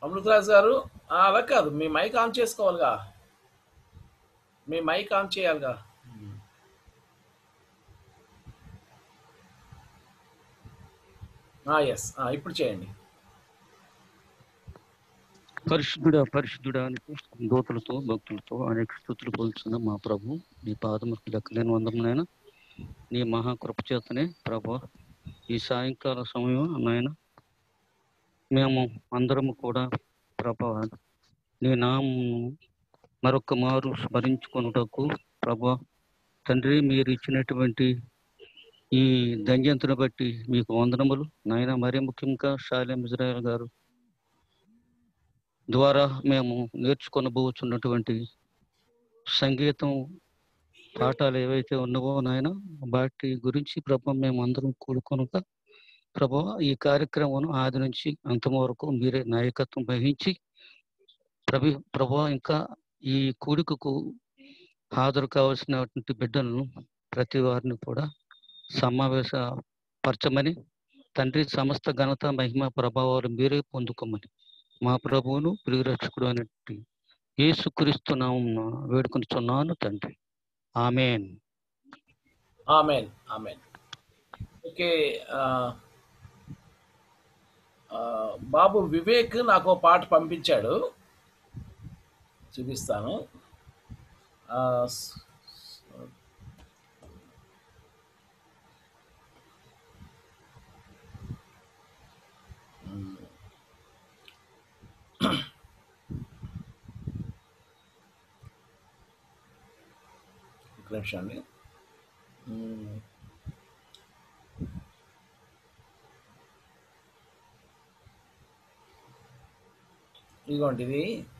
అమృతరాజు గారు ఆ, అలా కాదు మీ మైక్ ఆన్ చేసుకోవాలిగా మీ మైక్ ఆన్ చేయాలిగా ఎస్ ఇప్పుడు చేయండి పరిశుద్ధుడ పరిశుద్ధుడానికి దూతలతో భక్తులతో అనేక స్థుతులు పోల్చున్న మా ప్రభు నీ పాదములకు లెక్కలేని వందమునైన నీ మహాకృప చేతనే ప్రభు ఈ సాయంకాల సమయం నాయన మేము అందరము కూడా ప్రభు నీ నామం మరొక మారు స్మరించుకొనుటకు ప్రభు తండ్రి మీరు ఇచ్చినటువంటి ఈ ధన్యంతుని బట్టి మీకు వందనములు నాయన మరీ ముఖ్యంగా శాలెం ఇజ్రాయల్ గారు ద్వారా మేము నేర్చుకొనబోచున్నటువంటి సంగీతం పాఠాలు ఏవైతే ఉన్నావో నాయన వాటి గురించి ప్రభు మేము అందరం కూడుకొనక ప్రభు ఈ కార్యక్రమం ఆది నుంచి అంతం వరకు మీరే నాయకత్వం వహించి ప్రభు ప్రభు ఇంకా ఈ కూడికకు హాజరు కావాల్సినటువంటి బిడ్డలను ప్రతి వారిని కూడా సమావేశపరచమని తండ్రి సమస్త ఘనత మహిమ ప్రభావాలు మీరే పొందుకోమని మా ప్రభువును ప్రియరక్షకుడు అనేటి యేసుక్రీస్తు నామమున వేడుకొనిచున్నాను తండ్రి ఆమెన్ ఆమెన్ ఆమెన్ ఓకే ఆ, ఆ, బాబు వివేక్ నాకు ఓ పాట పంపించాడు చూపిస్తాను ఆ, స్- మ్. ఒక నిమిషం అండి మ్. ఇదిగోండి ఇది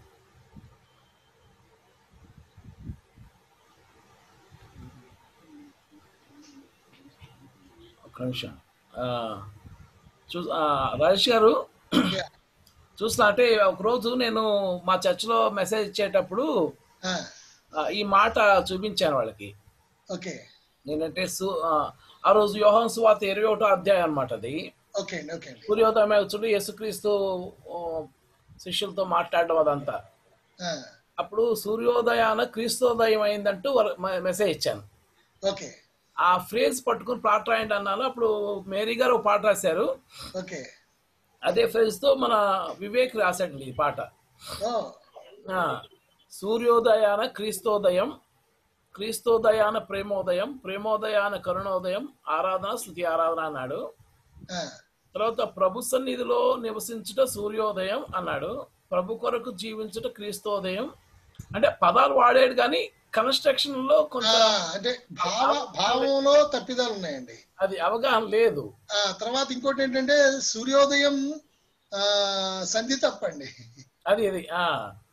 ఒక్క నిమిషం ఆ, చూ ఆ, రాజేష్ గారు చూస్తున్నా అంటే ఒకరోజు నేను మా చర్చిలో మెసేజ్ ఇచ్చేటప్పుడు ఆ, ఈ మాట చూపించాను వాళ్ళకి ఓకే నేనంటే సు ఆ, ఆ రోజు యోహాన్ సువార్త ఇరవై ఒకటో అధ్యాయం అనమాట అది ఓకే అండి ఓకే అండి సూర్యోదయం వచ్చుడు యేసుక్రీస్తు ఓ, శిష్యులతో మాట్లాడడం అదంతా ఆ, అప్పుడు సూర్యోదయాన క్రీస్తోదయం అయిందంటూ వాళ్ళ- మ- మెసేజ్ ఇచ్చాను ఓకే ఆ ఫ్రేజ్ పట్టుకుని పాట రాయండి అన్నాను అప్పుడు మేరీ గారు ఒక పాట రాశారు ఓకే అదే phrase తో మన వివేక్ రాశాడండి ఈ పాట ఓ ఆ, సూర్యోదయాన క్రీస్తోదయం క్రీస్తోదయాన ప్రేమోదయం ప్రేమోదయాన కరుణోదయం ఆరాధన స్థుతి ఆరాధన అన్నాడు ఆ, తర్వాత ప్రభు సన్నిధిలో నివసించుట సూర్యోదయం అన్నాడు ప్రభు కొరకు జీవించుట క్రీస్తోదయం అంటే పదాలు వాడాడు కానీ కన్స్ట్రక్షన్ లో ఆ, కొంత అంటే భావ భావంలో తప్పిదాలు ఉన్నాయండి అది అవగాహన లేదు ఆ తర్వాత ఇంకోటి ఏంటంటే సూర్యోదయం ఆ సంధి తప్పండి అది అది ఆ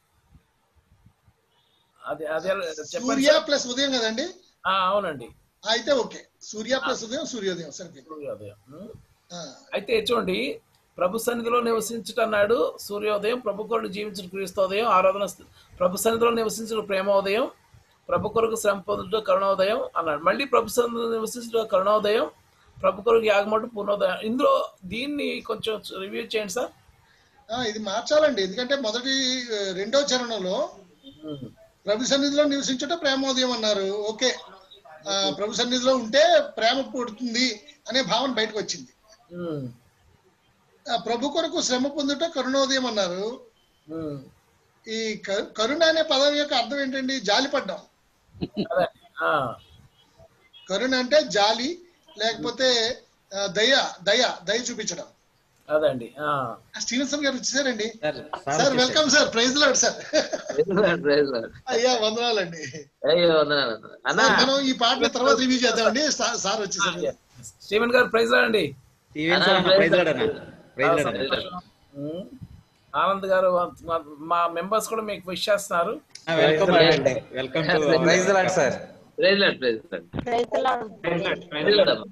అది అది ఎలా- చెప్పండి సూర్య సార్. ప్లస్ ఉదయం కదండి ఆ, అవునండి అయితే ఓకే సూర్య ప్లస్ ఉదయం సూర్యోదయం సరిపోయింది సూర్యోదయం ఉం. ఆ, అయితే చూడండి ప్రభు సన్నిధిలో నివసించుట అన్నాడు సూర్యోదయం ప్రభు కొరకు జీవించిన క్రీస్తోదయం ఆరాధన స్థ- ప్రభు సన్నిధిలో నివసించిన ప్రేమోదయం ప్రభు కొరకు శ్రమ పొందుట కరుణోదయం అన్నాడు మళ్ళీ ప్రభు సన్నిధిలో నివసించుట కరుణోదయం ప్రభు కొరకు యాగమటు పూర్ణోదయం ఇందులో దీన్ని కొంచెం రివ్యూ చేయండి సార్ ఆ, ఇది మార్చాలండి ఎందుకంటే మొదటి ఆ, రెండో చరణంలో ప్రభు సన్నిధిలో నివసించుట ప్రేమోదయం అన్నారు ఓకే ఆ, ప్రభు సన్నిధిలో ఉంటే ప్రేమ పుడుతుంది అనే భావన బయటకు వచ్చింది ఉం. ఆ, ప్రభు కొరకు శ్రమ పొందుట కరుణోదయం అన్నారు ఉం. ఈ క- కరుణ అనే పదం యొక్క అర్థం ఏంటండి జాలి పడ్డం అదే ఆ. కరుణ అంటే జాలి లేకపోతే ఆ, దయ దయ దయ చూపించడం అదండి ఆ. ఆ, స్టీవెన్సన్ గారు వచ్చేసారండి sir sir welcome sir praise Lord sir అయ్యా వందనాలండి అయ్యో వందనాలు వందనాలు. అన్నా సార్, మనం ఈ పాటని తర్వాత రివ్యూ చేద్దామండి సా- సార్ వచ్చేసారు స్టీవెన్ గారు ప్రైజ్ రాండి స్టీవెన్ సార్ అన్న ప్రైజ్ లాడ్ అన్న ప్రైజ్ లాడ్ అన్న ఉం. ఆనంద్ గారు మా- మా మెంబర్స్ కూడా మీకు విష్ చేస్తున్నారు వెల్కమ్ అండి welcome to praise Lord sir praise Lord praise Lord praise Lord అమ్మా.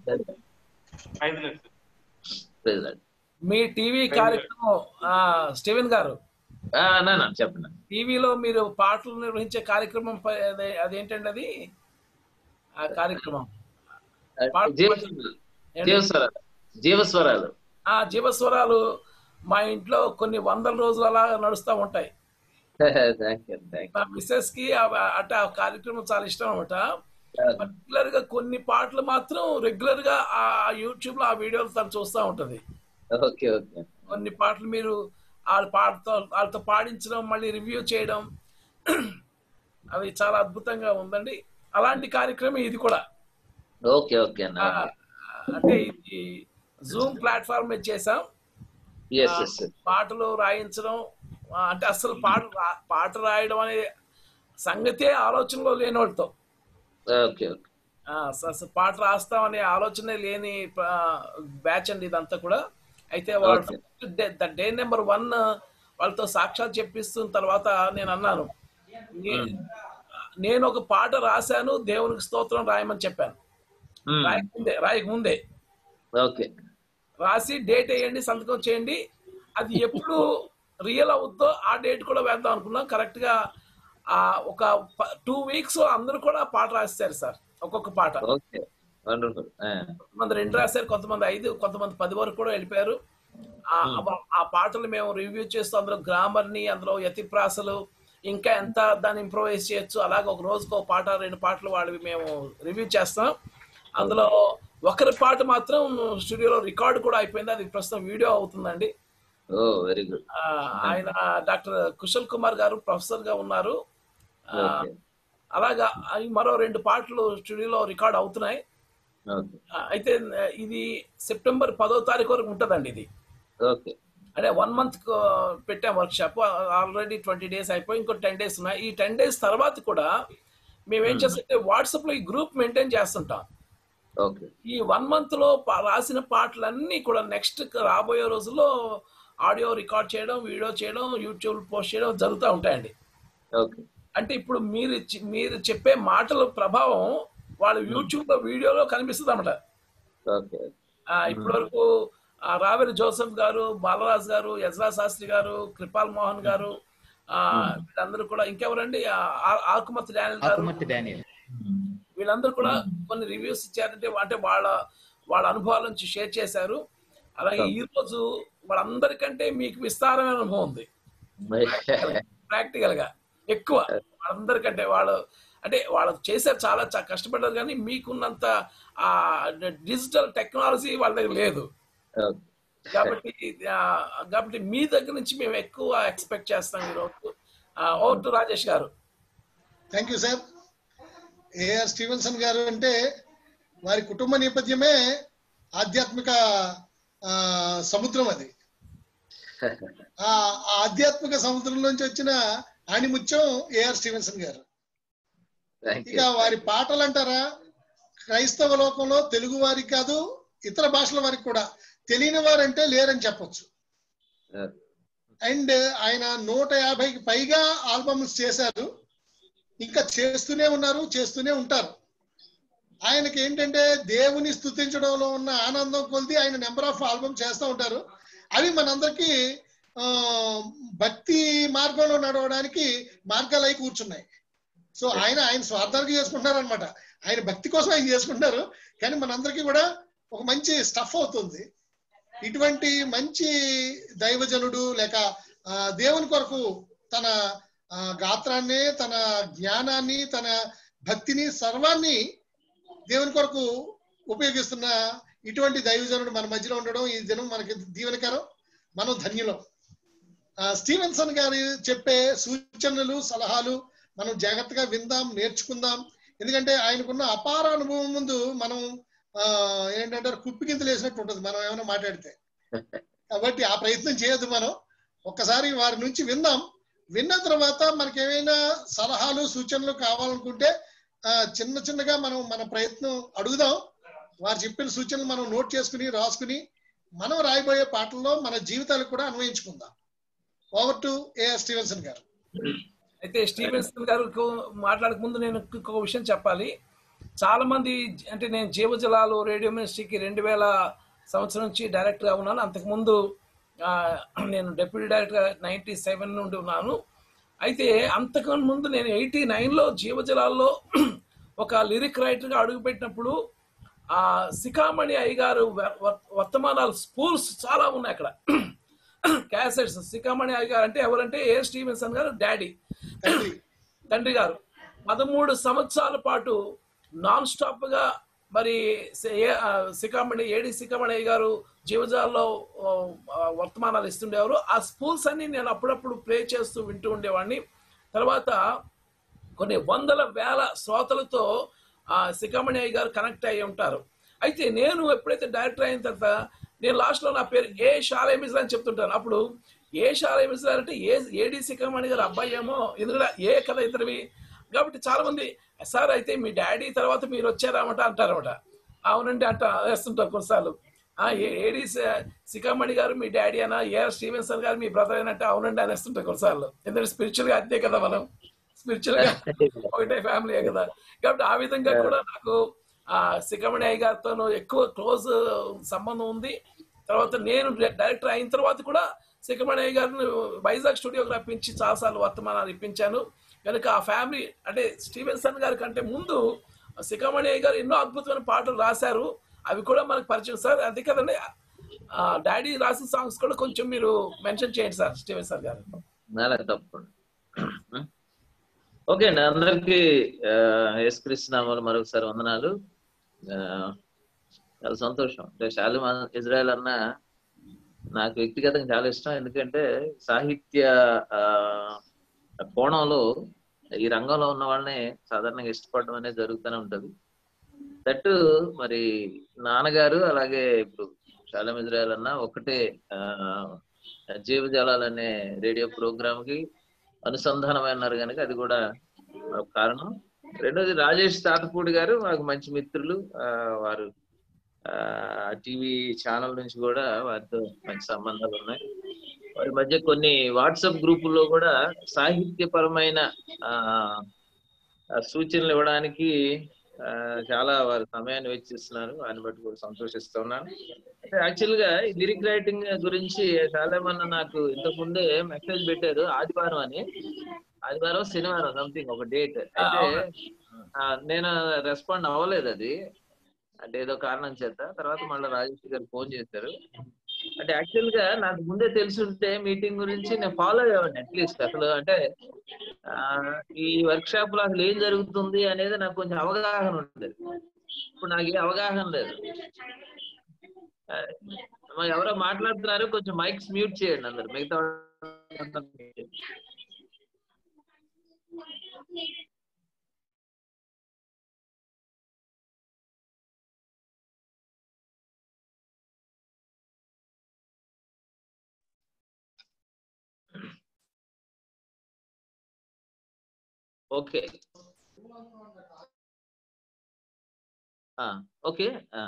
ప్రైజ్ లాడ్ మీ టీవీ కార్యక్రమం ఆ, స్టీవెన్ గారు ఆ, అన్నా అన్నా, చెప్పండి టీవీలో మీరు పాటలు నిర్వహించే కార్యక్రమం ప- అదే- అదేంటండి అది ఆ కార్యక్రమం పాట- జీవస్వరాలు జీవస్వరాలు జీవస్వరాలు ఆ జీవస్వరాలు మా ఇంట్లో కొన్ని వందల రోజులు అలా నడుస్తూ ఉంటాయి థ్యాంక్ యూ థ్యాంక్ మా మిస్సెస్ కి ఆ- అంటే ఆ కార్యక్రమం చాలా ఇష్టం అనమాట పర్టికులర్ గా కొన్ని పాటలు మాత్రం రెగ్యులర్ గా ఆ యూట్యూబ్ లో ఆ వీడియోలు తను చూస్తూ ఉంటది ఓకే ఓకే కొన్ని పాటలు మీరు వాళ్ళ పాటతో వాళ్ళతో పాడించడం మళ్ళీ రివ్యూ చేయడం అవి చాలా అద్భుతంగా ఉందండి అలాంటి కార్యక్రమం ఇది కూడా ఓకే ఓకే అన్న ఆ, అంటే ఇది జూమ్ ప్లాట్ఫామ్ మీద చేసాం ఎస్ ఎస్ పాటలు రాయించడం ఆ, అంటే అసలు పాట రా- పాట రాయడం అనే సంగతే ఆలోచనలో లేని వాళ్ళతో ఓకే ఓకే ఆ, అస- అసలు పాట రాస్తాం అనే ఆలోచనే లేని బ్యాచ్ అండి ఇదంతా కూడా అయితే వాళ్ళు ద డే నెంబర్ వన్ వాళ్ళతో సాక్షాత్ చెప్పిస్తున్న తర్వాత నేను అన్నాను నే- నేను ఒక పాట రాశాను దేవునికి స్తోత్రం రాయమని చెప్పాను రాయకముందే రాయకముందే ఓకే రాసి డేట్ వేయండి సంతకం చేయండి అది ఎప్పుడు రియల్ అవుద్దో ఆ డేట్ కూడా వేద్దాం అనుకున్నాం కరెక్ట్ గా ఆ ఒక టూ వీక్స్ అందరూ కూడా పాట రాశారు సార్ ఒక్కొక్క పాట ఓకే వండర్ఫుల్ కొంతమంది రెండు రాశారు కొంతమంది ఐదు కొంతమంది పది వరకు కూడా వెళ్ళిపోయారు ఆ ఆ- ఆ పాటలు మేము రివ్యూ చేస్తూ అందులో గ్రామర్ ని అందులో యతిప్రాసలు ఇంకా ఎంత దాన్ని ఇంప్రూవైజ్ చేయొచ్చు అలాగే ఒక రోజుకు ఒక పాట రెండు పాటలు వాళ్ళవి మేము రివ్యూ చేస్తాం అందులో ఒకరి పాట మాత్రం స్టూడియోలో రికార్డు కూడా అయిపోయింది అది ప్రస్తుతం వీడియో అవుతుందండి ఓ వెరీ గుడ్ ఆ, ఆయన డాక్టర్ కుశల్ కుమార్ గారు ప్రొఫెసర్ గా ఉన్నారు ఆ, ఓకే అలాగా అవి మరో రెండు పాటలు స్టూడియోలో రికార్డ్ అవుతున్నాయి ఓకే ఆ, అయితే ఆ, ఇది సెప్టెంబర్ పదో తారీఖు వరకు ఉంటుందండి ఇది ఓకే అంటే వన్ మంత్ పెట్టాం workshop already twenty days అయిపోయి ఇంకో టెన్ డేస్ ఉన్నాయి ఈ టెన్ డేస్ తర్వాత కూడా మేము ఏం చేస్తుంటే వాట్సాప్ లో ఈ గ్రూప్ మెయింటైన్ చేస్తుంటాం ఓకే ఈ వన్ మంత్ లో పా- రాసిన పాటలన్నీ కూడా నెక్స్ట్ రాబోయే రోజుల్లో ఆడియో రికార్డ్ చేయడం వీడియో చేయడం యూట్యూబ్ పోస్ట్ చేయడం జరుగుతూ ఉంటాయండి ఓకే అంటే ఇప్పుడు మీరు చి- మీరు చెప్పే మాటల ప్రభావం వాళ్ళ యూట్యూబ్ లో వీడియోలో కనిపిస్తుంది అన్నమాట ఓకే ఇప్పటి వరకు రావెల జోసెఫ్ గారు బాలరాజ్ గారు యజ్రా శాస్త్రి గారు కృపాల్ మోహన్ గారు ఆ, వీళ్ళందరూ కూడా ఇంకెవరండి ఆ, ఆ- ఆకుమతి డానియల్ గారు ఆకుమర్తి డానియల్ వీళ్ళందరూ కూడా కొన్ని రివ్యూస్ ఇచ్చారంటే అంటే వాళ్ళ వాళ్ళ అనుభవాల నుంచి షేర్ చేశారు అలాగే ఈ రోజు వాళ్ళందరికంటే మీకు విస్తారమైన అనుభవం ఉంది ప్రాక్టికల్ గా ఎక్కువ వాళ్ళందరికంటే వాళ్ళు అంటే వాళ్ళు చేశారు చాలా చ- కష్టపడ్డారు కానీ మీకున్నంత ఆ డిజిటల్ టెక్నాలజీ వాళ్ళ దగ్గర లేదు ఓకే కాబట్టి ఆ, కాబట్టి మీ దగ్గర నుంచి మేము ఎక్కువ ఎక్స్పెక్ట్ చేస్తాం ఈరోజు ఓవర్ టు రాజేష్ గారు thank you sir A R Stevenson గారు అంటే వారి కుటుంబ నేపథ్యమే ఆధ్యాత్మిక ఆ, సముద్రం అది ఆ ఆ ఆధ్యాత్మిక సముద్రం నుంచి వచ్చిన ఆణిముత్యం ఏఆర్ స్టీవెన్సన్ గారు థ్యాంక్ ఇక యూ వారి పాటలు అంటారా క్రైస్తవ లోకంలో తెలుగు వారికి కాదు ఇతర భాషల వారికి కూడా తెలియని వారంటే లేరని చెప్పొచ్చు అండ్ ఆయన నూట యాభైకి పైగా ఆల్బమ్స్ చేశారు ఇంకా చేస్తూనే ఉన్నారు చేస్తూనే ఉంటారు ఆయనకి ఏంటంటే దేవుని స్తుతించడంలో ఉన్న ఆనందం కొలిది ఆయన నెంబర్ ఆఫ్ ఆల్బమ్ చేస్తూ ఉంటారు అవి మనందరికీ ఆ, భక్తి మార్గంలో నడవడానికి మార్గాలు అయి కూర్చున్నాయి సో ఆయన ఆయన స్వార్థానికి చేసుకుంటున్నారు అనమాట ఆయన భక్తి కోసం ఆయన చేసుకుంటున్నారు కానీ మనందరికీ కూడా ఒక మంచి స్టఫ్ అవుతుంది ఇటువంటి మంచి దైవజనుడు లేక ఆ, దేవుని కొరకు తన ఆ, గాత్రాన్ని తన జ్ఞానాన్ని తన భక్తిని సర్వాన్ని దేవుని కొరకు ఉపయోగిస్తున్న ఇటువంటి దైవజనుడు మన మధ్యలో ఉండడం ఈ దినం మనకి దీవెనకరం మనం ధన్యులం ఆ, స్టీవెన్సన్ గారు చెప్పే సూచనలు సలహాలు మనం జాగ్రత్తగా విందాం నేర్చుకుందాం ఎందుకంటే ఆయనకున్న అపార అనుభవం ముందు మనం ఆ, ఏంటంటారు కుప్పి గింతలు వేసినట్టు ఉంటుంది మనం ఏమైనా మాట్లాడితే కాబట్టి ఆ ప్రయత్నం చేయొద్దు మనం ఒక్కసారి వారి నుంచి విందాం విన్న తర్వాత మనకి ఏమైనా సలహాలు సూచనలు కావాలనుకుంటే ఆ, చిన్న చిన్నగా మనం మన ప్రయత్నం అడుగుదాం వారు చెప్పిన సూచనలు మనం నోట్ చేసుకుని రాసుకుని మనం రాయబోయే పాటల్లో మన జీవితాలకు కూడా అన్వయించుకుందాం ఓవర్ టు ఏఆర్ స్టీవెన్సన్ గారు అయితే స్టీవెన్సన్ గారు మాట్లాడక ముందు నేను ఇంకొక విషయం చెప్పాలి చాలా మంది అంటే నేను జీవజలాలు రేడియో మినిస్ట్రీకి రెండు వేల సంవత్సరం నుంచి డైరెక్టర్ గా ఉన్నాను అంతకుముందు ఆ, నేను డెప్యూటీ డైరెక్టర్ నైన్టీ సెవెన్ నుండి ఉన్నాను అయితే అంతకు ముందు నేను ఎయిటీ నైన్లో జీవజలాల్లో ఒక లిరిక్ రైటర్గా అడుగుపెట్టినప్పుడు ఆ శిఖామణి అయ్య గారు వ- వ- వర్తమానాలు స్కూల్స్ చాలా ఉన్నాయి అక్కడ క్యాసెట్స్ సికామణి గారు అంటే ఎవరంటే ఏ స్టీవెన్సన్ గారు డాడీ తండ్రి తండ్రి గారు పదమూడు సంవత్సరాల పాటు నాన్ స్టాప్ గా మరి సే- ఏ- ఆ, సికామణి ఏడి సికామణి గారు జీవజాల్లో ఆ, ఆ, వర్తమానాలు ఇస్తుండేవారు ఆ స్కూల్స్ అన్ని నేను అప్పుడప్పుడు ప్లే చేస్తూ వింటూ ఉండేవాడిని తర్వాత కొన్ని వందల వేల శ్రోతలతో ఆ సికామణి అయ్య గారు కనెక్ట్ అయ్యి ఉంటారు అయితే నేను ఎప్పుడైతే డైరెక్టర్ అయిన తర్వాత నేను లాస్ట్ లో నా పేరు ఏ షాలే మిశ్రా అని చెప్తుంటాను అప్పుడు ఏ షాలే మిశ్రా అంటే ఏ ఏడి సికామణి గారు అబ్బాయి ఏమో ఎందుకంటే ఏ కదా ఇతరువి కాబట్టి చాలా మంది సార్ అయితే మీ డాడీ తర్వాత మీరు వచ్చారన్నమాట అంటారన్నమాట అవునండి అంట వేస్తుంటారు కొన్నిసార్లు ఆ, ఏ- ఏడి స- సికామణి గారు మీ డాడీ అనా ఏ స్టీవెన్సన్ గారు మీ బ్రదర్ అయినట్టే అవునండి అనేస్తుంటారు కొన్నిసార్లు ఎందుకంటే స్పిరిచువల్ గా అంతే కదా మనం స్పిరిచువల్ గా ఒకటే ఫ్యామిలీ కదా కాబట్టి ఆ విధంగా కూడా నాకు ఆ సికమణి అయ్య గారితో ఎక్కువ క్లోజ్ సంబంధం ఉంది తర్వాత నేను డైరెక్టర్ అయిన తర్వాత కూడా సికమణి అయ్య గారిని వైజాగ్ స్టూడియోకి రప్పించి చాలాసార్లు వర్తమానాలు ఇప్పించాను కనుక ఆ ఫ్యామిలీ అంటే స్టీవెన్సన్ గారి కంటే ముందు సికమణి అయ్య గారు ఎన్నో అద్భుతమైన పాటలు రాశారు అవి కూడా మనకు పరిచయం సార్ అంతే కదండి ఆ, డాడీ రాసిన సాంగ్స్ కూడా కొంచెం మీరు మెన్షన్ చేయండి సార్ స్టీవెన్సన్ గారు నాలా తప్పకుండా ఓకే అండి అందరికి యేసుక్రీస్తునామాలు మరొకసారి వందనాలు ఆ, చాలా సంతోషం అంటే శాలిం ఇజ్రాయెల్ అన్న నాకు వ్యక్తిగతంగా చాలా ఇష్టం ఎందుకంటే సాహిత్య ఆ, కోణంలో ఈ రంగంలో ఉన్న వాళ్ళని సాధారణంగా ఇష్టపడడం అనేది జరుగుతూనే ఉంటది దట్టు మరి నాన్నగారు అలాగే ఇప్పుడు శాలం ఇజ్రాయల్ అన్న ఒకటే ఆ, జీవజాలాలు అనే రేడియో ప్రోగ్రామ్ కి అనుసంధానమైనారు కనుక అది కూడా ఒక కారణం రెండోది రాజేష్ తాతపూడి గారు మాకు మంచి మిత్రులు ఆ, వారు టీవీ ఛానల్ నుంచి కూడా వారితో మంచి సంబంధాలు ఉన్నాయి వారి మధ్య కొన్ని వాట్సాప్ గ్రూపుల్లో కూడా సాహిత్యపరమైన ఆ ఆ, సూచనలు ఇవ్వడానికి ఆ, చాలా వారి సమయాన్ని వెచ్చిస్తున్నారు వారిని బట్టి కూడా సంతోషిస్తున్నాను అంటే యాక్చువల్ గా ఈ లిరిక్ రైటింగ్ గురించి చాలా మంది నాకు ఇంతకు ముందే మెసేజ్ పెట్టారు ఆదివారం అని ఆదివారం శనివారం సంథింగ్ ఒక డేట్ అయితే ఆ, నేను రెస్పాండ్ అవ్వలేదు అది అంటే ఏదో కారణం చేత తర్వాత మళ్ళీ రాజేష్ గారు ఫోన్ చేశారు అంటే యాక్చువల్ గా నాకు ముందే తెలుసుంటే మీటింగ్ గురించి నేను ఫాలో అయ్యేవాడిని అట్లీస్ట్ అసలు అంటే ఆ, ఈ వర్క్ షాప్ లో అసలు ఏం జరుగుతుంది అనేది నాకు కొంచెం అవగాహన ఉండేది ఇప్పుడు నాకు ఏ అవగాహన లేదు ఆ, మరి ఎవరో మాట్లాడుతున్నారు కొంచెం మైక్స్ మ్యూట్ చేయండి అందరు మిగతా వాళ్ళందరూ mute చేయండి. ఓకే ఆ, ఓకే ఆ.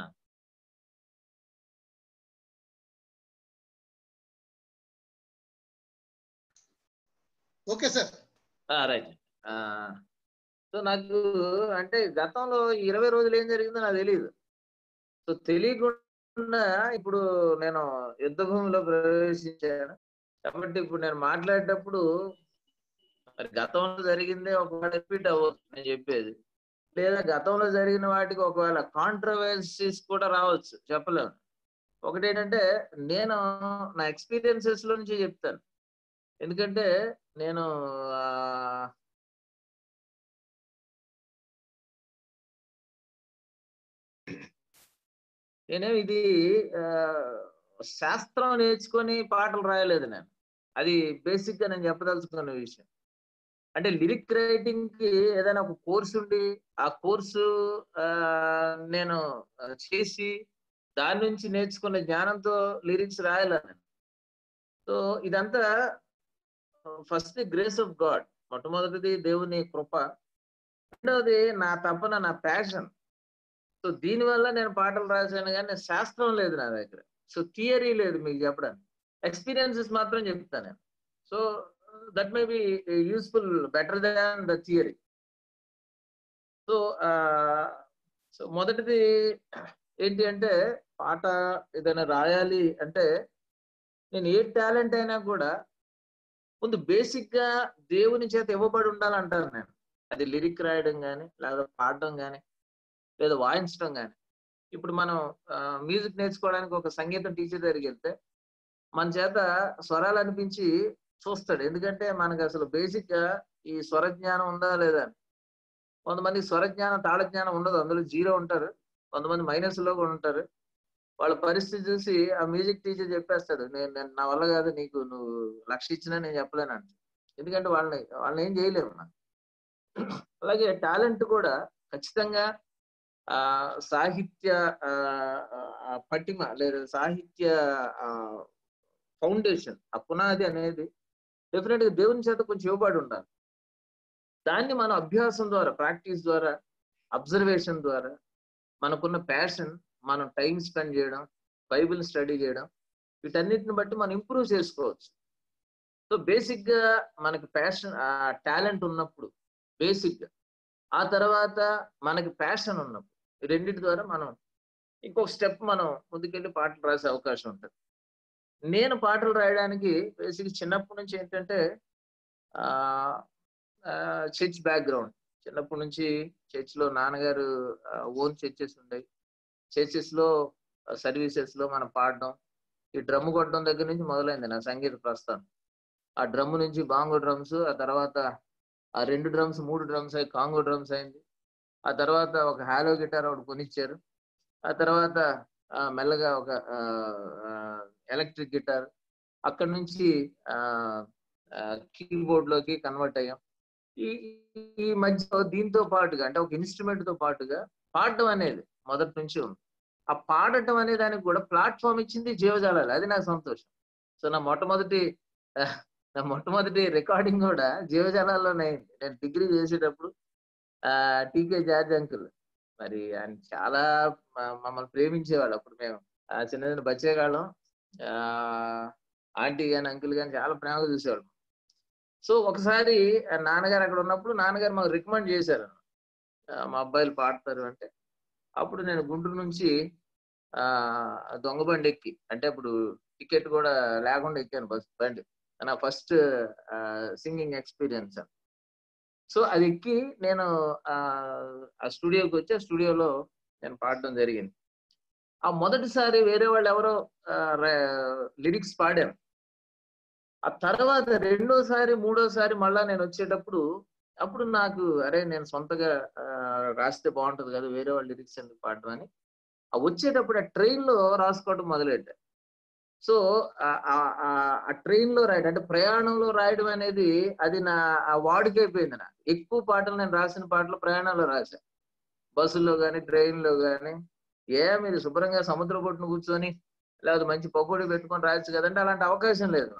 ఓకే సార్ రైట్ సో నాకు అంటే గతంలో ఈ ఇరవై రోజులు ఏం జరిగిందో నాకు తెలియదు సో తెలియకుండా ఇప్పుడు నేను యుద్ధ భూమిలో ప్రవేశించాను కాబట్టి ఇప్పుడు నేను మాట్లాడేటప్పుడు మరి గతంలో జరిగిందే ఒకవేళ రిపీట్ అవ్వచ్చు నేను చెప్పేది లేదా గతంలో జరిగిన వాటికి ఒకవేళ కాంట్రవర్సీస్ కూడా రావచ్చు చెప్పలేము ఒకటి ఏంటంటే నేను నా ఎక్స్పీరియన్సెస్ లో నుంచి చెప్తాను ఎందుకంటే నేను ఆ, నేనేం ఇది ఆ, శాస్త్రం నేర్చుకొని పాటలు రాయలేదు నేను అది బేసిక్ గా నేను చెప్పదలుచుకున్న విషయం అంటే లిరిక్ రైటింగ్ కి ఏదైనా ఒక కోర్సు ఉండి ఆ కోర్సు ఆ, నేను ఆ, చేసి దాని నుంచి నేర్చుకున్న జ్ఞానంతో లిరిక్స్ రాయాలని సో ఇదంతా ఫస్ట్ గ్రేస్ ఆఫ్ గాడ్ మొట్టమొదటిది దేవుని కృప రెండవది నా తపన నా ప్యాషన్ సో దీనివల్ల నేను పాటలు రాశాను కానీ శాస్త్రం లేదు నా దగ్గర సో థియరీ లేదు మీకు చెప్పడానికి ఎక్స్పీరియన్సెస్ మాత్రం చెప్తాను నేను so that may be useful better than the theory so so మొదటిది ఏంటి అంటే పాట ఏదైనా రాయాలి అంటే నేను ఏ టాలెంట్ అయినా కూడా ముందు బేసిక్ గా దేవుని చేత ఇవ్వబడి ఉండాలంటాను నేను అది లిరిక్ రాయడం కానీ లేదా పాడడం కానీ లేదా వాయించడం కానీ ఇప్పుడు మనం మ్యూజిక్ నేర్చుకోవడానికి ఒక సంగీతం టీచర్ దగ్గరికి వెళ్తే మన చేత స్వరాలు అనిపించి చూస్తాడు ఎందుకంటే మనకు అసలు బేసిక్ గా ఈ స్వర జ్ఞానం ఉందా లేదా అని. కొంతమంది స్వర జ్ఞానం తాళ జ్ఞానం ఉండదు అందులో జీరో ఉంటారు కొంతమంది మైనస్ లో కూడా ఉంటారు వాళ్ళ పరిస్థితి చూసి ఆ మ్యూజిక్ టీచర్ చెప్పేస్తాడు నేను నేను నా వల్ల కాదు నీకు నువ్వు లక్ష ఇచ్చినా నేను చెప్పలేను అంటే ఎందుకంటే వాళ్ళని వాళ్ళని ఏం చేయలేము మనం. అలాగే టాలెంట్ కూడా ఖచ్చితంగా ఆ సాహిత్య ఆ, ఆ, పటిమ లేదా సాహిత్య ఫౌండేషన్ ఆ పునాది అనేది డెఫినెట్ గా దేవుని చేత కొంచెం ఇవ్వబడి ఉండాలి దాన్ని మనం అభ్యాసం ద్వారా ప్రాక్టీస్ ద్వారా అబ్జర్వేషన్ ద్వారా మనకున్న ప్యాషన్ మనం టైం స్పెండ్ చేయడం బైబిల్ స్టడీ చేయడం వీటన్నిటిని బట్టి మనం ఇంప్రూవ్ చేసుకోవచ్చు సో బేసిక్ గా మనకి ప్యాషన్ టాలెంట్ ఉన్నప్పుడు బేసిక్ గా ఆ తర్వాత మనకి ప్యాషన్ ఉన్నప్పుడు ఈ రెండింటి ద్వారా మనం ఇంకొక స్టెప్ మనం ముందుకెళ్ళి పాటలు రాసే అవకాశం ఉంటుంది నేను పాటలు రాయడానికి బేసిక్ చిన్నప్పటి నుంచి ఏంటంటే చర్చ్ బ్యాక్గ్రౌండ్ చిన్నప్పటి నుంచి చర్చ్ లో నాన్నగారు ఓన్ చర్చెస్ ఉండేవి చర్చెస్ లో సర్వీసెస్ లో మనం పాడడం ఈ డ్రమ్ కొట్టడం దగ్గర నుంచి మొదలైంది నా సంగీత ప్రస్థానం ఆ డ్రమ్ నుంచి బాంగో డ్రమ్స్ ఆ తర్వాత ఆ రెండు డ్రమ్స్ మూడు డ్రమ్స్ అయి కాంగో డ్రమ్స్ అయింది ఆ తర్వాత ఒక హాలో గిటార్ ఒకటి కొనిచ్చారు ఆ తర్వాత ఆ, మెల్లగా ఒక ఎలక్ట్రిక్ గిటార్ అక్కడ నుంచి కీబోర్డ్ లోకి కన్వర్ట్ అయ్యాం ఈ ఈ మధ్య దీంతో పాటుగా అంటే ఒక ఇన్స్ట్రుమెంట్ తో పాటుగా పాడటం అనేది మొదటి నుంచి ఉంది ఆ పాడటం అనే దానికి కూడా ప్లాట్ఫామ్ ఇచ్చింది జీవజాలాలు అది నాకు సంతోషం సో నా మొట్టమొదటి ఆ, నా మొట్టమొదటి రికార్డింగ్ కూడా జీవజాలాల్లోనే అయింది నేను డిగ్రీ చేసేటప్పుడు ఆ టీకే జార్జ్ అంకుల్ మరి ఆయన చాలా మ- మమ్మల్ని ప్రేమించేవాళ్ళు అప్పుడు మేము ఆ చిన్న చిన్న బచ్చేగాళ్ళం ఆ ఆంటీ గాని అంకుల్ గాని చాలా ప్రేమగా చూసేవాళ్ళు సో ఒకసారి ఆ నాన్నగారు అక్కడ ఉన్నప్పుడు నాన్నగారు మాకు రికమెండ్ చేశారు ఆ, మా అబ్బాయిలు పాడతారు అంటే అప్పుడు నేను గుంటూరు నుంచి ఆ దొంగ బండి ఎక్కి అంటే అప్పుడు టికెట్ కూడా లేకుండా ఎక్కాను బస్ బండి నా ఫస్ట్ సింగింగ్ ఎక్స్పీరియన్స్ సో అది ఎక్కి నేను ఆ ఆ స్టూడియోకి వచ్చి ఆ స్టూడియోలో నేను పాడడం జరిగింది ఆ మొదటిసారి వేరే వాళ్ళు ఎవరో లిరిక్స్ పాడారు ఆ తర్వాత రెండోసారి మూడోసారి మళ్ళా నేను వచ్చేటప్పుడు అప్పుడు నాకు అరే నేను సొంతగా ఆ, రాస్తే బాగుంటది కదా వేరే వాళ్ళ లిరిక్స్ ఎందుకు పాడడం అని ఆ వచ్చేటప్పుడు ఆ ట్రైన్ లో రాసుకోవడం మొదలెట్టా సో ఆ- ఆ- ఆ- ఆ ట్రైన్ లో రాయడం అంటే ప్రయాణంలో రాయడం అనేది అది నా ఆ వాడుకైపోయింది నాకు ఎక్కువ పాటలు నేను రాసిన పాటలు ప్రయాణంలో రాశా బస్సుల్లో కానీ ట్రైన్ లో కానీ ఏ మీరు శుభ్రంగా సముద్ర పొట్టును కూర్చొని లేకపోతే మంచి పకోడీ పెట్టుకొని రాయొచ్చు కదంటే అలాంటి అవకాశం లేదు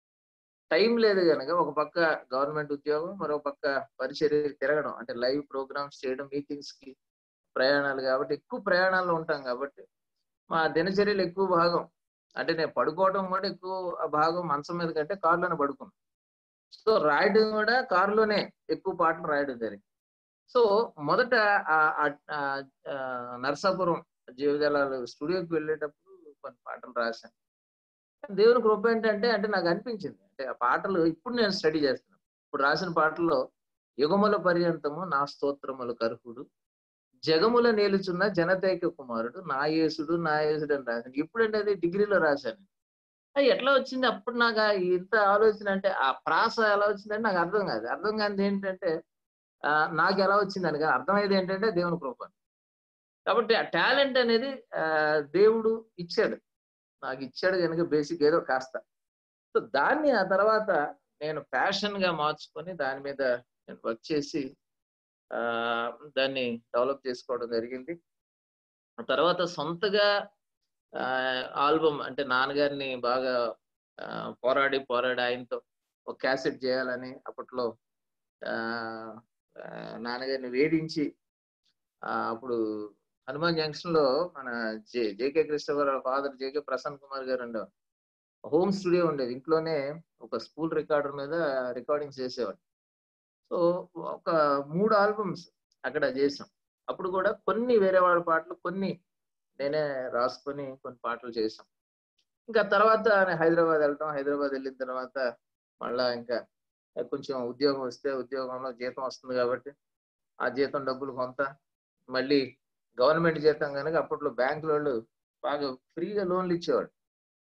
టైం లేదు కనుక ఒక పక్క గవర్నమెంట్ ఉద్యోగం మరో పక్క పరిచర్య తిరగడం అంటే లైవ్ ప్రోగ్రామ్స్ చేయడం మీటింగ్స్ కి ప్రయాణాలు కాబట్టి ఎక్కువ ప్రయాణాల్లో ఉంటాం కాబట్టి మా దినచర్యలు ఎక్కువ భాగం అంటే నేను పడుకోవడం కూడా ఎక్కువ భాగం మంచం మీద కంటే కారులోనే పడుకున్నాను సో రాయడం కూడా కారులోనే ఎక్కువ పాటలు రాయడం జరిగింది సో మొదట ఆ- ఆ- ఆ- ఆ నరసాపురం జీవజాలాలు స్టూడియోకి వెళ్ళేటప్పుడు కొన్ని పాటలు రాశాను దేవుని కృప ఏంటంటే అంటే నాకు అనిపించింది అంటే ఆ పాటలు ఇప్పుడు నేను స్టడీ చేస్తున్నాను ఇప్పుడు రాసిన పాటల్లో యుగముల పర్యంతము నా స్తోత్రములు కర్హుడు జగముల నేలుచున్న జనతైక కుమారుడు నా యేసుడు నా యేసుడు అని రాశాను ఇప్పుడంటే అది డిగ్రీలో రాశాను అది ఎట్లా వచ్చింది అప్పుడు నాకు ఆ ఇంత ఆలోచన అంటే ఆ ప్రాస ఎలా వచ్చిందంటే నాకు అర్థం కాదు అర్థం కానిది ఏంటంటే ఆ, నాకు ఎలా వచ్చింది అని కాదు అర్థమయ్యేది ఏంటంటే దేవుని కృప కాబట్టి ఆ టాలెంట్ అనేది ఆ, దేవుడు ఇచ్చాడు నాకు ఇచ్చాడు కనుక బేసిక్ ఏదో కాస్త సో దాన్ని ఆ తర్వాత నేను ప్యాషన్ గా మార్చుకొని దాని మీద నేను వర్క్ చేసి ఆ దాన్ని డెవలప్ చేసుకోవడం జరిగింది ఆ తర్వాత సొంతగా ఆల్బమ్ అంటే నాన్నగారిని బాగా ఆ, పోరాడి పోరాడి ఆయనతో ఒక క్యాసెట్ చేయాలని అప్పట్లో ఆ ఆ, నాన్నగారిని వేధించి ఆ, అప్పుడు హనుమాన్ జంక్షన్ లో మన J JK Krishna father JK Prasanna Kumar గారు ఉండేవారు హోమ్ స్టూడియో ఉండేది ఇంట్లోనే ఒక స్కూల్ రికార్డర్ మీద రికార్డింగ్స్ చేసేవాడు సో ఒక మూడు ఆల్బమ్స్ అక్కడ చేసాం అప్పుడు కూడా కొన్ని వేరే వాళ్ళ పాటలు కొన్ని నేనే రాసుకొని కొన్ని పాటలు చేసాం ఇంకా తర్వాత నేను హైదరాబాద్ వెళ్ళటం హైదరాబాద్ వెళ్ళిన తర్వాత మళ్ళా ఇంకా కొంచెం ఉద్యోగం వస్తే ఉద్యోగంలో జీతం వస్తుంది కాబట్టి ఆ జీతం డబ్బులు కొంత మళ్ళీ గవర్నమెంట్ జీతం కనుక అప్పట్లో బ్యాంకు వాళ్ళు బాగా ఫ్రీగా లోన్లు ఇచ్చేవాడు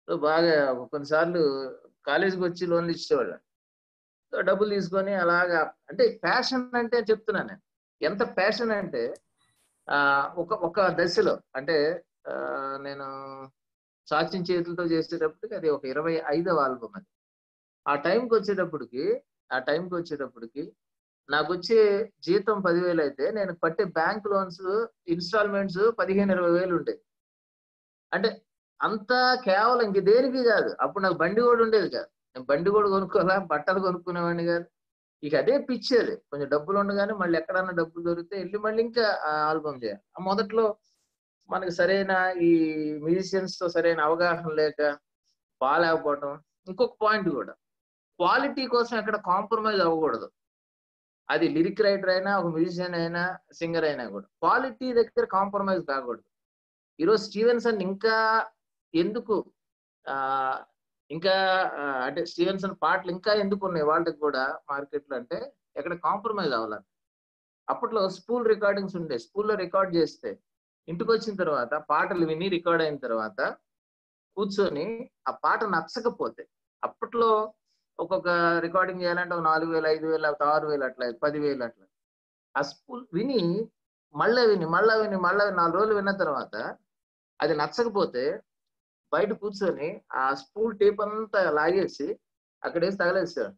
సో బాగా కొన్నిసార్లు కాలేజీకి వచ్చి లోన్లు ఇచ్చేవాళ్ళు సో డబ్బులు తీసుకొని అలాగా అంటే ప్యాషన్ అంటే చెప్తున్నాను నేను ఎంత ప్యాషన్ అంటే ఆ ఒక ఒక దశలో అంటే ఆ, నేను సాక్ష్యం చేతులతో చేసేటప్పటికి అది ఒక ఇరవై ఐదవ ఆల్బమ్ అది ఆ టైంకి వచ్చేటప్పటికి ఆ టైంకి వచ్చేటప్పటికి నాకు వచ్చే జీతం పదివేలు అయితే నేను పట్టే బ్యాంక్ లోన్స్ ఇన్స్టాల్మెంట్స్ పదిహేను ఇరవై వేలు ఉండేది అంటే అంతా కేవలం ఇంక దేనికి కాదు అప్పుడు నాకు బండి కూడా ఉండేది కాదు నేను బండి కూడా కొనుక్కోవాలా బట్టలు కొనుక్కునేవాడిని కాదు ఇక అదే పిచ్చేది కొంచెం డబ్బులు ఉండగానే మళ్ళీ ఎక్కడన్నా డబ్బులు దొరికితే వెళ్ళి మళ్ళీ ఇంకా ఆల్బమ్ చేయాలి ఆ మొదట్లో మనకి సరైన ఈ మ్యూజిషియన్స్ తో సరైన అవగాహన లేక బాగాలేకపోవటం ఇంకొక పాయింట్ కూడా క్వాలిటీ కోసం ఎక్కడ కాంప్రమైజ్ అవ్వకూడదు అది లిరిక్ రైటర్ అయినా ఒక మ్యూజిషియన్ అయినా సింగర్ అయినా కూడా క్వాలిటీ దగ్గర కాంప్రమైజ్ కాకూడదు ఈరోజు స్టీవెన్సన్ ఇంకా ఎందుకు ఆ ఇంకా ఆ, అంటే స్టీవెన్సన్ పాటలు ఇంకా ఎందుకు ఉన్నాయి వాళ్ళకి కూడా మార్కెట్లో అంటే ఎక్కడ కాంప్రమైజ్ అవ్వాలని అప్పట్లో స్కూల్ రికార్డింగ్స్ ఉండే స్కూల్లో రికార్డ్ చేస్తే ఇంటికి వచ్చిన తర్వాత పాటలు విని రికార్డ్ అయిన తర్వాత కూర్చొని ఆ పాట నచ్చకపోతే అప్పట్లో ఒక్కొక్క రికార్డింగ్ చేయాలంటే ఒక నాలుగు వేలు ఐదు వేలు లేకపోతే ఆరు వేలు అట్లా పదివేలు అట్లా ఆ స్కూల్ విని మళ్ళా విని మళ్ళా విని మళ్ళా విని నాలుగు రోజులు విన్న తర్వాత అది నచ్చకపోతే బయట కూర్చొని ఆ స్కూల్ టేప్ అంతా లాగేసి అక్కడ వేసి తగలేసాడు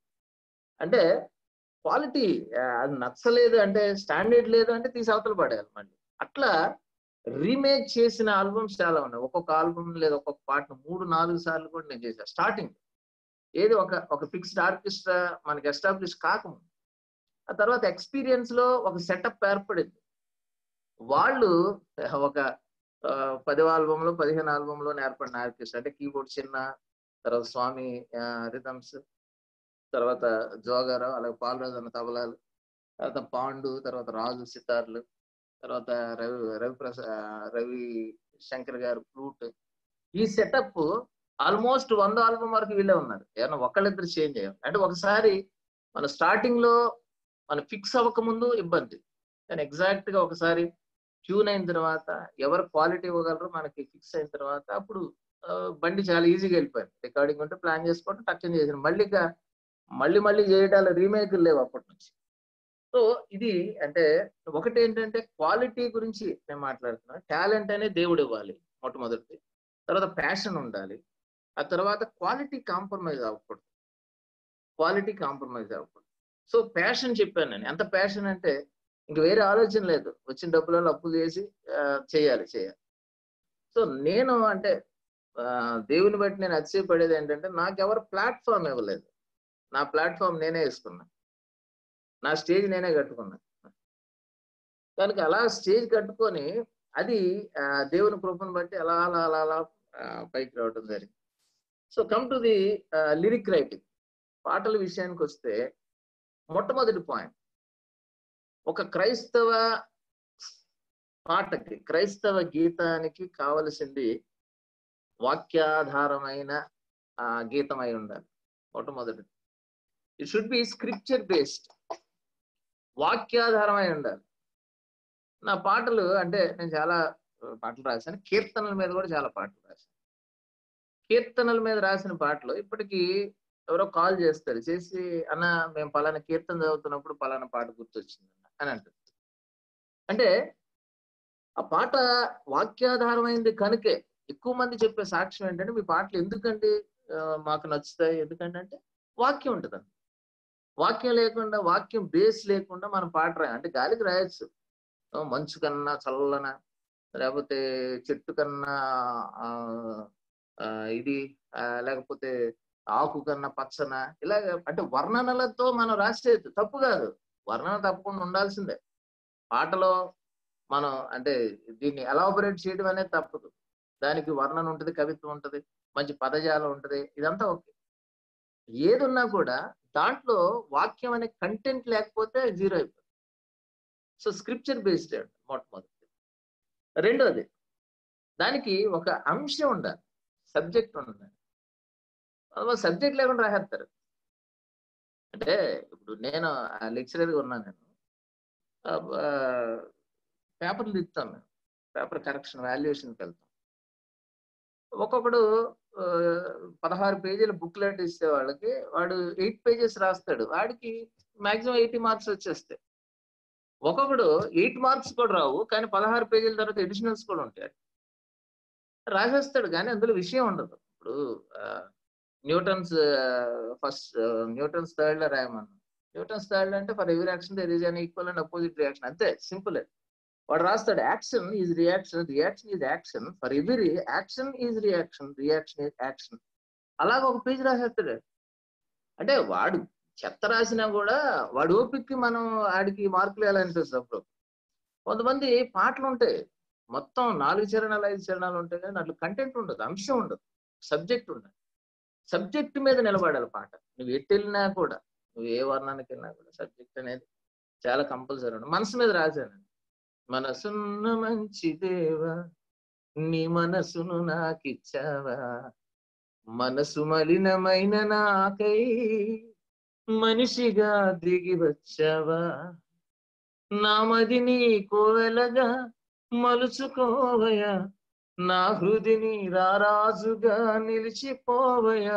అంటే క్వాలిటీ అది నచ్చలేదు అంటే స్టాండర్డ్ లేదు అంటే తీసి అవతల పడేయాలి మళ్ళీ అట్లా రీమేక్ చేసిన ఆల్బమ్స్ చాలా ఉన్నాయి ఒక్కొక్క ఆల్బమ్ లేదా ఒక్కొక్క పాటను మూడు నాలుగు సార్లు కూడా నేను చేశాను స్టార్టింగ్ ఏది ఒక ఒక ఫిక్స్డ్ ఆర్కెస్ట్రా మనకి ఎస్టాబ్లిష్ కాకముందు ఆ తర్వాత ఎక్స్పీరియన్స్ లో ఒక సెటప్ ఏర్పడింది వాళ్ళు ఒక ఆ, పది ఆల్బంలో పదిహేను ఆల్బంలో ఏర్పడిన ఆర్కెస్ట్రా అంటే కీబోర్డ్ చిన్న తర్వాత స్వామి రిథమ్స్ తర్వాత జోగారావు అలాగే పాలరాజు అన్న తబలాలు తర్వాత పాండు తర్వాత రాజు సితార్లు తర్వాత రవి రవి ప్రసా రవి శంకర్ గారు ఫ్లూట్ ఈ సెటప్ ఆల్మోస్ట్ వంద ఆల్బమ్ వరకు వీళ్ళే ఉన్నారు ఏమన్నా ఒకళ్ళిద్దరు చేంజ్ అయ్యాం అంటే ఒకసారి మన స్టార్టింగ్ లో మన ఫిక్స్ అవ్వక ముందు ఇబ్బంది కానీ ఎగ్జాక్ట్ గా ఒకసారి ట్యూన్ అయిన తర్వాత ఎవరు క్వాలిటీ ఇవ్వగలరో మనకి ఫిక్స్ అయిన తర్వాత అప్పుడు ఆ, బండి చాలా ఈజీగా వెళ్ళిపోయింది రికార్డింగ్ ఉంటే ప్లాన్ చేసుకోవడం టక్కని చేసిన మళ్ళీ ఇక మళ్ళీ మళ్ళీ చేయడాలు రీమేక్ లేవు అప్పటి నుంచి సో ఇది అంటే ఒకటి ఏంటంటే క్వాలిటీ గురించి నేను మాట్లాడుతున్నా టాలెంట్ అనేది దేవుడు ఇవ్వాలి మొట్టమొదటి తర్వాత ప్యాషన్ ఉండాలి ఆ తర్వాత క్వాలిటీ కాంప్రమైజ్ అవ్వకూడదు క్వాలిటీ కాంప్రమైజ్ అవ్వకూడదు సో ప్యాషన్ చెప్పాను నేను ఎంత ప్యాషన్ అంటే ఇంక వేరే ఆలోచన లేదు వచ్చిన డబ్బులలో అప్పులు చేసి ఆ, చేయాలి చేయాలి సో నేను అంటే ఆ, దేవుని బట్టి నేను అతిశయపడేది ఏంటంటే నాకెవరు ప్లాట్ఫామ్ ఇవ్వలేదు నా ప్లాట్ఫామ్ నేనే వేసుకున్నా నా స్టేజ్ నేనే కట్టుకున్నా కనుక అలా స్టేజ్ కట్టుకొని అది ఆ, దేవుని కృపను బట్టి అలా అలా అలా అలా ఆ, పైకి రావడం జరిగింది so come to the lyric writing పాటల విషయానికి వస్తే మొట్టమొదటి పాయింట్ ఒక క్రైస్తవ పాటకి క్రైస్తవ గీతానికి కావలసింది వాక్యాధారమైన ఆ, గీతం అయి ఉండాలి మొట్టమొదటి it should be scripture based వాక్యాధారమై ఉండాలి నా పాటలు అంటే నేను చాలా ఆ, పాటలు రాశాను కీర్తనల మీద కూడా చాలా పాటలు రాశాను కీర్తనల మీద రాసిన పాటలు ఇప్పటికీ ఎవరో కాల్ చేస్తారు చేసి అన్న మేము పలానా కీర్తన చదువుతున్నప్పుడు పలానా పాట గుర్తొచ్చింది అన్న అని అంటారు అంటే ఆ పాట వాక్యాధారమైంది కనుకే ఎక్కువ మంది చెప్పే సాక్ష్యం ఏంటంటే మీ పాటలు ఎందుకండి ఆ, మాకు నచ్చుతాయి ఎందుకంటే అంటే వాక్యం ఉంటుంది అందులో. వాక్యం లేకుండా వాక్యం బేస్ లేకుండా మనం పాట రాయం అంటే గాలికి రాయొచ్చు ఆ, మంచు కన్నా చల్లన లేకపోతే చెట్టు కన్నా ఆ, ఆ, ఇది ఆ, లేకపోతే ఆకు కన్నా పచ్చన ఇలాగ అంటే వర్ణనలతో మనం రాసేది తప్పు కాదు వర్ణన తప్పకుండా ఉండాల్సిందే పాటలో మనం అంటే దీన్ని ఎలాబొరేట్ చేయడం అనేది తప్పదు దానికి వర్ణన ఉంటుంది కవిత్వం ఉంటుంది మంచి పదజాలం ఉంటుంది ఇదంతా ఓకే ఏది ఉన్నా కూడా దాంట్లో వాక్యం అనే కంటెంట్ లేకపోతే జీరో అయిపోతుంది సో స్క్రిప్చర్ బేస్డ్ మొట్టమొదటి రెండోది దానికి ఒక అంశం ఉండాలి సబ్జెక్ట్ ఉండాలి సబ్జెక్ట్ లేకుండా రాసేస్తారు అంటే ఇప్పుడు నేను లెక్చరర్గా ఉన్నాను నేను పేపర్లు ఇస్తాం మేము పేపర్ కరెక్షన్ వాల్యుయేషన్కి వెళ్తాం ఒక్కొక్కడు ఆ, పదహారు పేజీల బుక్లెట్ ఇస్తే వాళ్ళకి వాడు ఎయిట్ పేజెస్ రాస్తాడు వాడికి మాక్సిమం ఎయిటీ మార్క్స్ వచ్చేస్తాయి ఒక్కొక్కడు ఎయిట్ మార్క్స్ కూడా రావు కానీ పదహారు పేజీల తర్వాత ఎడిషనల్స్ కూడా ఉంటాయి రాసేస్తాడు కానీ అందులో విషయం ఉండదు ఇప్పుడు న్యూటన్స్ ఫస్ట్ న్యూటన్స్ థర్డ్ లో రాయమన్నా న్యూటన్స్ థర్డ్ అంటే for every action there is an equal and opposite reaction అంతే సింపుల్ వాడు రాస్తాడు action is reaction reaction is action for every action is reaction reaction is action అలాగ ఒక page రాసేస్తాడు అంటే వాడు చెత్త రాసినా కూడా వాడు ఓపిక్కి మనం ఆడికి మార్కులు వేయాలనిపిస్తుంది అప్పుడు కొంతమంది పాటలు ఉంటాయి మొత్తం నాలుగు చరణాలు ఐదు చరణాలు ఉంటాయి కానీ దాంట్లో కంటెంట్ ఉండదు అంశం ఉండదు సబ్జెక్ట్ ఉండదు సబ్జెక్ట్ మీద నిలబడాలి పాట నువ్వు ఎటు వెళ్ళినా కూడా నువ్వు ఏ వర్ణానికి వెళ్ళినా కూడా సబ్జెక్ట్ అనేది చాలా కంపల్సరీ ఉండదు మనసు మీద రాశాను మనసున్న మంచి దేవా నీ మనసును నాకిచ్చావా మనసు మలినమైన నాకై మనిషిగా దిగి వచ్చావా నామది నీ కోవెలగా మలుచుకోవయా నా హృదిని రారాజుగా నిలిచిపోవయా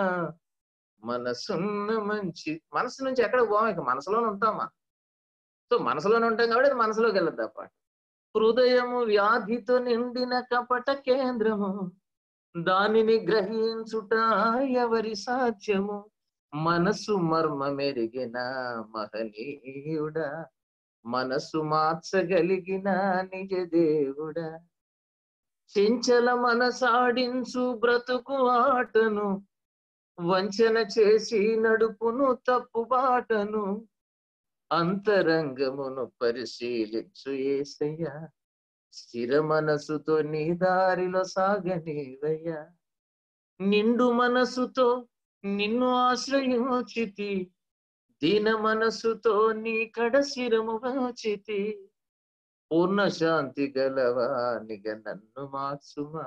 మనసున్న మంచి మనసు నుంచి ఎక్కడ పోవాం ఇక మనసులోనే ఉంటామా సో మనసులోనే ఉంటాం కాబట్టి అది మనసులోకి వెళ్ళదు తప్ప హృదయము వ్యాధితో నిండిన కపట కేంద్రము దానిని గ్రహించుట ఎవరి సాధ్యము మనసు మర్మ మెరిగిన మహనీయుడా మనసు మార్చగలిగిన నిజ దేవుడా చెంచల మనసాడించు బ్రతుకు ఆటను వంచన చేసి నడుపును తప్పు బాటను అంతరంగమును పరిశీలించు ఏసయ్యా స్థిర మనసుతో నీ దారిలో సాగనీవయ్యా నిండు మనసుతో నిన్ను ఆశ్రయించితి దీన మనసుతో నీ కడ శిరము వాచితి పూర్ణ శాంతి గలవా నిగ నన్ను మార్చుమా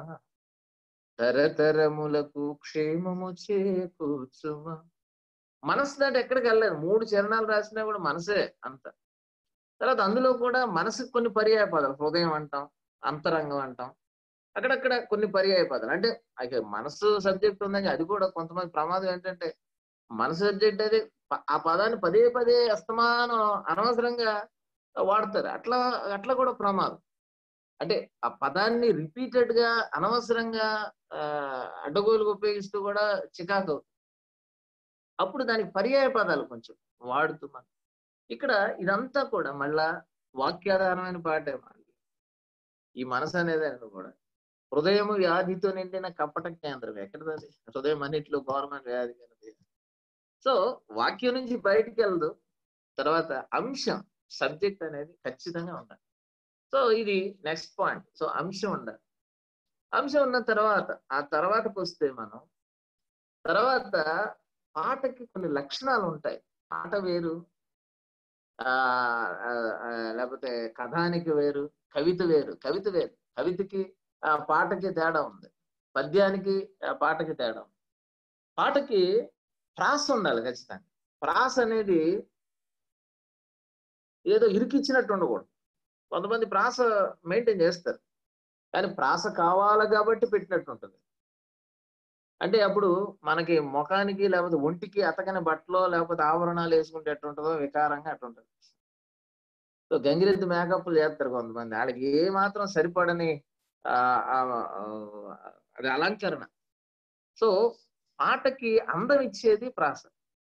తరతరములకు క్షేమము చేకూర్చుమా మనసు దాటి ఎక్కడికి వెళ్ళలేదు మూడు చరణాలు రాసినా కూడా మనసే అంత తర్వాత అందులో కూడా మనసుకు కొన్ని పర్యాయ పదాలు హృదయం అంటాం అంతరంగం అంటాం అక్కడక్కడ కొన్ని పర్యాయ పదాలు అంటే అక్కడ మనసు సబ్జెక్ట్ ఉందని అది కూడా కొంతమంది ప్రమాదం ఏంటంటే మనసు సబ్జెక్ట్ అది ప- ఆ పదాన్ని పదే పదే అస్తమానం అనవసరంగా వాడతారు అట్లా అట్లా కూడా ప్రమాదం అంటే ఆ పదాన్ని రిపీటెడ్ గా అనవసరంగా ఆ, అడ్డగోలుగా ఉపయోగిస్తూ కూడా చికాకు అవుతుంది. అప్పుడు దానికి పర్యాయ పదాలు కొంచెం వాడుతూ మనం ఇక్కడ ఇదంతా కూడా మళ్ళా వాక్యాధారమైన పాటే మళ్ళీ ఈ మనసు అనేది కూడా హృదయము వ్యాధితో నిండిన కపట కేంద్రం ఎక్కడది హృదయం అన్నిట్లో గవర్నమెంట్ వ్యాధి కలది సో వాక్యం నుంచి బయటికి వెళ్ళదు తర్వాత అంశం సబ్జెక్ట్ అనేది ఖచ్చితంగా ఉండాలి సో ఇది నెక్స్ట్ పాయింట్ సో అంశం ఉండాలి అంశం ఉన్న తర్వాత ఆ తర్వాతకు వస్తే మనం తర్వాత పాటకి కొన్ని లక్షణాలు ఉంటాయి పాట వేరు ఆ ఆ, ఆ, లేకపోతే కథానికి వేరు కవిత వేరు కవిత వేరు కవితకి ఆ పాటకి తేడా ఉంది పద్యానికి ఆ పాటకి తేడా ఉంది పాటకి ప్రాస ఉండాలి ఖచ్చితంగా ప్రాస అనేది ఏదో ఇరికిచ్చినట్టు ఉండకూడదు కొంతమంది ప్రాస మెయింటైన్ చేస్తారు కానీ ప్రాస కావాలి కాబట్టి పెట్టినట్టు ఉంటుంది అంటే అప్పుడు మనకి ముఖానికి లేకపోతే ఒంటికి అతకని బట్టలో లేకపోతే ఆభరణాలు వేసుకుంటే ఎట్టుంటుందో వికారంగా అట్టుంటుంది సో గంగిరెద్దు మేకప్లు చేస్తారు కొంతమంది వాళ్ళకి ఏ మాత్రం సరిపడని ఆ, ఆ, ఆ, అది అలంకరణ సో పాటకి అందం ఇచ్చేది ప్రాస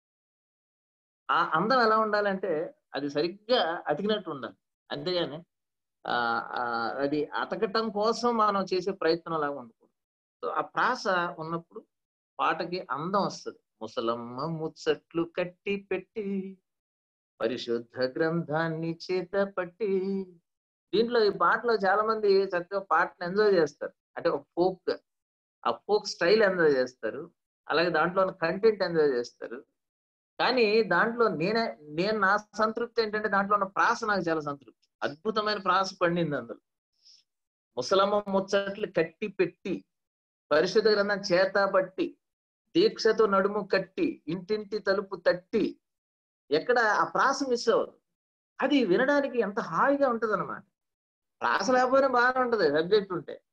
ఆ అందం ఎలా ఉండాలంటే అది సరిగ్గా అతికినట్టు ఉండాలి అంతేగాని ఆ ఆ, అది అతకటం కోసం మనం చేసే ప్రయత్నం లాగా ఉండకూడదు సో ఆ ప్రాస ఉన్నప్పుడు పాటకి అందం వస్తుంది ముసలమ్మ ముచ్చట్లు కట్టి పెట్టి పరిశుద్ధ గ్రంథాన్ని చేత పట్టి దీంట్లో ఈ పాటలో చాలా మంది చక్కగా పాటను ఎంజాయ్ చేస్తారు అంటే ఒక ఫోక్ ఆ ఫోక్ స్టైల్ ఎంజాయ్ చేస్తారు అలాగే దాంట్లో కంటెంట్ ఎంజాయ్ చేస్తారు కానీ దాంట్లో నేనే నేను నా సంతృప్తి ఏంటంటే దాంట్లో ఉన్న ప్రాస నాకు చాలా సంతృప్తి అద్భుతమైన ప్రాస పండింది అందులో ముసలమ్మ ముచ్చట్లు కట్టి పెట్టి పరిశుద్ధ గ్రంథం చేత పట్టి దీక్షతో నడుము కట్టి ఇంటింటి తలుపు తట్టి ఎక్కడ ఆ ప్రాస మిస్ అవ్వదు అది వినడానికి ఎంత హాయిగా ఉంటది అనమాట ప్రాస లేకపోయినా బాగానే ఉంటది సబ్జెక్ట్ ఉంటే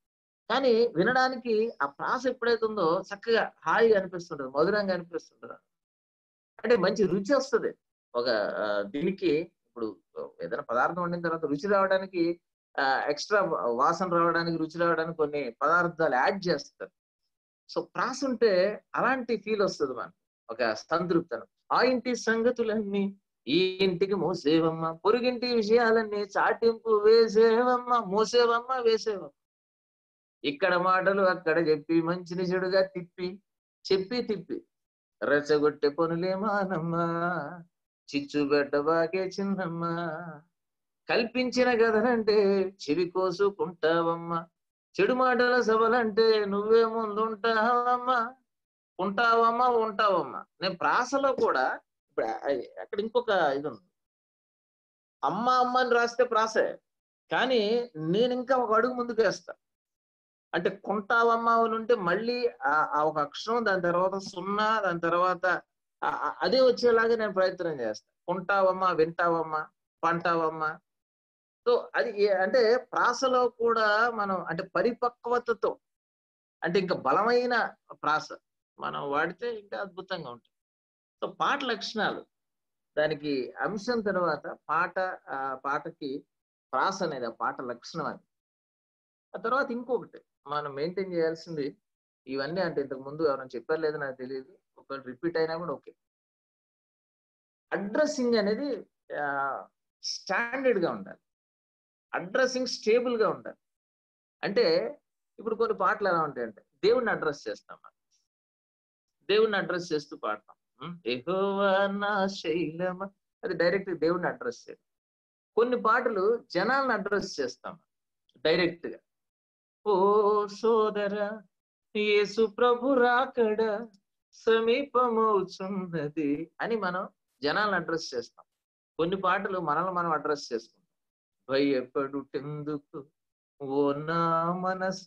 కానీ వినడానికి ఆ ప్రాస ఎప్పుడైతే ఉందో చక్కగా హాయిగా అనిపిస్తుంటది మధురంగా అనిపిస్తుంటది అంటే మంచి రుచి వస్తుంది ఒక ఆ, దీనికి ఇప్పుడు ఏదైనా పదార్థం వండిన తర్వాత రుచి రావడానికి ఎక్స్ట్రా వాసన రావడానికి రుచి రావడానికి కొన్ని పదార్థాలు యాడ్ చేస్తారు సో ప్రాస ఉంటే అలాంటి ఫీల్ వస్తుంది మనకి ఒక సంతృప్తనం ఆ ఇంటి సంగతులన్నీ ఈ ఇంటికి మోసేవమ్మ పొరుగింటి విషయాలన్నీ చాటింపు వేసేవమ్మ మోసేవమ్మ వేసేవమ్మ ఇక్కడ మాటలు అక్కడ చెప్పి మంచిని చెడుగా తిప్పి చెప్పి తిప్పి రెచ్చగొట్టే పనులే మానమ్మా చిచ్చు బాగే చిన్నమ్మ కల్పించిన కథనంటే చెవి కోసుకుంటావమ్మా చెడు మాటల సభలంటే నువ్వే ముందుంటావమ్మా ఉంటావమ్మా ఉంటావమ్మా నేను ప్రాసలో కూడా ఇప్పుడు ఆ- అక్కడ ఇంకొక ఇది ఉంది అమ్మ అమ్మ అని రాస్తే ప్రాసే కానీ నేను ఇంకా ఒక అడుగు ముందుకు వేస్తా అంటే కొంటావమ్మా అని ఉంటే మళ్ళీ ఆ- ఆ ఒక అక్షరం దాని తర్వాత సున్నా దాని తర్వాత ఆ- ఆ- అదే వచ్చేలాగా నేను ప్రయత్నం చేస్తా కొంటావమ్మా వింటావమ్మా పంటావమ్మా సో అది ఏ- అంటే ప్రాసలో కూడా మనం అంటే పరిపక్వతతో అంటే ఇంకా బలమైన ప్రాస మనం వాడితే ఇంకా అద్భుతంగా ఉంటుంది సో పాట లక్షణాలు దానికి అంశం తర్వాత పాట ఆ పాటకి ప్రాస అనేది ఆ పాట లక్షణం అది ఆ తర్వాత ఇంకొకటి మనం మెయింటైన్ చేయాల్సింది ఇవన్నీ అంటే ఇంతకు ముందు ఎవరైనా చెప్పారు లేదో నాకు తెలియదు ఒకవేళ రిపీట్ అయినా కూడా ఓకే అడ్రస్సింగ్ అనేది స్టాండర్డ్ గా ఉండాలి అడ్రస్సింగ్ స్టేబుల్ గా ఉండాలి అంటే ఇప్పుడు కొన్ని పాటలు ఎలా ఉంటాయంటే దేవుణ్ణి అడ్రస్ చేస్తాం మనం దేవుణ్ణి అడ్రస్ చేస్తూ పాడతాం ఉం? యెహోవా నా శైలమ అది డైరెక్ట్ దేవుణ్ణి అడ్రస్ చేయడం కొన్ని పాటలు జనాలను అడ్రస్ చేస్తాం డైరెక్ట్ గా ఓ సోదర యేసు ప్రభు రాకడ సమీపమవుచున్నది అని మనం జనాలను అడ్రస్ చేస్తాం కొన్ని పాటలు మనల్ని మనం అడ్రస్ చేసుకుంటాం భయపడుటెందుకు ఓ నా మనస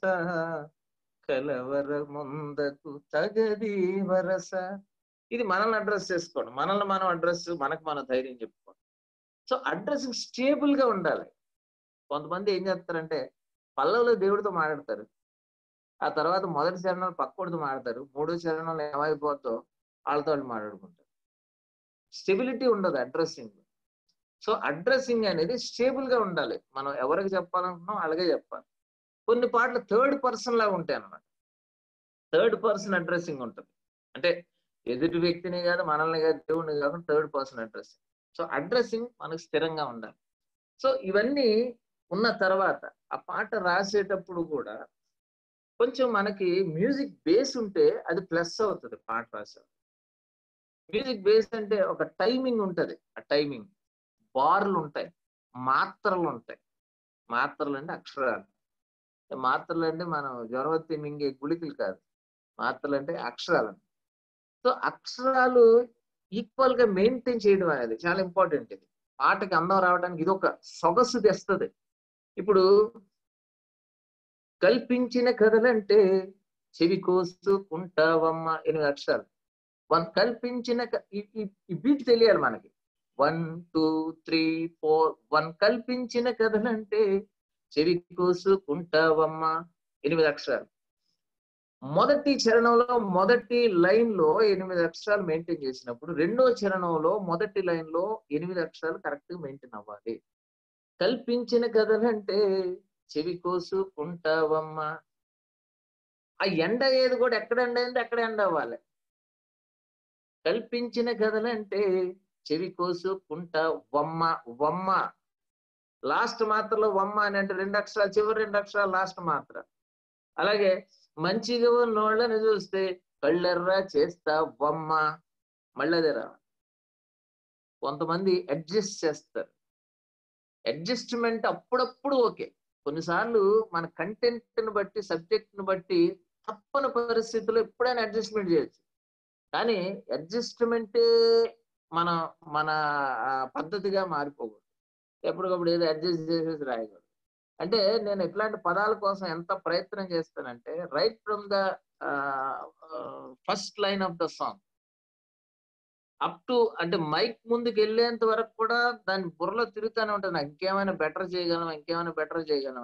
కలవర ముందకు తగది వరస ఇది మనల్ని అడ్రస్ చేసుకోండి మనల్ని మనం అడ్రస్ మనకు మన ధైర్యం చెప్పుకోండి సో అడ్రస్సింగ్ స్టేబుల్ గా ఉండాలి కొంతమంది ఏం చేస్తారంటే పల్లవులో దేవుడితో మాట్లాడతారు ఆ తర్వాత మొదటి చరణంలో పక్కోడితో మాట్లాడతారు మూడో చరణంలో ఏమైపోద్దో వాళ్ళతో వాళ్ళు మాట్లాడుకుంటారు స్టెబిలిటీ ఉండదు అడ్రస్సింగ్ సో అడ్రస్సింగ్ అనేది స్టేబుల్ గా ఉండాలి మనం ఎవరికి చెప్పాలనుకున్నాం అలాగే చెప్పాలి కొన్ని పాటలు థర్డ్ పర్సన్ లాగా ఉంటాయి అన్నమాట థర్డ్ పర్సన్ అడ్రస్సింగ్ ఉంటుంది అంటే ఎదుటి వ్యక్తిని కాదు మనల్ని కాదు దేవుడిని కాకుండా third person addressing so addressing మనకు స్థిరంగా ఉండాలి సో ఇవన్నీ ఉన్న తర్వాత ఆ పాట రాసేటప్పుడు కూడా కొంచెం మనకి మ్యూజిక్ బేస్ ఉంటే అది ప్లస్ అవుతుంది పాట రాసే మ్యూజిక్ బేస్ అంటే ఒక టైమింగ్ ఉంటది ఆ టైమింగ్ బార్లు ఉంటాయి మాత్రలు ఉంటాయి మాత్రలు అంటే అక్షరాలు మాత్రలు అంటే మనం జ్వరవత్తి మింగే గుళికలు కాదు మాత్రలు అంటే అక్షరాలు సో అక్షరాలు ఈక్వల్ గా మెయింటైన్ చేయడం అనేది చాలా ఇంపార్టెంట్ ఇది పాటకి అందం రావడానికి ఇది ఒక సొగసు తెస్తుంది ఇప్పుడు కల్పించిన కథలంటే చెవి కోసుకుంటావమ్మ ఎనిమిది అక్షరాలు వన్ కల్పించిన క- ఈ- ఈ- ఈ బీట్ తెలియాలి మనకి one two three four one కల్పించిన కథలంటే చెవి కోసుకుంటావమ్మ ఎనిమిది అక్షరాలు మొదటి చరణంలో మొదటి లైన్ లో ఎనిమిది అక్షరాలు మెయింటైన్ చేసినప్పుడు రెండో చరణంలో మొదటి లైన్ లో ఎనిమిది అక్షరాలు కరెక్ట్ గా మెయింటైన్ అవ్వాలి కల్పించిన కథలంటే చెవి కోసుకుంటావమ్మా ఆ ఎండ ఏది కూడా ఎక్కడ ఎండ అయింది అక్కడ ఎండ అవ్వాలి కల్పించిన కథలంటే చెవి కోసుకుంటా వమ్మ వమ్మ లాస్ట్ మాత్రలో వమ్మ అని అంటే రెండు అక్షరాలు చివరి రెండు అక్షరాలు లాస్ట్ మాత్ర అలాగే మంచిగా ఉన్నోళ్ళని చూస్తే కళ్ళెర్రా చేస్తా వమ్మ మళ్ళదేరా కొంతమంది అడ్జస్ట్ చేస్తారు అడ్జస్ట్మెంట్ అప్పుడప్పుడు ఓకే కొన్నిసార్లు మన కంటెంట్ ని బట్టి సబ్జెక్ట్ ని బట్టి తప్పని పరిస్థితుల్లో ఎప్పుడైనా అడ్జస్ట్మెంట్ చేయొచ్చు కానీ అడ్జస్ట్మెంటే మన మన ఆ, పద్ధతిగా మారిపోకూడదు ఎప్పటికప్పుడు ఏదో అడ్జస్ట్ చేసేసి రాయకూడదు అంటే నేను ఇట్లాంటి పదాల కోసం ఎంత ప్రయత్నం చేస్తానంటే right from the first line of the song up to అంటే మైక్ ముందుకు వెళ్ళేంత వరకు కూడా దాని బుర్రలో తిరుగుతూనే ఉంటాను నాకు ఇంకేమైనా బెటర్ చేయగలమా ఇంకేమైనా బెటర్ చేయగలమా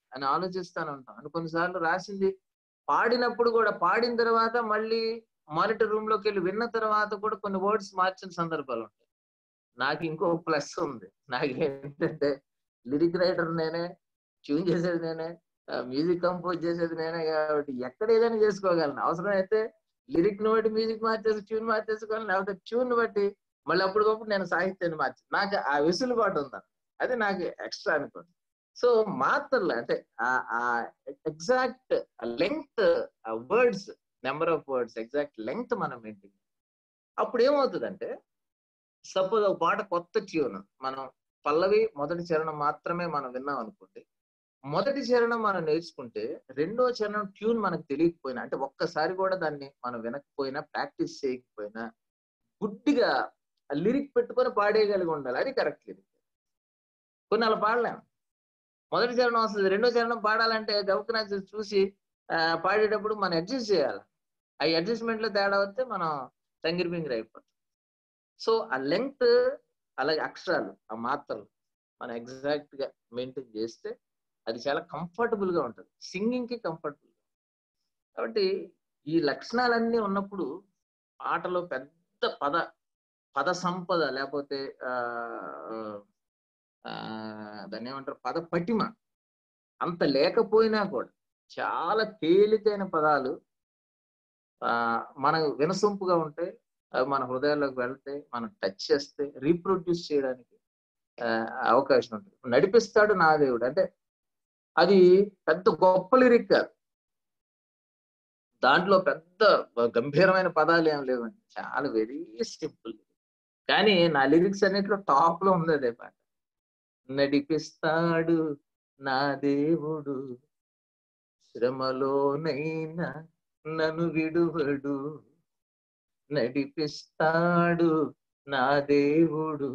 అని ఆలోచిస్తాను ఉంటాం అని కొన్నిసార్లు రాసింది పాడినప్పుడు కూడా పాడిన తర్వాత మళ్ళీ మానిటర్ రూమ్ లోకి వెళ్ళి విన్న తర్వాత కూడా కొన్ని వర్డ్స్ మార్చిన సందర్భాలు ఉంటాయి నాకు ఇంకో ప్లస్ ఉంది నాకు ఏంటంటే లిరిక్ రైటర్ నేనే ట్యూన్ చేసేది నేనే మ్యూజిక్ కంపోజ్ చేసేది నేనే కాబట్టి ఎక్కడ ఏదైనా చేసుకోగలను అవసరం అయితే లిరిక్ ను బట్టి మ్యూజిక్ మార్చేసి ట్యూన్ మార్చేసుకోవాలి లేకపోతే ట్యూన్ బట్టి మళ్ళీ అప్పటికప్పుడు నేను సాహిత్యాన్ని మార్చి నాకు ఆ వెసులుబాటు ఉందని అది నాకు ఎక్స్ట్రా అనుకోండి సో మాత్రలు అంటే ఆ exact length words number of words exact length మనం మెయింటైన్ అప్పుడు ఏమవుతుందంటే సపోజ్ ఒక పాట కొత్త ట్యూన్ మనం పల్లవి మొదటి చరణం మాత్రమే మనం విన్నాం అనుకోండి మొదటి చరణం మనం నేర్చుకుంటే రెండో చరణం ట్యూన్ మనకు తెలియకపోయినా అంటే ఒక్కసారి కూడా దాన్ని మనం వినకపోయినా ప్రాక్టీస్ చేయకపోయినా గుడ్డిగా లిరిక్ పెట్టుకొని పాడేయగలిగి ఉండాలి అది కరెక్ట్ లిరిక్ కొన్ని అలా పాడలేము మొదటి చరణం వస్తుంది రెండో చరణం పాడాలంటే గౌకనా చూసి పాడేటప్పుడు మనం అడ్జస్ట్ చేయాలి ఆ అడ్జస్ట్మెంట్ లో తేడా వస్తే మనం తంగిరి పింగిరి అయిపోతాం సో ఆ లెంగ్త్ అలాగే అక్షరాలు ఆ మాత్రలు మనం ఎగ్జాక్ట్ గా మెయింటైన్ చేస్తే అది చాలా కంఫర్టబుల్ గా ఉంటుంది సింగింగ్ కి కంఫర్టబుల్ కాబట్టి ఈ లక్షణాలన్నీ ఉన్నప్పుడు పాటలో పెద్ద పద పద సంపద లేకపోతే ఆ దాన్ని ఏమంటారు పద పటిమ అంత లేకపోయినా కూడా చాలా తేలికైన పదాలు ఆ మన వినసొంపుగా ఉంటే అవి మన హృదయాల్లోకి వెళ్తే మనం టచ్ చేస్తే రీప్రొడ్యూస్ చేయడానికి అవకాశం ఉంటుంది నడిపిస్తాడు నా దేవుడు అంటే అది పెద్ద గొప్ప లిరిక్ కాదు దాంట్లో పెద్ద గంభీరమైన పదాలు ఏం లేవండి చాలా వెరీ సింపుల్ కానీ నా లిరిక్స్ అన్నిట్లో టాప్ లో ఉంది అదే పాట నడిపిస్తాడు నా దేవుడు శ్రమలోనైనా నన్ను విడువడు నడిపిస్తాడు నా దేవుడు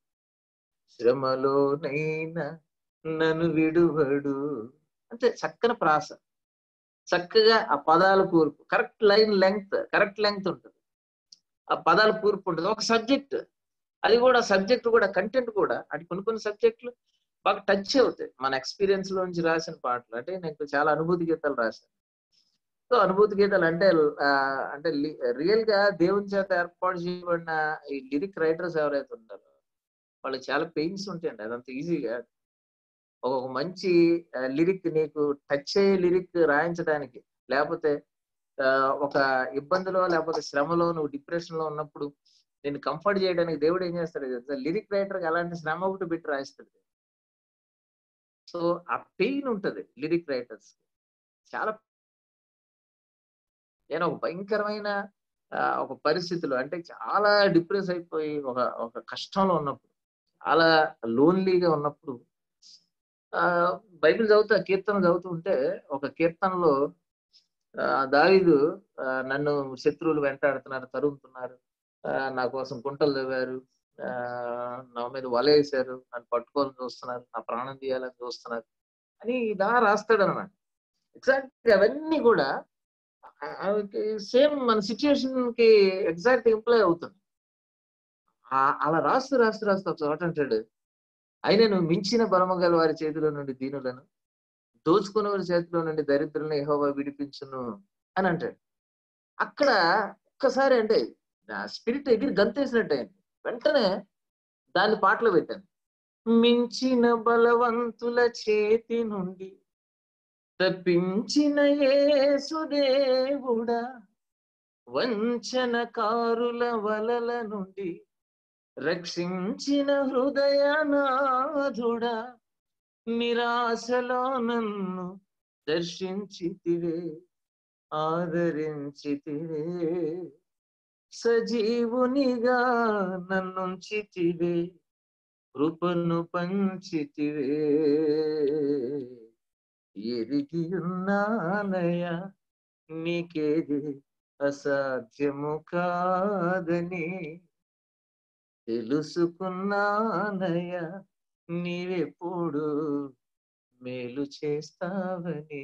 శ్రమలోనైనా నన్ను విడువడు అంటే చక్కని ప్రాస చక్కగా ఆ పదాల కూర్పు correct line length correct length ఉంటుంది ఆ పదాల కూర్పు ఉంటుంది ఒక సబ్జెక్ట్ అది కూడా సబ్జెక్ట్ కూడా కంటెంట్ కూడా అంటే కొన్ని కొన్ని సబ్జెక్టులు బాగా టచ్ అవుతాయి మన ఎక్స్పీరియన్స్ లోంచి రాసిన పాటలు అంటే నేను చాలా అనుభూతి గీతాలు రాశాను సో అనుభూతి గీతాలు అంటే అంటే రియల్ గా దేవుని చేత ఏర్పాటు చేయబడిన ఈ లిరిక్ రైటర్స్ ఎవరైతే ఉంటారో వాళ్ళకి చాలా పెయిన్స్ ఉంటాయండి అదంత ఈజీగా ఒక మంచి లిరిక్ నీకు టచ్ అయ్యే లిరిక్ రాయించడానికి లేకపోతే ఒక ఇబ్బందిలో లేకపోతే శ్రమలో నువ్వు డిప్రెషన్ లో ఉన్నప్పుడు నేను కంఫర్ట్ చేయడానికి దేవుడు ఏం చేస్తాడు కదా లిరిక్ రైటర్ అలాంటి శ్రమ ఒకటి పెట్టి రాయిస్తాడు సో ఆ పెయిన్ ఉంటది లిరిక్ రైటర్స్ చాలా నేను ఒక భయంకరమైన ఒక పరిస్థితిలో అంటే చాలా డిప్రెస్ అయిపోయి ఒక ఒక కష్టంలో ఉన్నప్పుడు చాలా లోన్లీగా ఉన్నప్పుడు ఆ బైబిల్ చదువుతా కీర్తన చదువుతూ ఉంటే ఒక కీర్తనలో దావీదు నన్ను శత్రువులు వెంటాడుతున్నారు తరుగుతున్నారు నా కోసం గుంటలు తవ్వారు నా మీద వలేసారు నన్ను పట్టుకోవాలని చూస్తున్నారు నా ప్రాణం తీయాలని చూస్తున్నారు అని ఇలా రాస్తాడు అన్నమాట ఎగ్జాక్ట్ అవన్నీ కూడా సేమ్ మన సిచ్యుయేషన్ కి ఎగ్జాక్ట్ ఎంప్లాయ్ అవుతుంది అలా రాస్తూ రాస్తూ రాస్తూ చోట అంటాడు అయినను మించిన బలమగల వారి చేతిలో నుండి దీనులను దోచుకునే వారి చేతిలో నుండి దరిద్రులను ఎహోవా విడిపించును అని అంటాడు అక్కడ ఒక్కసారి అంటే స్పిరిట్ ఎగిరి గంతేసినట్టు అయింది వెంటనే దాన్ని పాటలు పెట్టాను మించిన బలవంతుల చేతి నుండి తప్పించిన యేసుదేవుడా వంచనకారుల వలల నుండి రక్షించిన హృదయనాథుడా నిరాశలో నన్ను దర్శించితివే ఆదరించితివే సజీవునిగా నన్నుంచితివే కృపను పంచితివే ఎరిగి ఉన్నానయ నీకేది అసాధ్యము కాదని తెలుసుకున్నానయ నీవెప్పుడు మేలు చేస్తావని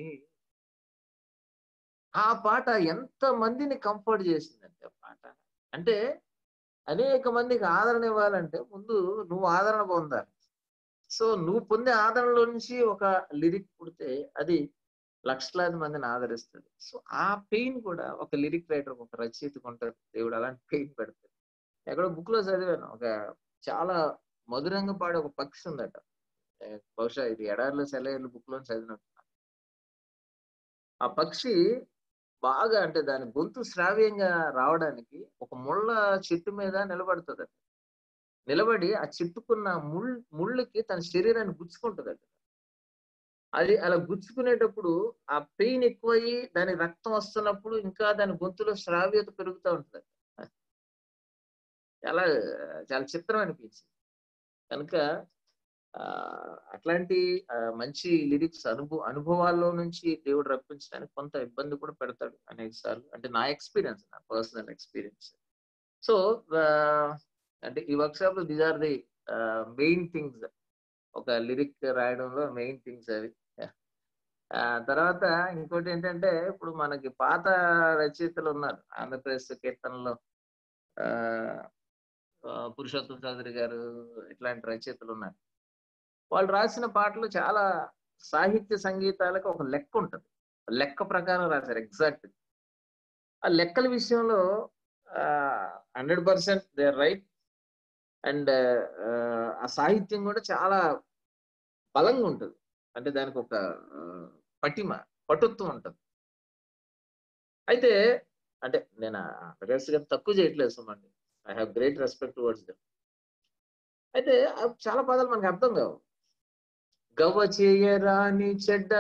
ఆ పాట ఎంత మందిని కంఫర్ట్ చేసిందంటే ఆ పాట అంటే అనేక మందికి ఆదరణ ఇవ్వాలంటే ముందు నువ్వు ఆదరణ పొందాలి సో నువ్వు పొందే ఆదరణలో నుంచి ఒక లిరిక్ పుడితే అది లక్షలాది మందిని ఆదరిస్తుంది సో ఆ పెయిన్ కూడా ఒక లిరిక్ రైటర్ ఒక రచయితకు ఉంటుంది దేవుడు అలాంటి పెయిన్ పెడతాడు ఎక్కడో బుక్ లో చదివాను ఒక చాలా మధురంగా పాడే ఒక పక్షి ఉందట ఏ, బహుశా ఇది ఎడారిలో సెలయేర్లు బుక్ లో చదివినట్టు ఆ పక్షి బాగా అంటే దాని గొంతు శ్రావ్యంగా రావడానికి ఒక ముళ్ళ చెట్టు మీద నిలబడుతుంది నిలబడి ఆ చెట్టుకున్న ముళ్ ముళ్ళకి తన శరీరాన్ని గుచ్చుకుంటుంది అది అలా గుచ్చుకునేటప్పుడు ఆ పెయిన్ ఎక్కువయ్యి దాని రక్తం వస్తున్నప్పుడు ఇంకా దాని గొంతులో శ్రావ్యత పెరుగుతూ ఉంటుంది చాలా చాలా చిత్రం అనిపించింది కనుక ఆ అట్లాంటి ఆ, మంచి లిరిక్స్ అనుభవ అనుభవాల్లో నుంచి దేవుడు రప్పించడానికి కొంత ఇబ్బంది కూడా పెడతాడు అనేక సార్లు అంటే నా ఎక్స్పీరియన్స్ నా పర్సనల్ ఎక్స్పీరియన్స్ సో అంటే ఈ వర్క్ షాప్ లో these are the main things ఒక లిరిక్ రాయడంలో మెయిన్ థింగ్స్ అవి ఆ తర్వాత ఇంకోటి ఏంటంటే ఇప్పుడు మనకి పాత రచయితలు ఉన్నారు ఆంధ్రప్రదేశ్ కీర్తనలో ఆ ఆ, పురుషోత్తం చౌదరి గారు ఇట్లాంటి రచయితలు ఉన్నారు వాళ్ళు రాసిన పాటలు చాలా సాహిత్య సంగీతాలకు ఒక లెక్క ఉంటుంది లెక్క ప్రకారం రాశారు ఎగ్జాక్ట్ ఆ లెక్కల విషయంలో hundred percent they right and ఆ సాహిత్యం కూడా చాలా బలంగా ఉంటుంది అంటే దానికి ఒక ఆ, పటిమ పటుత్వం ఉంటుంది అయితే అంటే నేను ఆంధ్రప్రదేశ్ గారు తక్కువ చేయట్లేదు సుమండి I have great respect towards them అయితే ఆ చాలా పదాలు మనకు అర్థం కావు గవ్వ చేయరాని చెడ్డ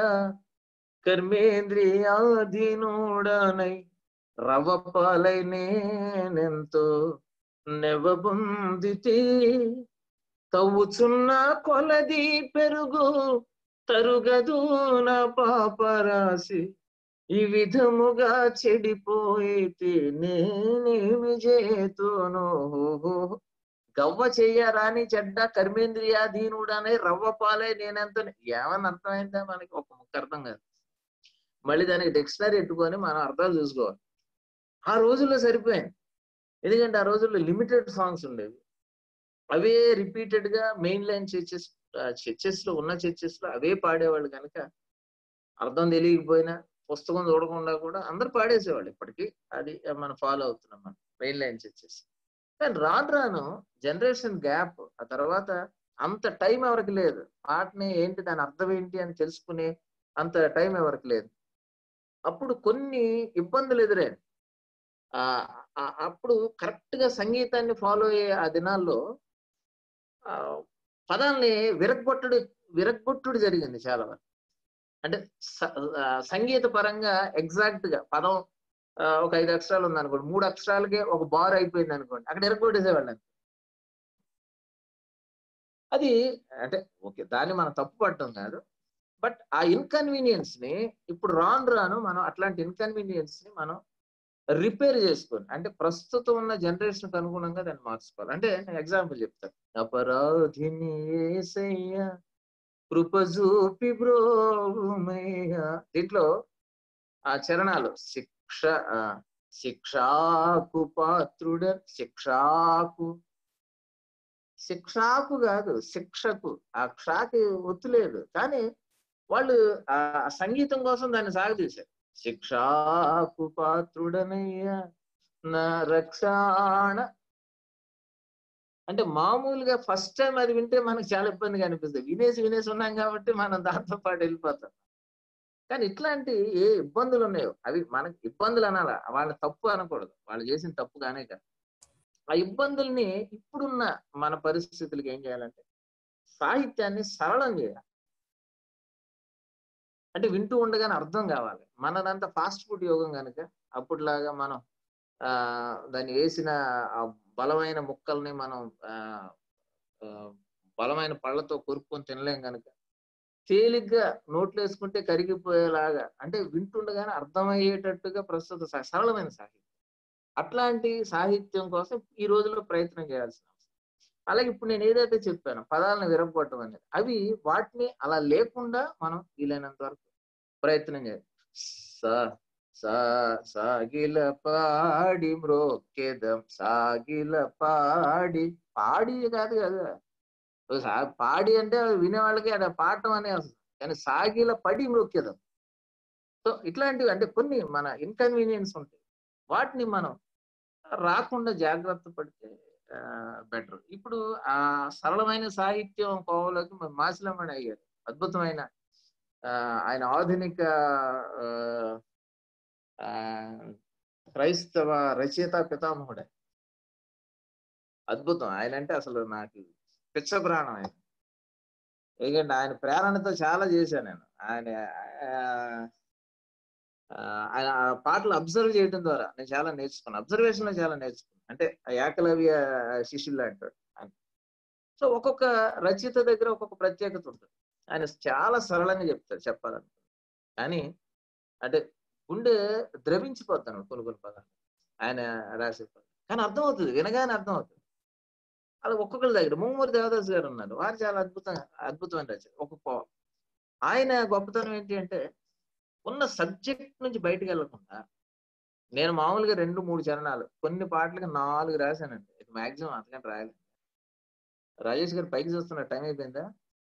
కర్మేంద్రియాధీనుడనై రవ పాలై నేనెంతో నెవబుందితి తవ్వుచున్న కొలది పెరుగు తరుగదు నా పాపరాశి ఈ విధముగా చెడిపోయితే నేనేమి చేతును గవ్వ చెయ్యరాని చెడ్డ కర్మేంద్రియాధీనుడనే రవ్వ పాలే నేనెంత ఏమని అర్థమైందా మనకి ఒక ముక్క అర్థం కాదు మళ్ళీ దానికి డిక్షనరీ ఎట్టుకొని మనం అర్థాలు చూసుకోవాలి ఆ రోజుల్లో సరిపోయింది ఎందుకంటే ఆ రోజుల్లో లిమిటెడ్ సాంగ్స్ ఉండేవి అవే రిపీటెడ్ గా మెయిన్ లైన్ చర్చెస్ చర్చెస్ లో ఉన్న చర్చెస్ లో అవే పాడేవాళ్ళు కనుక అర్థం తెలియకపోయినా పుస్తకం చూడకుండా కూడా అందరు పాడేసేవాళ్ళు ఇప్పటికీ అది మనం ఫాలో అవుతున్నాం మనం మెయిన్ లైన్ చర్చెస్ కానీ రాను రాను జనరేషన్ గ్యాప్ ఆ తర్వాత అంత టైం ఎవరికి లేదు పాటని ఏంటి దాని అర్థం ఏంటి అని తెలుసుకునే అంత టైం ఎవరికి లేదు అప్పుడు కొన్ని ఇబ్బందులు ఎదురాయి ఆ ఆ- అప్పుడు కరెక్ట్ గా సంగీతాన్ని ఫాలో అయ్యే ఆ దినాల్లో ఆ పదాల్ని విరగ్గొట్టుడు విరగ్గొట్టుడు జరిగింది చాలా వరకు అంటే స- ఆ, సంగీత పరంగా ఎగ్జాక్ట్ గా పదం ఆ, ఒక ఐదు అక్షరాలు ఉంది అనుకోండి మూడు అక్షరాలకే ఒక బార్ అయిపోయింది అనుకోండి అక్కడ ఎరగొట్టేసేవాళ్ళని అది అంటే ఓకే దాన్ని మనం తప్పు పడటం కాదు బట్ ఆ ఇన్కన్వీనియన్స్ ని ఇప్పుడు రాను రాను మనం అట్లాంటి ఇన్కన్వీనియన్స్ ని మనం రిపేర్ చేసుకొని అంటే ప్రస్తుతం ఉన్న జనరేషన్ కి అనుగుణంగా దాన్ని మార్చుకోవాలి అంటే నేను ఎగ్జాంపుల్ చెప్తాను అపరాధిని యేసయ్య కృప చూపి బ్రోమయ్య దీంట్లో ఆ చరణాలు శిక్ష ఆ, శిక్షాకు పాత్రుడ శిక్షాకు శిక్షాకు కాదు శిక్షకు ఆ క్షాకి ఒత్తులేదు కానీ వాళ్ళు ఆ సంగీతం కోసం దాన్ని సాగదీశారు శిక్షాకు పాత్రుడనయ్యా నా రక్షాణ అంటే మామూలుగా ఫస్ట్ టైం అది వింటే మనకు చాలా ఇబ్బందిగా అనిపిస్తుంది వినేసి వినేసి ఉన్నాం కాబట్టి మనం దాంతో పాటు వెళ్ళిపోతాం కానీ ఇట్లాంటి ఏ ఇబ్బందులు ఉన్నాయో అవి మనకి ఇబ్బందులు అనాలా వాళ్ళ తప్పు అనకూడదు వాళ్ళు చేసిన తప్పు కానే కాదు ఆ ఇబ్బందుల్ని ఇప్పుడున్న మన పరిస్థితులకి ఏం చేయాలంటే సాహిత్యాన్ని సరళం చేయాలి అంటే వింటూ ఉండగానే అర్థం కావాలి మనదంతా ఫాస్ట్ ఫుడ్ యోగం కనుక అప్పుడులాగా మనం ఆ దాన్ని వేసిన ఆ బలమైన ముక్కల్ని మనం ఆ ఆ, బలమైన పళ్ళతో కొరుక్కొని తినలేం కనుక తేలిగ్గా నోట్లు వేసుకుంటే కరిగిపోయేలాగా అంటే వింటుండగానే అర్థమయ్యేటట్టుగా ప్రస్తుత స- సరళమైన సాహిత్యం అట్లాంటి సాహిత్యం కోసం ఈ రోజుల్లో ప్రయత్నం చేయాల్సిన అవసరం అలాగే ఇప్పుడు నేను ఏదైతే చెప్పాను పదాలను విరగొట్టడం అనేది అవి వాటిని అలా లేకుండా మనం వీలైనంత వరకు ప్రయత్నం చేయాలి సా సా సాగిల పాడి మ్రోక్కెదం సాగిల పాడి పాడి కాదు కదా సా- పాడి అంటే వినేవాళ్ళకి అది పాడటం అనే వస్తుంది కానీ సాగిల పడి మ్రొక్కేదాం సో ఇట్లాంటివి అంటే కొన్ని మన ఇన్కన్వీనియన్స్ ఉంటాయి వాటిని మనం రాకుండా జాగ్రత్త పడితే బెటర్ ఇప్పుడు ఆ సరళమైన సాహిత్యం కోవలోకి మన మాసిలమ్మని అయ్యారు అద్భుతమైన ఆ, ఆయన ఆధునిక ఆ, ఆ, క్రైస్తవ రచయిత పితామహుడే అద్భుతం ఆయన అంటే అసలు నాకు పిచ్చ ప్రాణం ఆయన ఎందుకంటే ఆయన ప్రేరణతో చాలా చేశాను నేను ఆయన ఆ, ఆ, ఆయన ఆ పాటలు అబ్జర్వ్ చేయడం ద్వారా నేను చాలా నేర్చుకున్నాను అబ్జర్వేషన్ లో చాలా నేర్చుకున్నాను అంటే ఆ ఏకలవ్య శిష్యులు అంటాడు సో ఒక్కొక్క రచయిత దగ్గర ఒక్కొక్క ప్రత్యేకత ఉంటుంది ఆయన చాలా సరళంగా చెప్తాడు చెప్పాలని కానీ అంటే గుండె ద్రవించిపోతాను కొన్ని కొన్ని పదాలు ఆయన రాసే పదాలు కానీ అర్థమవుతుంది వినగానే అర్థమవుతుంది అలా ఒక్కొక్కరి దగ్గర మూమూరి దేవదాస్ గారు ఉన్నారు వారు చాలా అద్భుతంగా అద్భుతమైన రచన ఒక్కొక్క ఆయన గొప్పతనం ఏంటి అంటే ఉన్న సబ్జెక్ట్ నుంచి బయటకు వెళ్లకుండా నేను మామూలుగా రెండు మూడు చరణాలు కొన్ని పాటలకి నాలుగు రాశానండి మాక్సిమం అంతకంటే రాయలేదు రాజేష్ గారు పైకి చూస్తున్న టైం అయిపోయిందా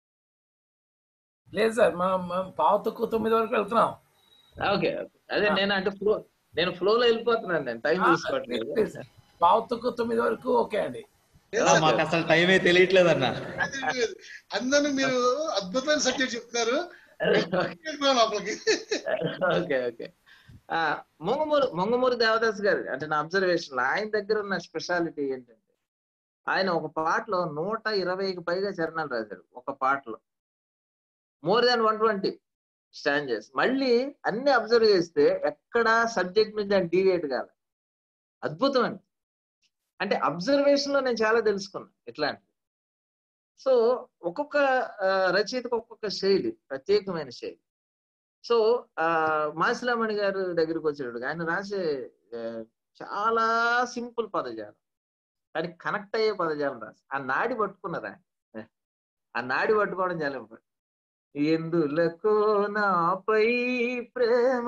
లేదు సార్ మనం మనం పావు తక్కువ తొమ్మిది వరకు వెళ్తున్నాం ఓకే అదే నేను అంటే ఫ్లో నేను ఫ్లో లో వెళ్ళిపోతున్నాను నేను టైం తీసుకోవట్లేదు ప్లీజ్. పావు తక్కువ తొమ్మిది వరకు ఓకే అండి లేదు ఆ, సార్, మాకు అసలు టైమే తెలియట్లేదు అన్న అది లేదు. అందరూ మీరు అద్భుతమైన సబ్జెక్ట్ చెప్తున్నారు వెళ్ళిపోయాం లోపలికి ఓకే ఓకే ఆ మొంగమూరు మొంగమూరి దేవదాస్ గారు అంటే నా అబ్జర్వేషన్ ఆయన దగ్గర ఉన్న స్పెషాలిటీ ఏంటంటే ఆయన ఒక పాటలో నూట ఇరవైకి పైగా చరణాలు రాశాడు ఒక పాటలో more than one twenty stanzas మళ్ళీ అన్ని అబ్జర్వ్ చేస్తే ఎక్కడ సబ్జెక్ట్ నుంచి ఆయన డీవియేట్ కాల అద్భుతం అండి అంటే అబ్జర్వేషన్ లో నేను చాలా తెలుసుకున్నా ఇట్లాంటి సో ఒక్కొక్క ఆ, రచయితకు ఒక్కొక్క శైలి ప్రత్యేకమైన శైలి సో ఆ మాసిలామణి గారు దగ్గరికి వచ్చేటప్పుడు ఆయన రాసే ఆ, చాలా సింపుల్ పదజాలం కానీ కనెక్ట్ అయ్యే పదజాలం రాసి ఆ నాడి పట్టుకున్నారు ఆయన ఆ నాడి పట్టుకోవడం చాలా ఇంపార్టెంట్ ఎందులకు నాపై ప్రేమ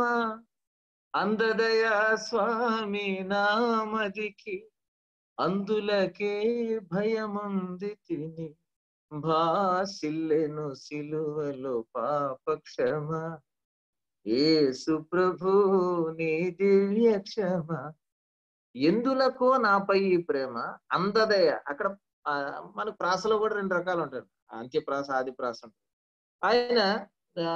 అందదయా స్వామి నామదికి అందులకే భయముంది తిని భాసిల్లెను సిలువలో పాపక్షమ ఏసు ప్రభు నీ దివ్య క్షమ ఎందులకో నాపై ఈ ప్రేమ అందదయ అక్కడ ఆ, మనకు ప్రాసలో కూడా రెండు రకాలు ఉంటాయి అంత్యప్రాస ఆది ప్రాస ఉంటుంది. ఆయన ఆ,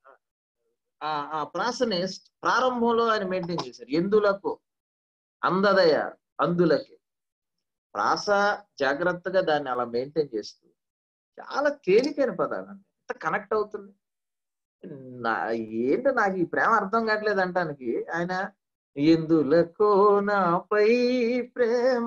ఆ ఆ ప్రాసని ప్రారంభంలో ఆయన మెయింటైన్ చేశారు ఎందులకు అందదయ అందులకి ప్రాస జాగ్రత్తగా దాన్ని అలా మెయింటైన్ చేస్తూ చాలా తేలికైన పదాలు అండి ఎంత కనెక్ట్ అవుతుంది నా ఏంటో నాకు ఈ ప్రేమ అర్థం కావట్లేదు అంటానికి ఆయన ఎందులకో నాపై ప్రేమ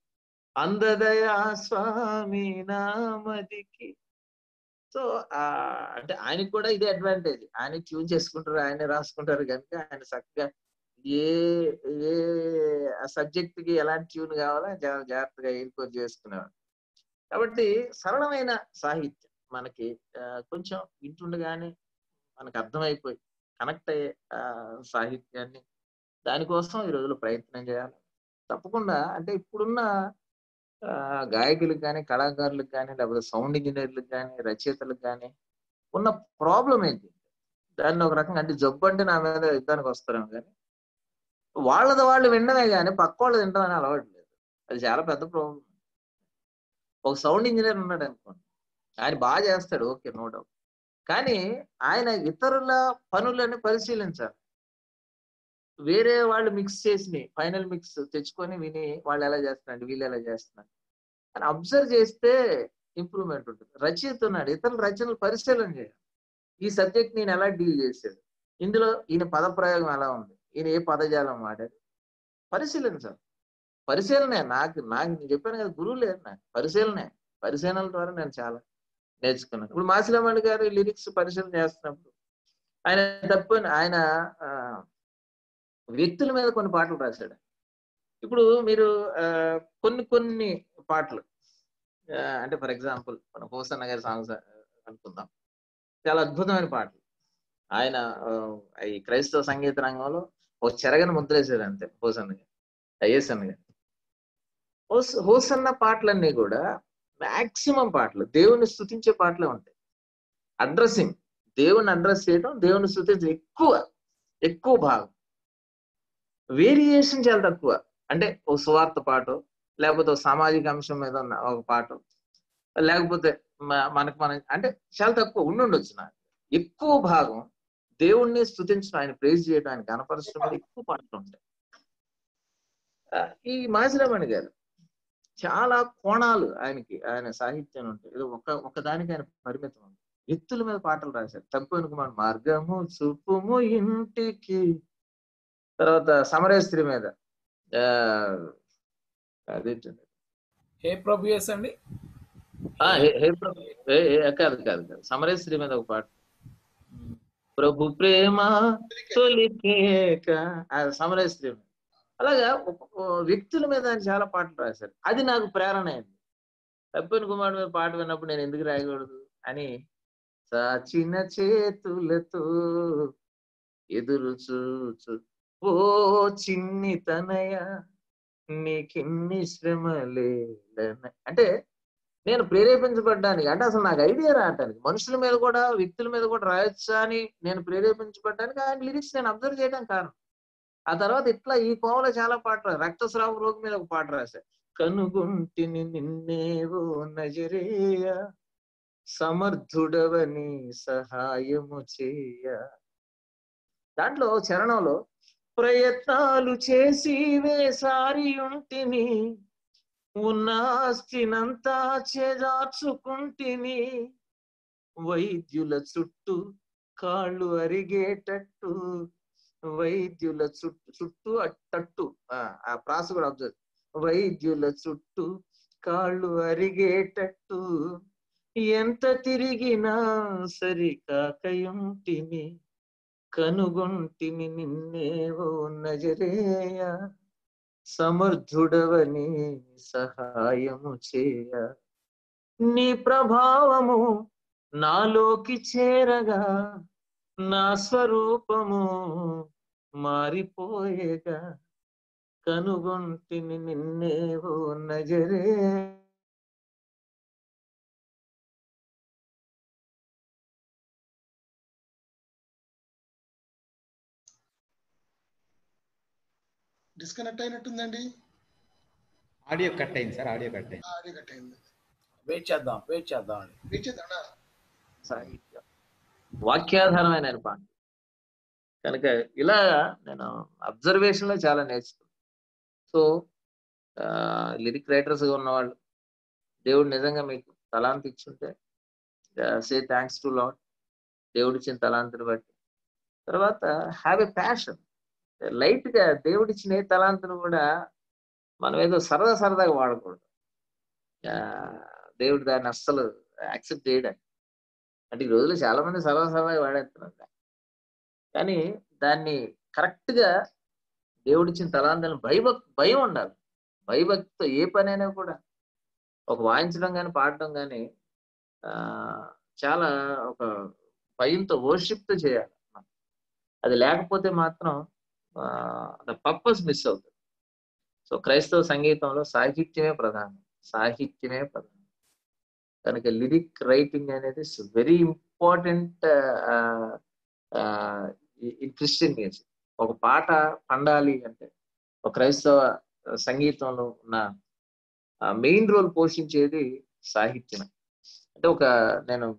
అందదయా స్వామి నామదికి సో ఆ అంటే ఆయనకి కూడా ఇదే అడ్వాంటేజ్ ఆయన ట్యూన్ చేసుకుంటారు ఆయన రాసుకుంటారు కనుక ఆయన చక్కగా ఏ ఏ సబ్జెక్ట్ కి ఎలాంటి ట్యూన్ కావాలో జా- జాగ్రత్తగా ఎన్కోర్ చేసుకునేవాడు కాబట్టి సరళమైన సాహిత్యం మనకి ఆ, కొంచెం వింటుండగానే మనకు అర్థమైపోయి కనెక్ట్ అయ్యే ఆ, సాహిత్యాన్ని దానికోసం ఈ రోజులో ప్రయత్నం చేయాలి తప్పకుండా అంటే ఇప్పుడున్న ఆ, గాయకులకు కానీ కళాకారులకు కానీ లేకపోతే సౌండ్ ఇంజనీర్లకు కానీ రచయితలకు కానీ ఉన్న ప్రాబ్లం ఏంటి దాన్ని ఒక రకంగా అంటే జబ్బు అంటే నా మీద యుద్ధానికి వస్తారేమో కానీ వాళ్ళది వాళ్ళు వినడమే కానీ పక్క వాళ్ళు వినడం అని అలవాటు లేదు అది చాలా పెద్ద ప్రాబ్లం ఒక సౌండ్ ఇంజనీర్ ఉన్నాడు అనుకోండి ఆయన బాగా చేస్తాడు ఓకే నో డౌట్ కానీ ఆయన ఇతరుల పనులని పరిశీలించాలి వేరే వాళ్ళు మిక్స్ చేసి ఫైనల్ మిక్స్ తెచ్చుకొని విని వాళ్ళు ఎలా చేస్తున్నారు వీళ్ళు ఎలా చేస్తున్నారు అని అబ్జర్వ్ చేస్తే ఇంప్రూవ్మెంట్ ఉంటుంది రచయిత ఉన్నాడు ఇతరుల రచనలు పరిశీలన చేయాలి ఈ సబ్జెక్ట్ నేను ఎలా డీల్ చేశాడు ఇందులో ఈయన పద ప్రయోగం ఎలా ఉంది ఈయన ఏ పదజాలం వాడాడు పరిశీలించాలి పరిశీలనే నాకు నాకు నేను చెప్పాను కదా గురువు లేదు నాకు పరిశీలనే పరిశీలనల ద్వారా నేను చాలా నేర్చుకున్నాను ఇప్పుడు మాసిలమణి గారు లిరిక్స్ పరిశీలన చేస్తున్నప్పుడు ఆయన తప్పు ఆయన ఆ, వ్యక్తుల మీద కొన్ని పాటలు రాశాడు ఇప్పుడు మీరు ఆ, కొన్ని కొన్ని పాటలు ఆ, అంటే ఫర్ ఎగ్జాంపుల్ మన హోసన్న గారి సాంగ్స్ అనుకుందాం చాలా అద్భుతమైన పాటలు ఆయన ఆ, ఈ క్రైస్తవ సంగీత రంగంలో ఒక చెరగని ముద్రేశారు అంతే హోసన్న గారు అయ్యేసన్న గారు హోస్ హోసన్న పాటలన్నీ కూడా మాక్సిమం పాటలు దేవుణ్ణి స్థుతించే పాటలే ఉంటాయి అడ్రస్సింగ్ దేవుణ్ణి అడ్రస్ చేయడం దేవుణ్ణి స్థుతించడం ఎక్కువ ఎక్కువ భాగం వేరియేషన్ చాలా తక్కువ అంటే ఓ సువార్త పాట లేకపోతే ఒక సామాజిక అంశం మీద ఉన్న ఒక పాట లేకపోతే మ- మనకు మన అంటే చాలా తక్కువ ఉండి ఉండొచ్చు నాకు ఎక్కువ భాగం దేవుణ్ణి స్థుతించడం ఆయన ప్రేజ్ చేయడం ఆయన కనపరచడం మీద ఎక్కువ పాటలు ఉంటాయి ఆ, ఈ మాజిరామణి గారు చాలా కోణాలు ఆయనకి ఆయన సాహిత్యం ఉంటాయి ఏదో ఒక ఒకదానికి ఆయన పరిమితం ఉంది ఎత్తుల మీద పాటలు రాశారు తప్పు అనుకున్నాను మార్గము చూపుము ఇంటికి తర్వాత సమరేస్త్రి మీద ఆ అదేంటండి హే ప్రభు ఎస్ అండి ఆ, హే- హే ప్రభు ఏ- ఏ- కాదు కాదు కాదు సమరేశ్వరి మీద ఒక పాట ప్రభు ప్రేమ తొలికేక ఆ సమరేశ్వరి మీద. అలాగా ఒక- ఒక వ్యక్తుల మీద ఆయన చాలా పాటలు రాశారు అది నాకు ప్రేరణ అయింది తప్పని కుమార్ మీద పాట విన్నప్పుడు నేను ఎందుకు రాయకూడదు అని సాచిన చేతులతో ఎదురు చూచు ఓ చిన్ని తనయ నీకిన్ని శ్రమలే అంటే నేను ప్రేరేపించబడ్డానికి అంటే అసలు నాకు ఐడియా రావటానికి మనుషుల మీద కూడా వ్యక్తుల మీద కూడా రాయొచ్చా అని నేను ప్రేరేపించబడ్డానికి ఆయన లిరిక్స్ నేను అబ్జర్వ్ చేయడం కారణం ఆ తర్వాత ఇట్లా ఈ కోవలో చాలా పాటలు రక్తస్రావ రోగి మీద ఒక పాట రాశారు కనుగొంటిని నిన్నేవో నజరేయ సమర్థుడవని సహాయము చేయ దాంట్లో చరణంలో ప్రయత్నాలు చేసి వేసారి ఉంటిని ఉన్న ఆస్తినంతా చేజార్చుకుంటిని వైద్యుల చుట్టూ కాళ్ళు అరిగేటట్టు వైద్యుల చుట్టూ చుట్టూ అట్టట్టు ఆ, ఆ ప్రాస కూడా అబ్జర్వ్ వైద్యుల చుట్టూ కాళ్ళు అరిగేటట్టు ఎంత తిరిగినా సరికాకయుంటిని కనుగొంటిని నిన్నేవో నజరేయ సమర్థుడవని సహాయము చేయ నీ ప్రభావము నాలోకి చేరగా నా స్వరూపము మారిపోయేగా కనుగొంటిని నిన్నేవో నజరే డిస్కనెక్ట్ అయినట్టుందండి ఆడియో కట్ అయింది సార్ ఆడియో కట్ అయింది ఆడియో కట్ అయింది వెయిట్ చేద్దాం వెయిట్ చేద్దాం అండి వెయిట్ చేద్దామా సాహిత్యం వాక్యాధారమైన ఆయన పాట కనుక ఇలా నేను అబ్జర్వేషన్ లో చాలా నేర్చుకున్నాను సో లిరిక్ రైటర్స్ గా ఉన్నవాళ్ళు దేవుడు నిజంగా మీకు తలాంతి ఇచ్చుంటే సే థ్యాంక్స్ టు లాడ్ దేవుడు ఇచ్చిన తలాంతిని బట్టి తర్వాత హ్యావ్ ఎ ప్యాషన్ లైట్ గా దేవుడు ఇచ్చిన ఏ తలాంతిని కూడా మనం ఏదో సరదా సరదాగా వాడకూడదు ఆ, దేవుడు దాన్ని అస్సలు యాక్సెప్ట్ చేయడానికి అంటే ఈ రోజుల్లో చాలా మంది సరదా సరదాగా వాడేస్తున్నారు దాన్ని. కానీ దాన్ని కరెక్ట్ గా దేవుడిచ్చిన తలాంతలను భయభక్ భయం ఉండాలి భయభక్తితో ఏ పనైనా కూడా ఒక వాయించడం కానీ పాడడం కానీ ఆ చాలా ఒక భయంతో వర్షిప్తో చేయాలి అది లేకపోతే మాత్రం పర్పస్ మిస్ అవుతుంది సో క్రైస్తవ సంగీతంలో సాహిత్యమే ప్రధానం సాహిత్యమే ప్రధానం కనుక లిరిక్ రైటింగ్ అనేది very important in Christian music ఒక పాట పండాలి అంటే ఒక క్రైస్తవ సంగీతంలో ఉన్న మెయిన్ రోల్ పోషించేది సాహిత్యమే అంటే ఒక నేను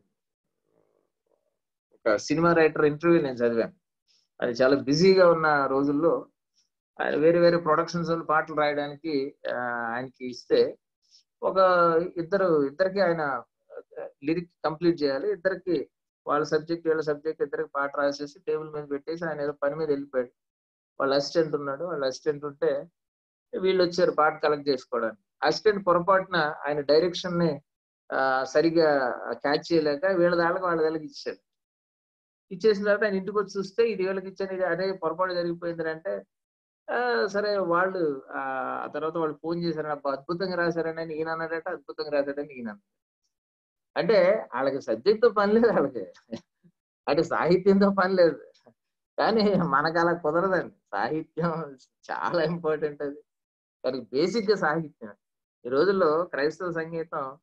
ఒక సినిమా రైటర్ ఇంటర్వ్యూ నేను చదివాను అది చాలా బిజీగా ఉన్న రోజుల్లో ఆయన వేరే వేరే ప్రొడక్షన్స్ వాళ్ళు పాటలు రాయడానికి ఆ, ఆయనకి ఇస్తే ఒక ఇద్దరు ఇద్దరికి ఆయన లిరిక్ కంప్లీట్ చేయాలి ఇద్దరికి వాళ్ళ సబ్జెక్ట్ వీళ్ళ సబ్జెక్ట్ ఇద్దరికి పాట రాసేసి టేబుల్ మీద పెట్టేసి ఆయన ఏదో పని మీద వెళ్ళిపోయాడు వాళ్ళ అసిస్టెంట్ ఉన్నాడు వాళ్ళ అసిస్టెంట్ ఉంటే వీళ్ళు వచ్చారు పాట కలెక్ట్ చేసుకోవడానికి అసిస్టెంట్ పొరపాటున ఆయన డైరెక్షన్ ని ఆ, సరిగా క్యాచ్ చేయలేక వీళ్ళ దాళ్ళకి వాళ్ళ దాళ్ళకి ఇచ్చాడు ఇచ్చేసిన తర్వాత ఆయన ఇంటికి వచ్చి చూస్తే ఇది వీళ్ళకి ఇచ్చాను ఇది అదే పొరపాటు జరిగిపోయింది అంటే ఆ, సరే వాళ్ళు ఆ ఆ తర్వాత వాళ్ళు ఫోన్ చేశారు అబ్బా అద్భుతంగా రాశారని అని ఈయన అన్నాడట అద్భుతంగా రాశాడని ఈయన అన్నాడు. అంటే వాళ్ళకి సబ్జెక్ట్ తో పని లేదు వాళ్ళకి అంటే సాహిత్యంతో పని లేదు కానీ మనకు అలా కుదరదండి సాహిత్యం చాలా ఇంపార్టెంట్ అది కానీ బేసిక్ గా సాహిత్యం ఈ రోజుల్లో క్రైస్తవ సంగీతం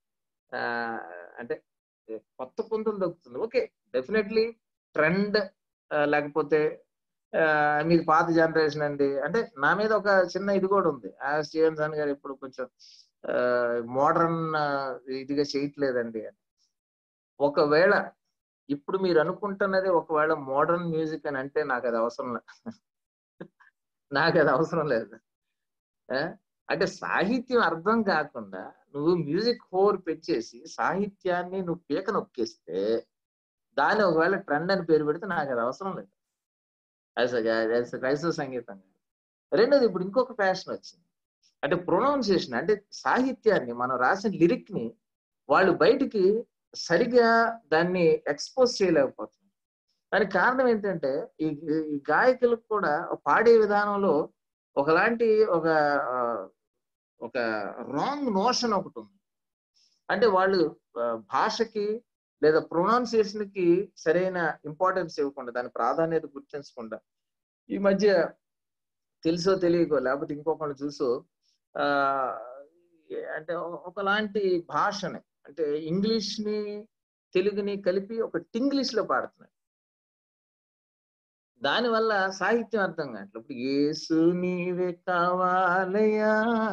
ఆ, అంటే కొత్త పుంతలు దొక్కుతుంది ఓకే డెఫినెట్లీ ట్రెండ్ లేకపోతే ఆ, మీకు పాత జనరేషన్ అండి అంటే నా మీద ఒక చిన్న ఇది కూడా ఉంది ఆ స్టీవెన్సన్ గారు ఇప్పుడు కొంచెం మోడర్న్ ఇదిగా చేయట్లేదండి అని ఒకవేళ ఇప్పుడు మీరు అనుకుంటున్నది ఒకవేళ మోడర్న్ మ్యూజిక్ అని అంటే నాకు అది అవసరం లేదు నాకు అది అవసరం లేదు ఆ? అంటే సాహిత్యం అర్థం కాకుండా నువ్వు మ్యూజిక్ హోర్ పెంచేసి సాహిత్యాన్ని నువ్వు పీక నొక్కేస్తే దాన్ని ఒకవేళ ట్రెండ్ అని పేరు పెడితే నాకు అది అవసరం లేదు యాజ్ క్రైస్తవ సంగీతం రెండోది ఇప్పుడు ఇంకొక ఫ్యాషన్ వచ్చింది అంటే ప్రొనౌన్సియేషన్ అంటే సాహిత్యాన్ని మనం రాసిన లిరిక్ ని వాళ్ళు బయటికి సరిగా దాన్ని ఎక్స్పోజ్ చేయలేకపోతున్నారు దానికి కారణం ఏంటంటే ఈ ఈ గాయకులకు కూడా పాడే విధానంలో ఒకలాంటి ఒక ఆ, ఒక రాంగ్ నోషన్ ఒకటి ఉంది అంటే వాళ్ళు ఆ, భాషకి లేదా ప్రొనౌన్సియేషన్ కి సరైన ఇంపార్టెన్స్ ఇవ్వకుండా దాని ప్రాధాన్యత గుర్తించకుండా ఈ మధ్య తెలుసో తెలియకో లేకపోతే ఇంకొకళ్ళు చూసో ఆ అంటే ఒక- ఒకలాంటి భాషని అంటే ఇంగ్లీష్ ని తెలుగుని కలిపి ఒక టింగ్లీష్ లో పాడుతున్నారు దానివల్ల సాహిత్యం అర్థం కావట్లేదు ఇప్పుడు ఏసు నీవే కావాలయ్యా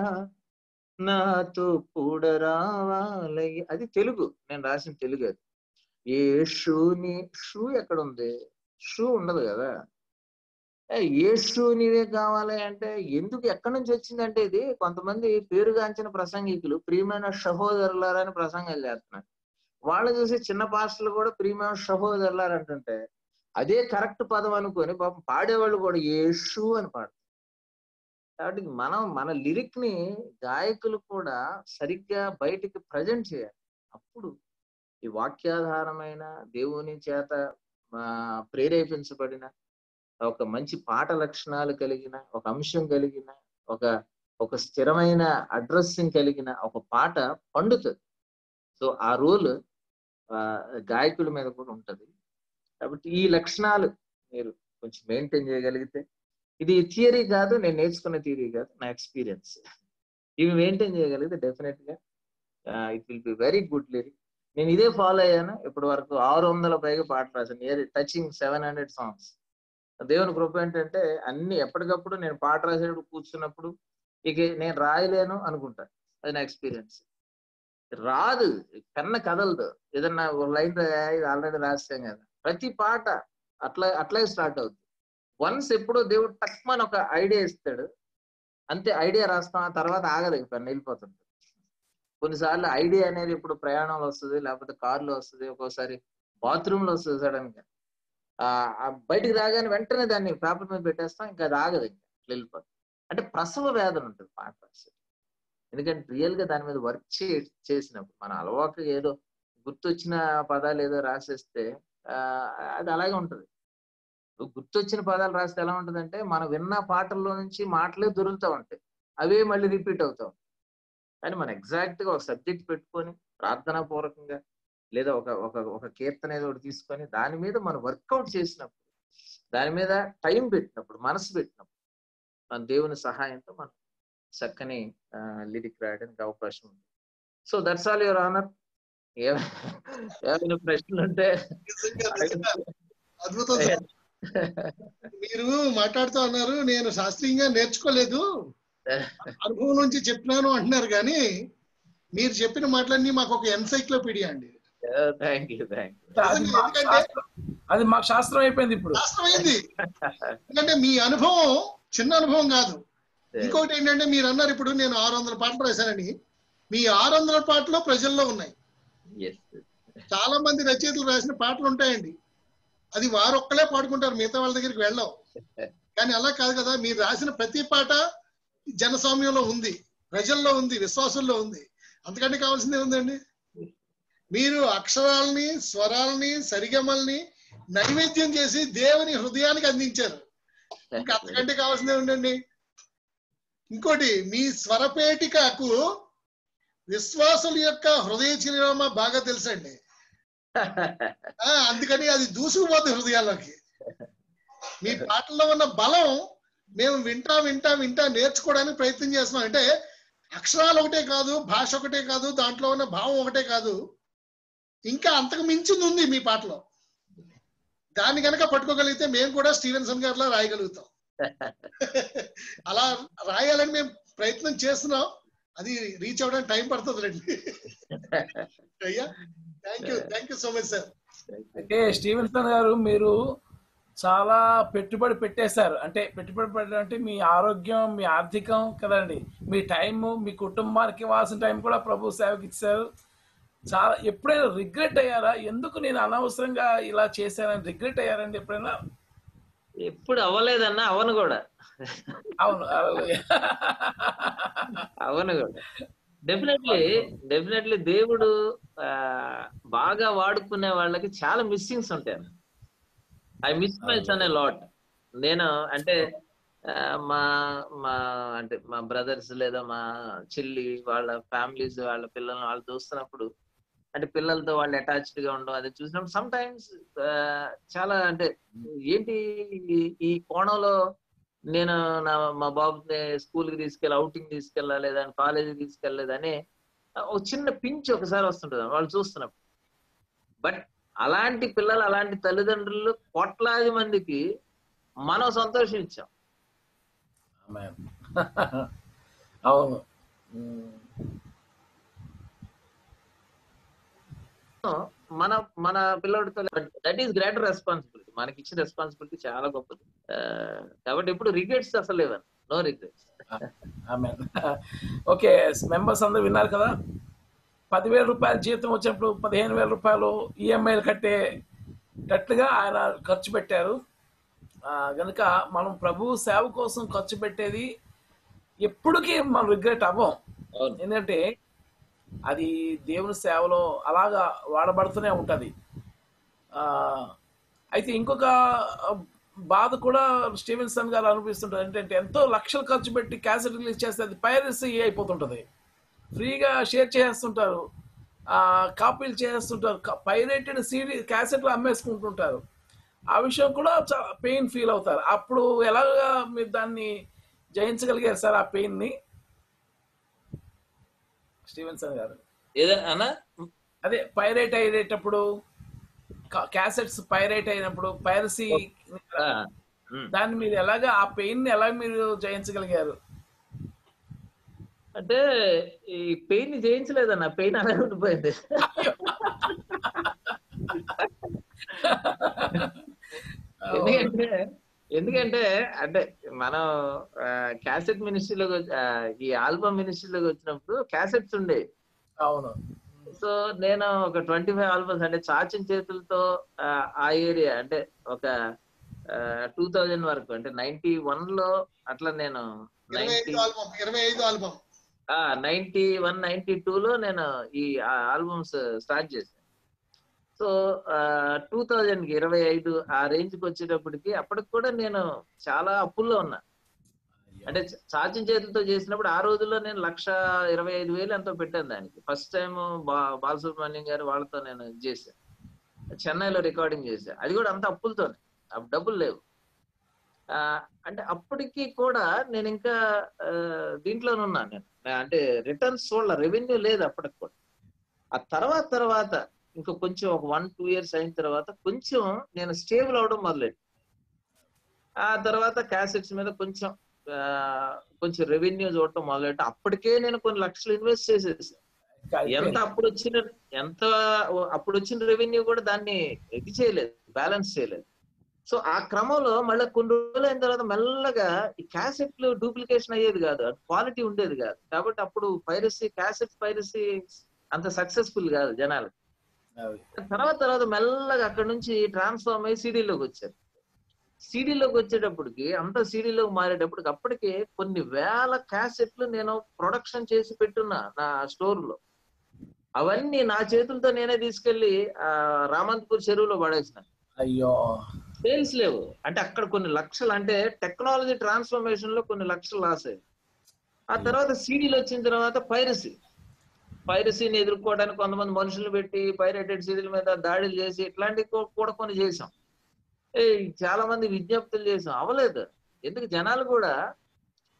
నాతో కూడా రావాలయ్యా అది తెలుగు నేను రాసిన తెలుగు అది ఏ షూని షూ ఎక్కడ ఉంది షూ ఉండదు కదా ఏ, ఏ షూ నీవే కావాలి అంటే ఎందుకు ఎక్కడి నుంచి వచ్చిందంటే ఇది కొంతమంది పేరుగాంచిన ప్రసంగికులు ప్రియమైన సహోదరులారని ప్రసంగాలు చేస్తున్నారు వాళ్ళు చూసి చిన్న పాస్టర్లు కూడా ప్రియమైన సహోదరులారు అంటుంటే అదే కరెక్ట్ పదం అనుకొని పాపం పాడేవాళ్ళు కూడా ఏ షూ అని పాడతారు కాబట్టి మనం మన లిరిక్ ని గాయకులు కూడా సరిగ్గా బయటికి ప్రజెంట్ చేయాలి అప్పుడు ఈ వాక్యాధారమైన దేవుని చేత ఆ, ప్రేరేపించబడిన ఒక మంచి పాట లక్షణాలు కలిగిన ఒక అంశం కలిగిన ఒక ఒక స్థిరమైన అడ్రస్సింగ్ కలిగిన ఒక పాట పండుతుంది సో ఆ రోల్ గాయకుల మీద కూడా ఉంటది కాబట్టి ఈ లక్షణాలు మీరు కొంచెం మెయింటైన్ చేయగలిగితే ఇది థియరీ కాదు నేను నేర్చుకున్న థియరీ కాదు నా ఎక్స్పీరియన్స్ ఇవి మెయింటైన్ చేయగలిగితే డెఫినెట్ గా it will be very good lyric నేను ఇదే ఫాలో అయ్యాను ఇప్పటి వరకు ఆరు వందల పైగా పాటలు రాశాను near touching seven hundred songs దేవుని కృప ఏంటంటే అన్ని ఎప్పటికప్పుడు నేను పాట రాసేటప్పుడు కూర్చున్నప్పుడు ఇక నేను రాయలేను అనుకుంటా అది నా ఎక్స్పీరియన్స్ రాదు కన్న కదలదు ఏదన్నా ఒక లైన్ ఆల్రెడీ రాసాం కదా ప్రతి పాట అట్లా అట్లాగే స్టార్ట్ అవుతుంది వన్స్ ఎప్పుడో దేవుడు తక్కువ ఒక ఐడియా ఇస్తాడు అంతే ఐడియా రాస్తాం ఆ తర్వాత ఆగదు ఇక పని వెళ్ళిపోతుంది కొన్నిసార్లు ఐడియా అనేది ఇప్పుడు ప్రయాణంలో వస్తుంది లేకపోతే కారులో వస్తుంది ఒక్కోసారి బాత్రూమ్ లో వస్తుంది సడన్ గా ఆ ఆ బయటికి రాగానే వెంటనే దాన్ని పేపర్ మీద పెట్టేస్తాం ఇంకా అది ఆగదు ఇంకా అట్లా వెళ్ళిపోతుంది అంటే ప్రసవ వేదన ఉంటుంది పాట రాసేది ఎందుకంటే రియల్ గా దాని మీద వర్క్ చే చేసినప్పుడు మన అలవాటు ఏదో గుర్తొచ్చిన పదాలు ఏదో రాసేస్తే ఆ అది అలాగే ఉంటది గుర్తొచ్చిన పదాలు రాస్తే ఎలా ఉంటదంటే మనం విన్న పాటల్లో నుంచి మాటలే దొరుకుతూ ఉంటాయి అవే మళ్ళీ రిపీట్ అవుతాం కానీ మనం ఎగ్జాక్ట్ గా ఒక సబ్జెక్ట్ పెట్టుకొని ప్రార్థనా పూర్వకంగా లేదా ఒక ఒక ఒక కీర్తన ఏదో ఒకటి తీసుకొని దాని మీద మనం వర్కౌట్ చేసినప్పుడు దాని మీద టైం పెట్టినప్పుడు మనసు పెట్టినప్పుడు మన దేవుని సహాయంతో మనం చక్కని లిరిక్ రాయడానికి అవకాశం ఉంది so that's all your honour ఏమైనా ప్రశ్నలు ఉంటే నిజంగా, నిజంగా. అద్భుతం సార్ మీరు మాట్లాడుతూ అన్నారు నేను శాస్త్రీయంగా నేర్చుకోలేదు అనుభవం నుంచి చెప్పినాను అంటున్నారు కానీ మీరు చెప్పిన మాటలన్నీ మాకు ఒక ఎన్సైక్లోపీడియా అండి థ్యాంక్ యూ థ్యాంక్ అది మాకు శాస్త్రం- అది మాకు శాస్త్రం అయిపోయింది ఇప్పుడు శాస్త్రమైంది ఎందుకంటే మీ అనుభవం చిన్న అనుభవం కాదు ఇంకొకటి ఏంటంటే మీరు అన్నారు ఇప్పుడు నేను ఆరు వందల పాటలు రాశానని మీ ఆరు వందల పాటలు ప్రజల్లో ఉన్నాయి ఎస్ చాలా మంది రచయితలు రాసిన పాటలు ఉంటాయండి అది వారు ఒక్కలే పాడుకుంటారు మిగతా వాళ్ళ దగ్గరికి వెళ్ళం కానీ అలా కాదు కదా మీరు రాసిన ప్రతి పాట జనస్వామ్యంలో ఉంది ప్రజల్లో ఉంది విశ్వాసంలో ఉంది అంతకంటే కావాల్సిందే ఉందండి మీరు అక్షరాలని స్వరాలని సరిగమల్ని నైవేద్యం చేసి దేవుని హృదయానికి అందించారు ఇంకా అంతకంటే కావాల్సిందే ఉండండి ఇంకోటి మీ స్వరపేటికకు విశ్వాసుల యొక్క హృదయ చిరునామా బాగా తెలుసండి ఆ, అందుకని అది దూసుకుపోతుంది హృదయాల్లోకి మీ పాటల్లో ఉన్న బలం మేము వింటా వింటా వింటా నేర్చుకోవడానికి ప్రయత్నం చేస్తున్నాం అంటే అక్షరాలు ఒకటే కాదు భాష ఒకటే కాదు దాంట్లో ఉన్న భావం ఒకటే కాదు ఇంకా అంతకు మించింది ఉంది మీ పాటలో దాన్ని కనుక పట్టుకోగలిగితే మేము కూడా స్టీవెన్సన్ గారిలా రాయగలుగుతాం అలా రాయాలని మేము ప్రయత్నం చేస్తున్నాం అది రీచ్ అవ్వడానికి టైం పడుతుంది రండి అయ్యా thank you thank you so much sir అంటే స్టీవెన్సన్ గారు మీరు చాలా పెట్టుబడి పెట్టేశారు అంటే పెట్టుబడి పెట్టడం అంటే మీ ఆరోగ్యం మీ ఆర్థికం కదండి మీ టైం మీ కుటుంబానికి ఇవ్వాల్సిన టైం కూడా ప్రభు సేవకి ఇచ్చారు చాలా ఎప్పుడైనా రిగ్రెట్ అయ్యారా ఎందుకు నేను అనవసరంగా ఇలా చేశానని రిగ్రెట్ అయ్యారండి ఎప్పుడైనా ఎప్పుడు అవ్వలేదన్నా అవను కూడా అవును అలాగే. అవను కూడా డెఫినెట్లీ డెఫినెట్లీ దేవుడు ఆ, బాగా వాడుకునే వాళ్ళకి చాలా మిస్సింగ్స్ ఉంటాయి I miss my son a lot నేను అంటే ఆ, మా మా అంటే మా బ్రదర్స్ లేదా మా చెల్లి వాళ్ళ ఫ్యామిలీస్ వాళ్ళ పిల్లల్ని వాళ్ళు చూస్తున్నప్పుడు అంటే పిల్లలతో వాళ్ళు అటాచ్డ్ గా ఉండడం అది చూసినప్పుడు సమ్ టైమ్స్ చాలా అంటే ఏంటి ఈ- ఈ కోణంలో నేను నా మా బాబుని స్కూల్ కి తీసుకెళ్ళి అవుటింగ్ తీసుకెళ్ళాలి అని కాలేజీకి తీసుకెళ్ళలేదని ఒక చిన్న పించ్ ఒకసారి వస్తుంటుంది వాళ్ళు చూస్తున్నప్పుడు బట్ అలాంటి పిల్లలు అలాంటి తల్లిదండ్రులు కోట్లాది మందికి మనం సంతోషం ఇచ్చాం Amen. అవును ఉమ్. మన మన పిల్లడితో దట్ ఈస్ గ్రేటర్ రెస్పాన్సిబిలిటీ మనకి ఇచ్చిన రెస్పాన్సిబిలిటీ చాలా గొప్పది ఆ, కాబట్టి ఇప్పుడు రిగ్రెట్స్ అసలు లేవని no regrets amen okay members అందరూ విన్నారు కదా పదివేల రూపాయల జీతం వచ్చినప్పుడు పదిహేను వేల రూపాయలు ఈఎంఐలు కట్టేటట్లుగా ఆయన ఖర్చు పెట్టారు ఆ, గనుక మనం ప్రభు సేవ కోసం ఖర్చు పెట్టేది ఎప్పటికీ మనం రిగ్రెట్ అవ్వం అవును ఎందుకంటే అది దేవుని సేవలో అలాగా వాడబడుతూనే ఉంటుంది అయితే ఇంకొక ఆ, బాధ కూడా స్టీవెన్సన్ గారు అనిపిస్తుంటుంది ఏంటంటే ఎంతో లక్షలు ఖర్చు పెట్టి క్యాసెట్ రిలీజ్ చేస్తే అది పైరసీ అయిపోతుంటుంది ఫ్రీగా షేర్ చేస్తుంటారు ఆ, కాపీలు చేస్తుంటారు పైరేటెడ్ సీడీ క్యాసెట్లు అమ్మేసుకుంటుంటారు ఆ విషయం కూడా చాలా పెయిన్ ఫీల్ అవుతారు అప్పుడు ఎలాగా మీరు దాన్ని జయించగలిగారు సార్ ఆ పెయిన్ని స్టీవెన్సన్ గారు ఏదైనా అన్నా అదే పైరేట్ అయ్యేటప్పుడు క్యాసెట్స్ పైరేట్ అయినప్పుడు పైరసీ ఆ, ఉమ్. దాన్ని మీరు ఎలాగా ఆ పెయిన్ ని ఎలా మీరు జయించగలిగారు అంటే ఈ పెయిన్ ని జయించలేదన్న పెయిన్ అలాగే ఉండిపోయింది ఎందుకంటే ఎందుకంటే అంటే మనం క్యాసెట్ మినిస్ట్రీలోకి వచ్చి- ఆ, ఈ ఆల్బమ్ మినిస్ట్రీలోకి వచ్చినప్పుడు క్యాసెట్స్ ఉండేవి అవును సో నేను ఒక ట్వంటీ ఫైవ్ ఆల్బమ్స్ అంటే చాచిన చేతులతో ఆ, ఆ ఏరియా అంటే ఒక టూ థౌజండ్ వరకు అంటే నైన్టీ వన్ లో అట్లా నేను ఇరవై నైన్టీ ఐదు ఆల్బమ్ ఇరవై ఐదు album ninety one ninety two లో నేను ఈ ఆల్బమ్స్ స్టార్ట్ చేశాను సో టూ థౌజండ్ కి ఇరవై ఐదు ఆ రేంజ్ కి వచ్చేటప్పటికి అప్పటికి కూడా నేను చాలా అప్పుల్లో ఉన్నా అంటే చ- చాచిన చేతులతో చేసినప్పుడు ఆ రోజుల్లో నేను లక్ష ఇరవై ఐదు వేలు ఎంతో పెట్టాను దానికి ఫస్ట్ టైం బా బాలసుబ్రహ్మణ్యం గారు వాళ్ళతో నేను ఇది చేశాను చెన్నైలో రికార్డింగ్ చేశాను అది కూడా అంత అప్పులతోనే అప్పుడు డబ్బులు లేవు ఆ, అంటే అప్పటికి కూడా నేను ఇంకా ఆ, దీంట్లోనే ఉన్నాను నేను నా- అంటే రిటర్న్స్ చూడాల రెవెన్యూ లేదు అప్పటికి కూడా ఆ తర్వాత తర్వాత ఇంకా కొంచెం ఒక వన్ టూ ఇయర్స్ అయిన తర్వాత కొంచెం నేను స్టేబుల్ అవడం మొదలెట్టి ఆ తర్వాత క్యాసెట్స్ మీద కొంచెం ఆ, కొంచెం రెవెన్యూ చూడటం మొదలెట్టి అప్పటికే నేను కొన్ని లక్షలు ఇన్వెస్ట్ చేసేసాను ఎంత అప్పుడు వచ్చిన ఎంత అప్పుడు వచ్చిన రెవెన్యూ కూడా దాన్ని ఇది చేయలేదు బ్యాలెన్స్ చేయలేదు సో ఆ క్రమంలో మళ్ళీ కొన్ని రోజులు అయిన తర్వాత మెల్లగా ఈ క్యాసెట్లు డూప్లికేషన్ అయ్యేది కాదు క్వాలిటీ ఉండేది కాదు కాబట్టి అప్పుడు పైరసీ క్యాసెట్ పైరసీ అంత సక్సెస్ఫుల్ కాదు జనాలకు తర్వాత తర్వాత మెల్లగా అక్కడ నుంచి ట్రాన్స్ఫార్మ్ అయ్యి సీడీలోకి వచ్చారు సీడీలోకి వచ్చేటప్పటికి అంత సీడీలోకి మారేటప్పటికి అప్పటికే కొన్ని వేల క్యాసెట్లు నేను ప్రొడక్షన్ చేసి పెట్టున్నా నా స్టోర్ లో అవన్నీ నా చేతులతో నేనే తీసుకెళ్లి ఆ, రామంతపూర్ చెరువులో పడేసిన అయ్యో సేల్స్ లేవు అంటే అక్కడ కొన్ని లక్షలు అంటే టెక్నాలజీ ట్రాన్స్ఫర్మేషన్ లో కొన్ని లక్షలు లాస్ అయ్యాయి ఆ తర్వాత సీడీలు వచ్చిన తర్వాత పైరసీ పైరసీని ఎదుర్కోవడానికి కొంతమంది మనుషులు పెట్టి పైరేటెడ్ సీడీల మీద దాడులు చేసి ఇట్లాంటివి కూ- కూడా కొన్ని చేసాం ఏ చాలా మంది విజ్ఞప్తులు చేసాం అవలేదు ఎందుకు జనాలు కూడా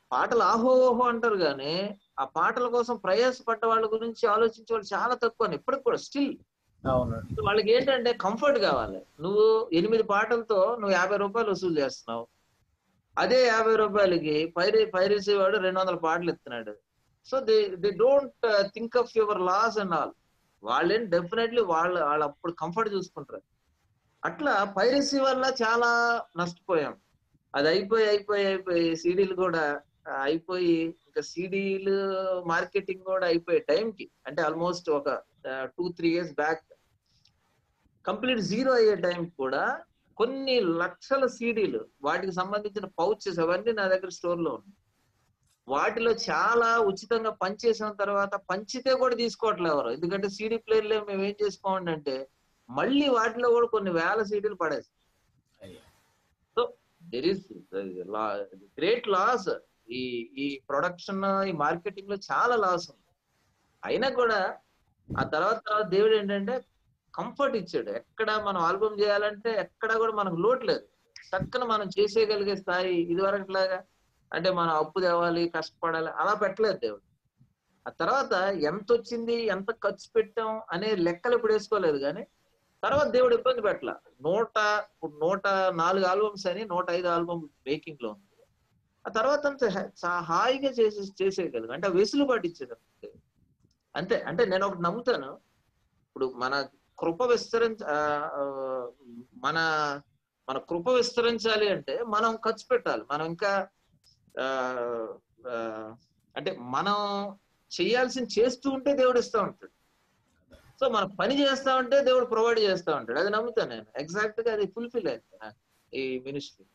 పాటలు ఆహో ఓహో అంటారు కానీ ఆ పాటల కోసం ప్రయాసపడ్డ వాళ్ళ గురించి ఆలోచించే వాళ్ళు చాలా తక్కువ ఇప్పటికి కూడా స్టిల్ అవునండి వాళ్ళకి ఏంటంటే కంఫర్ట్ కావాలి నువ్వు ఎనిమిది పాటలతో నువ్వు యాభై రూపాయలు వసూలు చేస్తున్నావు అదే యాభై రూపాయలకి పైరే పైరసీ వాడు రెండు వందల పాటలు ఇస్తున్నాడు so they they don't think of your loss and all వాళ్ళేం డెఫినెట్లీ వాళ్ళు వాళ్ళు అప్పుడు కంఫర్ట్ చూసుకుంటారు అట్లా పైరసీ వల్ల చాలా నష్టపోయాం అది అయిపోయి అయిపోయి అయిపోయి సీడీలు కూడా ఆ, అయిపోయి ఇంకా సీడీలు మార్కెటింగ్ కూడా అయిపోయే టైంకి అంటే ఆల్మోస్ట్ ఒక two three years back complete zero అయ్యే టైం కూడా కొన్ని లక్షల సీడీలు వాటికి సంబంధించిన పౌచెస్ అవన్నీ నా దగ్గర స్టోర్ లో ఉన్నాయి వాటిలో చాలా ఉచితంగా పంచేసిన తర్వాత పంచితే కూడా తీసుకోవట్లేదు ఎవరు ఎందుకంటే సీడీ ప్లేయర్లో మేము ఏం చేసుకోండి అంటే మళ్ళీ వాటిలో కూడా కొన్ని వేల సీడీలు పడేస్తాం అయ్యో. So there is great loss ఈ ఈ ప్రొడక్షన్ ఈ మార్కెటింగ్ లో చాలా లాస్ ఉంది అయినా కూడా ఆ తర్వాత తర్వాత దేవుడు ఏంటంటే కంఫర్ట్ ఇచ్చాడు ఎక్కడ మనం ఆల్బమ్ చేయాలంటే ఎక్కడ కూడా మనకు లోటు లేదు చక్కన మనం చేసేయగలిగే స్థాయి ఇదివరకులాగా అంటే మనం అప్పు తేవాలి కష్టపడాలి అలా పెట్టలేదు దేవుడు ఆ తర్వాత ఎంత వచ్చింది ఎంత ఖర్చు పెట్టాం అనే లెక్కలు ఇప్పుడు వేసుకోలేదు కానీ తర్వాత దేవుడు ఇబ్బంది పెట్టల నూట ఇప్పుడు నూట నాలుగు ఆల్బమ్స్ అని నూట ఐదు ఆల్బమ్ మేకింగ్ లో ఉంది ఆ తర్వాత అంత హా- చా- హాయిగా చేసే చేసేయగలదు అంటే వెసులుబాటు ఇచ్చేది అంతే. అంతే అంటే నేను ఒకటి నమ్ముతాను ఇప్పుడు మన కృప విస్తరించ ఆ, ఆ, మన మన కృప విస్తరించాలి అంటే మనం ఖర్చు పెట్టాలి మనం ఇంకా ఆ, ఆ, అంటే మనం చేయాల్సింది చేస్తూ ఉంటే దేవుడు ఇస్తూ ఉంటాడు సో మనం పని చేస్తా ఉంటే దేవుడు ప్రొవైడ్ చేస్తా ఉంటాడు అది నమ్ముతాను నేను ఎగ్జాక్ట్ గా అది ఫుల్ఫిల్ అయింది నాకు ఈ మినిస్ట్రీ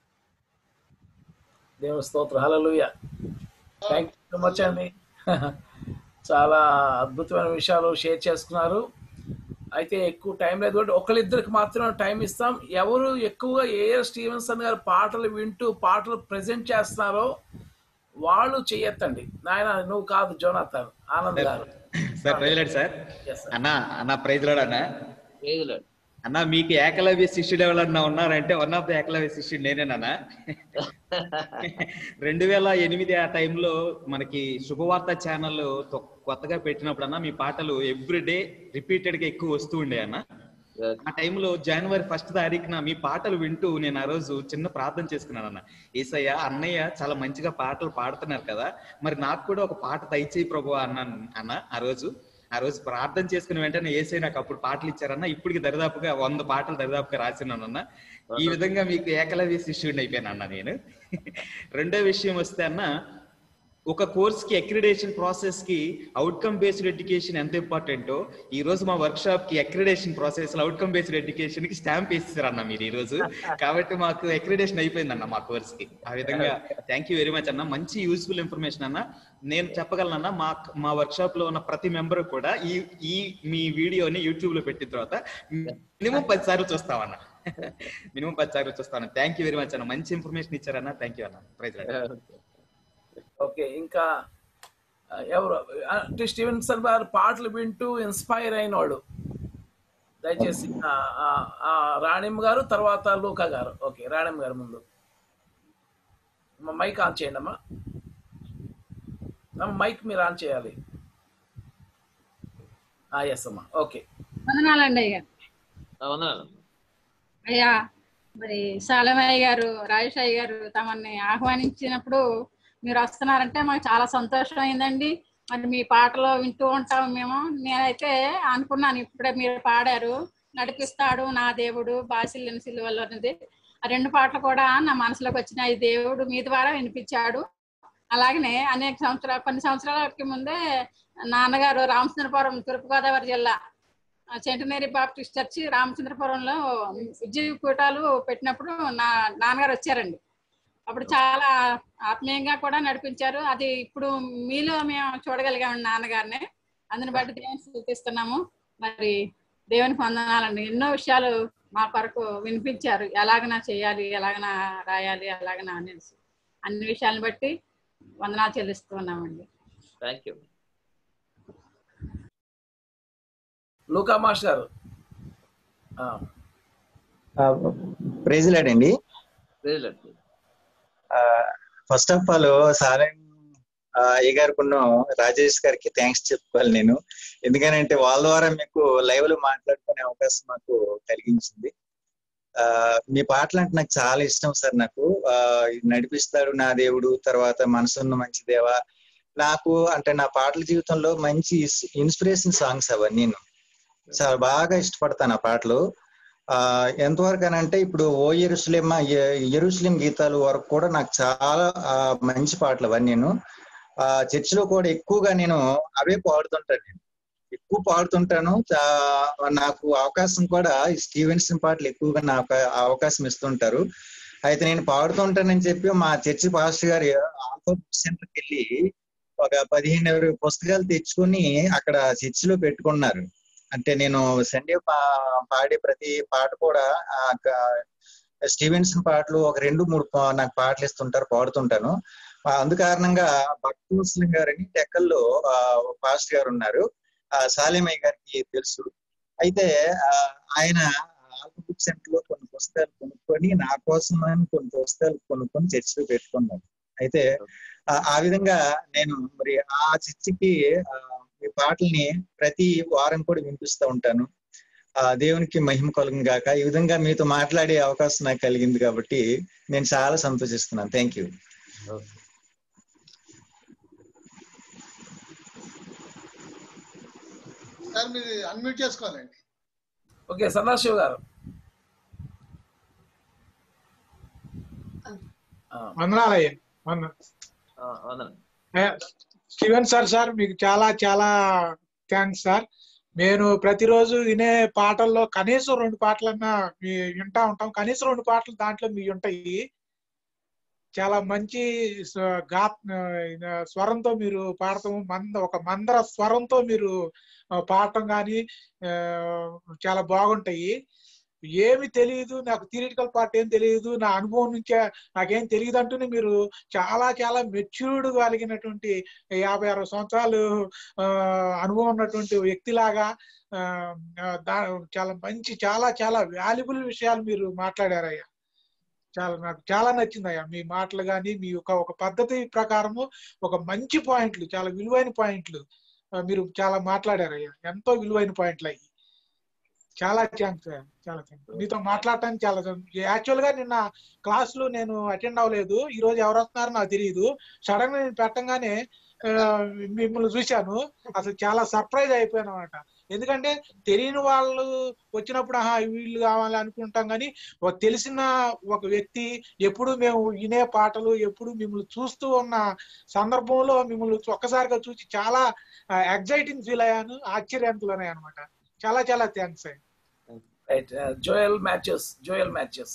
దేవుని స్తోత్రం hallelujah thank you so much అండి చాలా అద్భుతమైన విషయాలు షేర్ చేసుకున్నారు అయితే ఎక్కువ టైం లేదు కాబట్టి ఒకరిద్దరికి మాత్రమే టైం ఇస్తాం ఎవరు ఎక్కువగా ఏఆర్ స్టీవెన్సన్ గారు పాటలు వింటూ పాటలు ప్రజెంట్ చేస్తున్నారో వాళ్ళు చెయ్యొద్దండి నాయన నువ్వు కాదు జోనాథన్ ఆనంద్ గారు sir praise sir Yes, sir. అన్న అన్న ప్రైజ్ లాడ్ అన్న లేదు అన్న మీకు ఏకలవ్య శిష్యుడు ఎవరన్నా ఉన్నారంటే వన్ ఆఫ్ ద ఏకలవ్య శిష్యుడు నేనేనన్నా రెండు వేల ఎనిమిది ఆ టైంలో మనకి శుభవార్త ఛానల్ కొత్తగా పెట్టినప్పుడు అన్న మీ పాటలు ఎవ్రీ డే రిపీటెడ్ గా ఎక్కువ వస్తూ ఉండే అన్న ఆ టైంలో జనవరి ఫస్ట్ తారీఖున మీ పాటలు వింటూ నేను ఆ రోజు చిన్న ప్రార్థన చేసుకున్నాను అన్న ఏసయ్య అన్నయ్య చాలా మంచిగా పాటలు పాడుతున్నారు కదా మరి నాకు కూడా ఒక పాట దయచేయి ప్రభు అన్నాను అన్న ఆ రోజు ఆ రోజు ప్రార్థన చేసుకున్న వెంటనే ఏసై నాకు అప్పుడు పాటలు ఇచ్చారన్న ఇప్పటికి దరిదాపుగా వంద పాటలు దరిదాపుగా రాసినానన్న ఈ విధంగా మీకు ఏకలవ్య శిష్యుడిని అయిపోయాను అన్న నేను రెండో విషయం వస్తే అన్న ఒక కోర్స్ కి అక్రిడేషన్ ప్రాసెస్ కి అవుట్కమ్ బేస్డ్ ఎడ్యుకేషన్ ఎంత ఇంపార్టెంటో ఈ రోజు మా వర్క్ షాప్ కి అక్రిడేషన్ ప్రాసెస్ లో అవుట్కమ్ బేస్డ్ ఎడ్యుకేషన్ కి స్టాంప్ వేసేసారు అన్న మీరు ఈ రోజు కాబట్టి మాకు అక్రిడేషన్ అయిపోయింది అన్న మా కోర్స్ కి ఆ విధంగా థ్యాంక్ యూ వెరీ మచ్ అన్న మంచి యూస్ఫుల్ ఇన్ఫర్మేషన్ అన్న నేను చెప్పగలనన్నా మా మా వర్క్ షాప్ లో ఉన్న ప్రతి మెంబర్ కూడా ఈ ఈ మీ వీడియోని యూట్యూబ్ లో పెట్టిన తర్వాత మినిమం పది సార్లు చూస్తామన్న మినిమం పది సార్లు చూస్తాను థ్యాంక్ యూ వెరీ మచ్ అన్న మంచి ఇన్ఫర్మేషన్ ఇచ్చారన్న థ్యాంక్ యూ అన్న ప్రైజ్ ఓకే ఇంకా ఆ, ఎవరు అంటే స్టీవెన్సన్ గారు పాటలు వింటూ ఇన్స్పైర్ అయినవాడు దయచేసి ఆ, ఆ, ఆ, రాణిమ్మ గారు తర్వాత లూకా గారు ఓకే రాణిమ్మ గారు ముందు అమ్మ, మైక్ ఆన్ చేయండి అమ్మా అమ్మ, మైక్ మీరు ఆన్ చేయాలి ఎస్ అమ్మా ఓకే వందనాలండి అయ్యా వందనాలు అయ్యా మరి సాలమయ్య గారు రాజేష్ అయ్య గారు తమని ఆహ్వానించినప్పుడు మీరు వస్తున్నారంటే మాకు చాలా సంతోషం అయిందండి మరి మీ పాటలు వింటూ ఉంటాం మేము నేనైతే అనుకున్నాను ఇప్పుడే మీరు పాడారు నడిపిస్తాడు నా దేవుడు బాసిల్లిన సిలువలో అనేది ఆ రెండు పాటలు కూడా నా మనసులోకి వచ్చినాయి దేవుడు మీ ద్వారా వినిపించాడు అలాగనే అనేక సంవత్సరాలు కొన్ని సంవత్సరాలకి ముందే నాన్నగారు రామచంద్రపురం తూర్పుగోదావరి జిల్లా ఆ సెంటనరీ బాప్టిస్ట్ చర్చి రామచంద్రపురంలో ఉద్యోగ కూటాలు పెట్టినప్పుడు నా నాన్నగారు వచ్చారండి అప్పుడు చాలా ఆత్మీయంగా కూడా నడిపించారు అది ఇప్పుడు మీలో మేము చూడగలిగాము నాన్నగారిని అందుని బట్టి దేవుని సూచిస్తున్నాము మరి దేవునికి వందనాలండి ఎన్నో విషయాలు మా కొరకు వినిపించారు ఎలాగనా చేయాలి ఎలాగనా రాయాలి ఎలాగనా అనేసి అన్ని విషయాలను బట్టి వందనాలు చెల్లిస్తున్నామండి థ్యాంక్ యూ లూకా మాస్టర్ గారు ఆ, ప్రైజ్ లాడండి లేదు ఆ, ఫస్ట్ ఆఫ్ ఆల్ సారం అయ్య గారికి రాజేష్ గారికి థ్యాంక్స్ చెప్పుకోవాలి నేను ఎందుకనంటే వాళ్ళ ద్వారా మీకు లైవ్ లో మాట్లాడుకునే అవకాశం నాకు కలిగించింది ఆ మీ పాటలు అంటే నాకు చాలా ఇష్టం సార్ నాకు ఆ నడిపిస్తాడు నా దేవుడు తర్వాత మనసున్న మంచి దేవా నాకు అంటే నా పాటల జీవితంలో మంచి ఇన్స్పిరేషన్ సాంగ్స్ అవన్నీ నేను చాలా బాగా ఇష్టపడతాను ఆ పాటలు ఆ ఎంతవరకు అని అంటే ఇప్పుడు ఓ ఎరుసలేం ఎరుసలేం గీతాలు వరకు కూడా నాకు చాలా ఆ, మంచి పాటలు అవన్నీ నేను ఆ చర్చిలో కూడా ఎక్కువగా నేను అవే పాడుతుంటాను నేను ఎక్కువ పాడుతుంటాను చా- నాకు అవకాశం కూడా ఈ స్టీవెన్సన్ పాటలు ఎక్కువగా నాకు ఆ అవకాశం ఇస్తుంటారు అయితే నేను పాడుతుంటానని చెప్పి మా చర్చి పాస్టర్ గారు ఆల్ఫా బుక్ సెంటర్కి వెళ్ళి ఒక పదిహేను ఇరవై పుస్తకాలు తెచ్చుకొని అక్కడ చర్చిలో పెట్టుకున్నారు అంటే నేను సండే పా- పాడే ప్రతి పాట కూడా ఆ క- స్టీవెన్సన్ పాటలు ఒక రెండు మూడు పా- నాకు పాటలు ఇస్తుంటారు పాడుతుంటాను ఆ, అందు కారణంగా భక్తి ముస్లిం గారని టెక్కల్లో ఆ, ఒక పాస్టర్ గారు ఉన్నారు ఆ సాలిమయ్య గారికి తెలుసు అయితే ఆ, ఆయన ఆల్ఫా బుక్ సెంటర్ లో కొన్ని పుస్తకాలు కొనుక్కొని నా కోసం అని కొన్ని పుస్తకాలు కొనుక్కొని చర్చిలో పెట్టుకున్నారు అయితే ఆ- ఆ విధంగా నేను మరి ఆ చర్చికి ఆ, ఈ పాటల్ని ప్రతి వారం కూడా వినిపిస్తూ ఉంటాను ఆ దేవునికి మహిమ కలుగును గాక ఈ విధంగా మీతో మాట్లాడే అవకాశం నాకు కలిగింది కాబట్టి నేను చాలా సంతోషిస్తున్నాను థ్యాంక్ యూ సార్ మీరు అన్మ్యూట్ చేసుకోవాలండి ఓకే సదాశివ గారు ఆ, వందనాలయ్య వంద ఆ, వందనం ఏ, స్టీవెన్ సార్ సార్ మీకు చాలా చాలా థ్యాంక్స్ సార్ నేను ప్రతిరోజు వినే పాటల్లో కనీసం రెండు పాటలన్నా మీ వింటా ఉంటాం కనీసం రెండు పాటలు దాంట్లో మీ ఉంటాయి చాలా మంచి స్వ- గా ఆ, స్వరంతో మీరు పాడటం మంద ఒక మందర స్వరంతో మీరు ఆ, పాడటం కానీ చాలా బాగుంటాయి ఏమి తెలియదు నాకు థియరిటికల్ పార్ట్ ఏం తెలియదు నా అనుభవం నుంచే నాకేం తెలియదు అంటూనే మీరు చాలా చాలా మెచ్యూర్డ్ కలిగినటువంటి యాభై అరవై సంవత్సరాలు ఆ, అనుభవం ఉన్నటువంటి వ్యక్తిలాగా ఆ, ఆ, దా- చాలా మంచి చాలా చాలా వాల్యుబుల్ విషయాలు మీరు మాట్లాడారయ్యా చాలా నాకు చాలా నచ్చిందయ్యా మీ మాటలు కానీ మీ యొక్క ఒక పద్ధతి ప్రకారము ఒక మంచి పాయింట్లు చాలా విలువైన పాయింట్లు ఆ, మీరు చాలా మాట్లాడారయ్యా ఎంతో విలువైన పాయింట్లు అయ్యి చాలా థ్యాంక్స్ చాలా థ్యాంక్స్ మీతో మాట్లాడటానికి చాలా యాక్చువల్ గా నిన్న క్లాస్ లో నేను అటెండ్ అవ్వలేదు ఈ రోజు ఎవరు వస్తున్నారో నాకు తెలియదు సడన్ గా నేను పెట్టంగానే ఆ, మిమ్మల్ని చూశాను అసలు చాలా సర్ప్రైజ్ అయిపోయాను అనమాట ఎందుకంటే తెలియని వాళ్ళు వచ్చినప్పుడు ఆహా వీళ్ళు కావాలి అనుకుంటాం కానీ ఒక తెలిసిన ఒక వ్యక్తి ఎప్పుడు మేము వినే పాటలు ఎప్పుడు మిమ్మల్ని చూస్తూ ఉన్న సందర్భంలో మిమ్మల్ని ఒక్కసారిగా చూసి చాలా ఎగ్జైటింగ్ ఫీల్ అయ్యాను ఆశ్చర్యంతులనే అనమాట చాలా చాలా థ్యాంక్స్ అండి right Joel matches Joel matches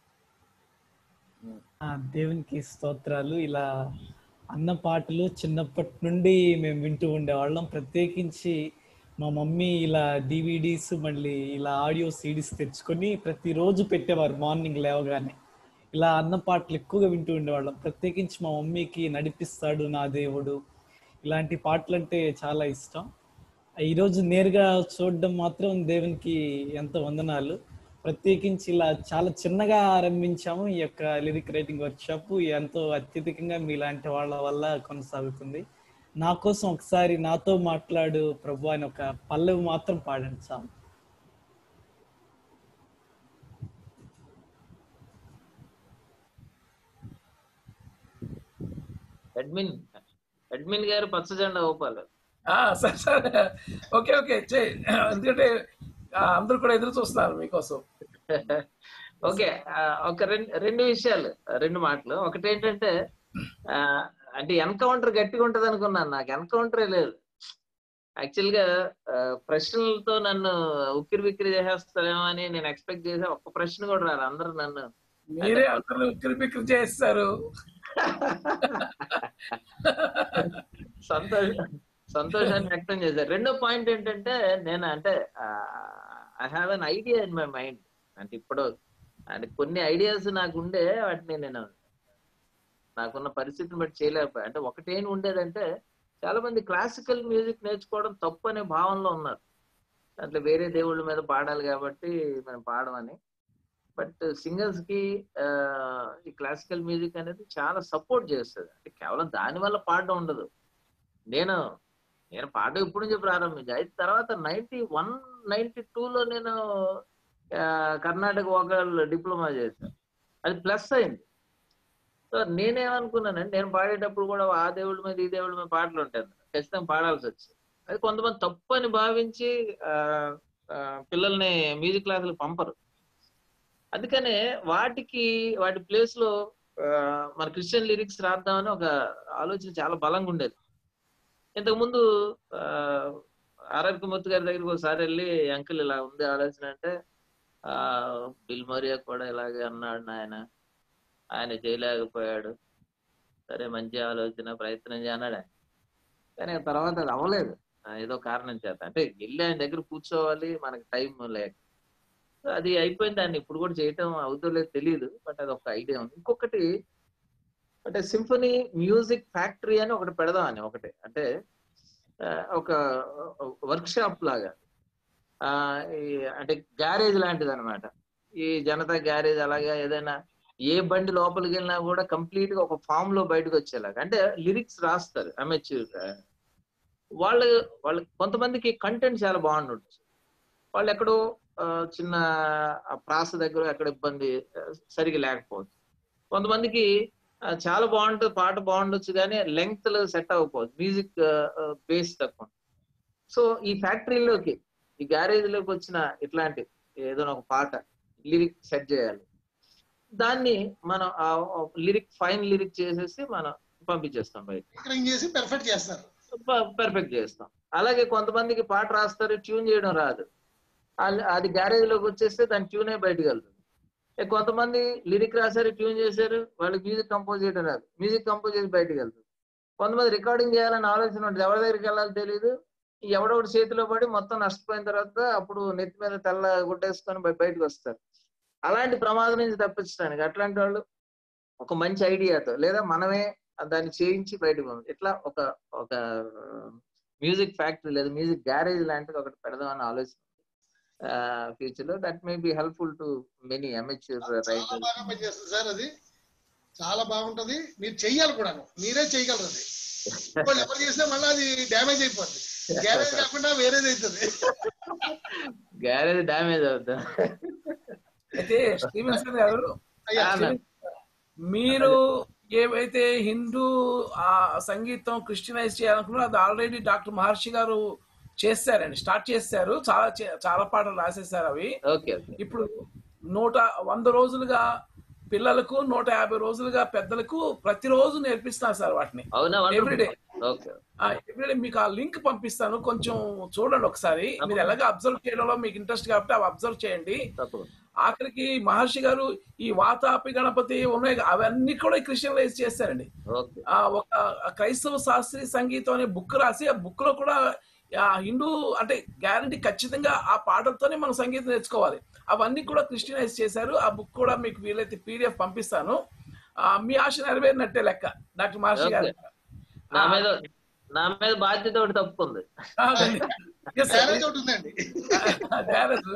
ఆ దేవునికి స్తోత్రాలు ఇలా అన్న పాటలు చిన్నప్పటి నుండి మేము వింటూ ఉండేవాళ్ళం ప్రత్యేకించి మా మమ్మీ ఇలా డివిడీస్ మళ్ళీ ఇలా ఆడియో సిడీస్ తెచ్చుకొని ప్రతిరోజు పెట్టేవారు మార్నింగ్ లేవగానే ఇలా అన్న పాటలు ఎక్కువగా వింటూ ఉండేవాళ్ళం ప్రత్యేకించి మా మమ్మీకి నడిపిస్తాడు నా దేవుడు ఇలాంటి పాటలు అంటే చాలా ఇష్టం ఈరోజు నేరుగా చూడడం మాత్రం దేవునికి ఎంతో వందనాలు ప్రత్యేకించి ఇలా చాలా చిన్నగా ఆరంభించాము ఈ యొక్క లిరిక్ రైటింగ్ వర్క్షాప్ ఎంతో అత్యధికంగా మీలాంటి వాళ్ళ వల్ల కొనసాగుతుంది నా కోసం ఒకసారి నాతో మాట్లాడు ప్రభు అని ఒక పల్లవి మాత్రం పాడండి చాలు అడ్మిన్ అడ్మిన్ గారు పచ్చ జెండా ఊపాలి ఆ, సరే సరే ఓకే ఓకే చేయి ఎందుకంటే ఆ, అందరూ కూడా ఎదురు చూస్తున్నారు మీకోసం ఓకే ఆ, ఒక రెండు రెండు విషయాలు రెండు మాటలు ఒకటి ఏంటంటే ఆ, అంటే ఎన్కౌంటర్ గట్టిగా ఉంటది అనుకున్నాను నాకు ఎన్కౌంటరే లేదు యాక్చువల్ గా ఆ, ప్రశ్నలతో నన్ను ఉక్కిరి బిక్కిరి చేసేస్తారేమో అని నేను ఎక్స్పెక్ట్ చేసే ఒక్క ప్రశ్న కూడా రాదు అందరూ నన్ను మీరే అందరూ ఉక్కిరి బిక్కిరి చేస్తారు సంతోషం సంతోషాన్ని వ్యక్తం చేశారు రెండో పాయింట్ ఏంటంటే నేను అంటే I have an idea in my mind అంటే ఇప్పుడు అంటే కొన్ని ఐడియాస్ నాకు ఉండే వాటిని నేను నాకున్న పరిస్థితిని బట్టి చేయలేకపోయా అంటే ఒకటేం ఉండేదంటే చాలా మంది క్లాసికల్ మ్యూజిక్ నేర్చుకోవడం తప్పు అనే భావనలో ఉన్నారు దాంట్లో వేరే దేవుళ్ళ మీద పాడాలి కాబట్టి మనం పాడమని బట్ సింగర్స్ కి ఆ, ఈ క్లాసికల్ మ్యూజిక్ అనేది చాలా సపోర్ట్ చేస్తుంది అంటే కేవలం దాని వల్ల పాడడం ఉండదు నేను నేను పాట ఎప్పుడు నుంచి ప్రారంభించా అయితే తర్వాత నైన్టీ వన్ నైన్టీ లో నేను ఆ, కర్ణాటక వోకల్ డిప్లొమా చేశాను అది ప్లస్ అయింది సో నేనేమనుకున్నానంటే నేను పాడేటప్పుడు కూడా ఆ దేవుడి మీద ఈ దేవుడి మీద పాటలు ఉంటాయి ఖచ్చితంగా పాడాల్సి వచ్చింది అది కొంతమంది తప్పు అని భావించి ఆ, ఆ, పిల్లల్ని మ్యూజిక్ క్లాసులు పంపరు అందుకనే వాటికి వాటి ప్లేస్ లో ఆ, మన క్రిస్టియన్ లిరిక్స్ రాద్దామని ఒక ఆలోచన చాలా బలంగా ఉండేది ఇంతకు ముందు ఆర్ఆర్ మూర్తి గారి దగ్గరికి ఒకసారి వెళ్ళి అంకుల్ ఇలా ఉంది ఆలోచన అంటే ఆ బిల్ మరియా కూడా ఇలాగే అన్నాడు ఆయన ఆయన చేయలేకపోయాడు సరే మంచి ఆలోచన ప్రయత్నం చేయన్నాడు ఆయన కానీ ఆ తర్వాత అది అవ్వలేదు ఆ, ఏదో కారణం చేత అంటే వెళ్ళి ఆయన దగ్గర కూర్చోవాలి మనకి టైం లేక సో అది అయిపోయింది దాన్ని ఇప్పుడు కూడా చేయటం అవుతుందో లేదో తెలియదు బట్ అది ఒక ఐడియా ఉంది ఇంకొకటి అంటే సింఫనీ మ్యూజిక్ ఫ్యాక్టరీ అని ఒకటి పెడదామని ఒకటి అంటే ఆ, ఒక వర్క్ షాప్ లాగా ఆ, ఈ అంటే గ్యారేజ్ లాంటిది అనమాట ఈ జనతా గ్యారేజ్ అలాగా ఏదైనా ఏ బండి లోపలికి వెళ్ళినా కూడా కంప్లీట్ గా ఒక ఫామ్ లో బయటకు వచ్చేలాగా అంటే లిరిక్స్ రాస్తారు అమెచ్యూర్ వాళ్ళు వాళ్ళ కొంతమందికి కంటెంట్ చాలా బాగుండొచ్చు వాళ్ళు ఎక్కడో ఆ, చిన్న ఆ ప్రాస దగ్గర ఎక్కడ ఇబ్బంది ఆ, సరిగా లేకపోవచ్చు కొంతమందికి ఆ, చాలా బాగుంటుంది పాట బాగుండొచ్చు కానీ లెంగ్త్ సెట్ అవ్వకపోవచ్చు మ్యూజిక్ బేస్ తక్కువ సో ఈ ఫ్యాక్టరీలోకి ఈ గ్యారేజ్ లోకి వచ్చిన ఇట్లాంటి ఏదైనా ఒక పాట లిరిక్ సెట్ చేయాలి దాన్ని మనం ఆ లిరిక్ ఫైన్ లిరిక్ చేసేసి మనం పంపించేస్తాం బయట టింకరింగ్ చేసి పెర్ఫెక్ట్ చేస్తారు పర్ఫెక్ట్ చేస్తాం అలాగే కొంతమందికి పాట రాస్తారు ట్యూన్ చేయడం రాదు అది- అది గ్యారేజ్ లోకి వచ్చేస్తే దాని ట్యూనే బయటకు వెళ్తుంది ఏ కొంతమంది లిరిక్ రాశారు ట్యూన్ చేశారు వాళ్ళకి మ్యూజిక్ కంపోజ్ చేయడం రాదు మ్యూజిక్ కంపోజ్ చేసి బయటకు వెళ్తుంది కొంతమంది రికార్డింగ్ చేయాలని ఆలోచన ఉంటుంది ఎవరి దగ్గరికి వెళ్ళాలో తెలియదు ఎవడొకటి చేతిలో పడి మొత్తం నష్టపోయిన తర్వాత అప్పుడు నెత్తి మీద తెల్ల గుడ్డేసుకొని బయ- బయటకు వస్తారు అలాంటి ప్రమాదం నుంచి తప్పించడానికి అట్లాంటి వాళ్ళు ఒక మంచి ఐడియాతో లేదా మనమే దాన్ని చేయించి బయటకు పంపి ఇట్లా ఒక ఒక మ్యూజిక్ ఫ్యాక్టరీ లేదా మ్యూజిక్ గ్యారేజ్ లాంటిది ఒకటి పెడదామని ఆలోచన ఫ్యూచర్ లో that may be helpful to many amateur చాలా రైటర్స్ బాగా పనిచేస్తుంది సార్ అది చాలా బాగుంటది మీరు చెయ్యాలి కూడా మీరే చేయగలరు అది వాళ్ళు ఎవరు చేసినా మళ్ళీ అది డ్యామేజ్ అయిపోద్ది గ్యారేజ్ కాకుండా వేరేది అవుతుంది గ్యారేజ్ డ్యామేజ్ అవుతా అయితే స్టీవెన్సన్ గారు అయ్యా స్టీవెన్ మీరు ఏవైతే హిందూ ఆ సంగీతం క్రిస్టియనైజ్ చేయాలనుకున్నారో అది ఆల్రెడీ డాక్టర్ మహర్షి గారు చేశారండి స్టార్ట్ చేశారు చాలా చే- చాలా పాటలు రాసేసారు అవి ఓకే ఓకే ఇప్పుడు నూట వంద రోజులుగా పిల్లలకు నూట యాభై రోజులుగా పెద్దలకు ప్రతిరోజు నేర్పిస్తున్నారు సార్ వాటిని అవునా ఎవ్రీడే ఓకే ఎవ్రీడే మీకు ఆ లింక్ పంపిస్తాను కొంచెం చూడండి ఒకసారి మీరు ఎలాగ అబ్జర్వ్ చేయడంలో మీకు ఇంట్రెస్ట్ కాబట్టి అవి అబ్జర్వ్ చేయండి తప్పకుండా ఆఖరికి మహర్షి గారు ఈ వాతాపి గణపతి ఉన్నాయి కదా, అవన్నీ కూడా క్రిస్టియనైజ్ చేశారండి ఓకే ఆ ఒక క్రైస్తవ శాస్త్రీయ సంగీతం అనే బుక్ రాసి ఆ బుక్ లో కూడా ఆ హిందూ అంటే గ్యారంటీ ఖచ్చితంగా ఆ పాటలతోనే మనం సంగీతం నేర్చుకోవాలి అవన్నీ కూడా క్రిస్టియనైజ్ చేశారు ఆ బుక్ కూడా మీకు వీలైతే పీడిఎఫ్ పంపిస్తాను ఆ, మీ ఆశ నెరవేరినట్టే లెక్క డాక్టర్ మహర్షి గారు నా మీద నా మీద బాధ్యత ఒకటి తప్పుకుంది ఆ, అదండి. Yes, sir. గ్యారేజ్ ఒకటి ఉందండి Garage.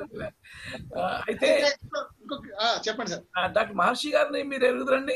ఆ, అయితే ఇంకొక ఆ, చెప్పండి సార్ ఆ, డాక్టర్ మహర్షి గారిని మీరు ఎరుగుదరండి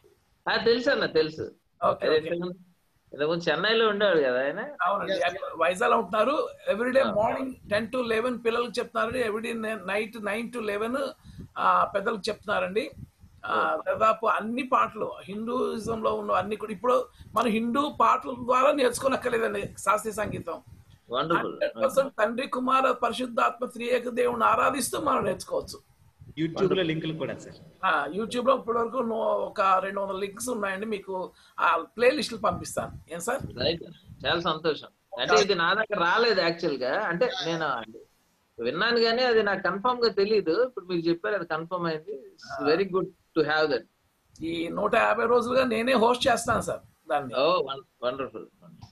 ఆ, తెలుసు అన్న తెలుసు ఓకే అదే ఓకే ఇంతకుముందు- ఇంతకుముందు చెన్నైలో ఉండేవాడు కదా ఆయన అవునండి వైజాగ్ ఉంటున్నారు every day morning ten to eleven పిల్లలకు చెప్తున్నారండి every day night nine to eleven పెద్దలకు చెప్తున్నారండి ఆ, దాదాపు అన్ని పాటలు హిందూయిజం లో ఉన్న అన్ని కూడా ఇప్పుడు మనం హిందూ పాటల ద్వారా నేర్చుకోనక్కర్లేదండి శాస్త్రీయ సంగీతం వండర్ఫుల్ హండ్రెడ్ పర్సెంట్ తండ్రి కుమార పరిశుద్ధాత్మ త్రియేక దేవుని ఆరాధిస్తూ మనం నేర్చుకోవచ్చు యూట్యూబ్ లో లింకులు కూడా సార్ ఆ, యూట్యూబ్ లో ఇప్పటి వరకు ఒక రెండు వందల లింక్స్ ఉన్నాయండి మీకు ఆ ప్లే లిస్టులు పంపిస్తాను ఏం సార్ రైట్ చాలా సంతోషం అంటే ఇది నా దగ్గర రాలేదు యాక్చువల్ గా అంటే నేను అంటే విన్నాను కానీ అది నాకు కన్ఫర్మ్ గా తెలియదు ఇప్పుడు మీరు చెప్పారు అది కన్ఫర్మ్ అయింది very good to have that ఈ నూట యాభై రోజులుగా నేనే హోస్ట్ చేస్తాను సార్ దాన్ని ఓ వండర్ఫుల్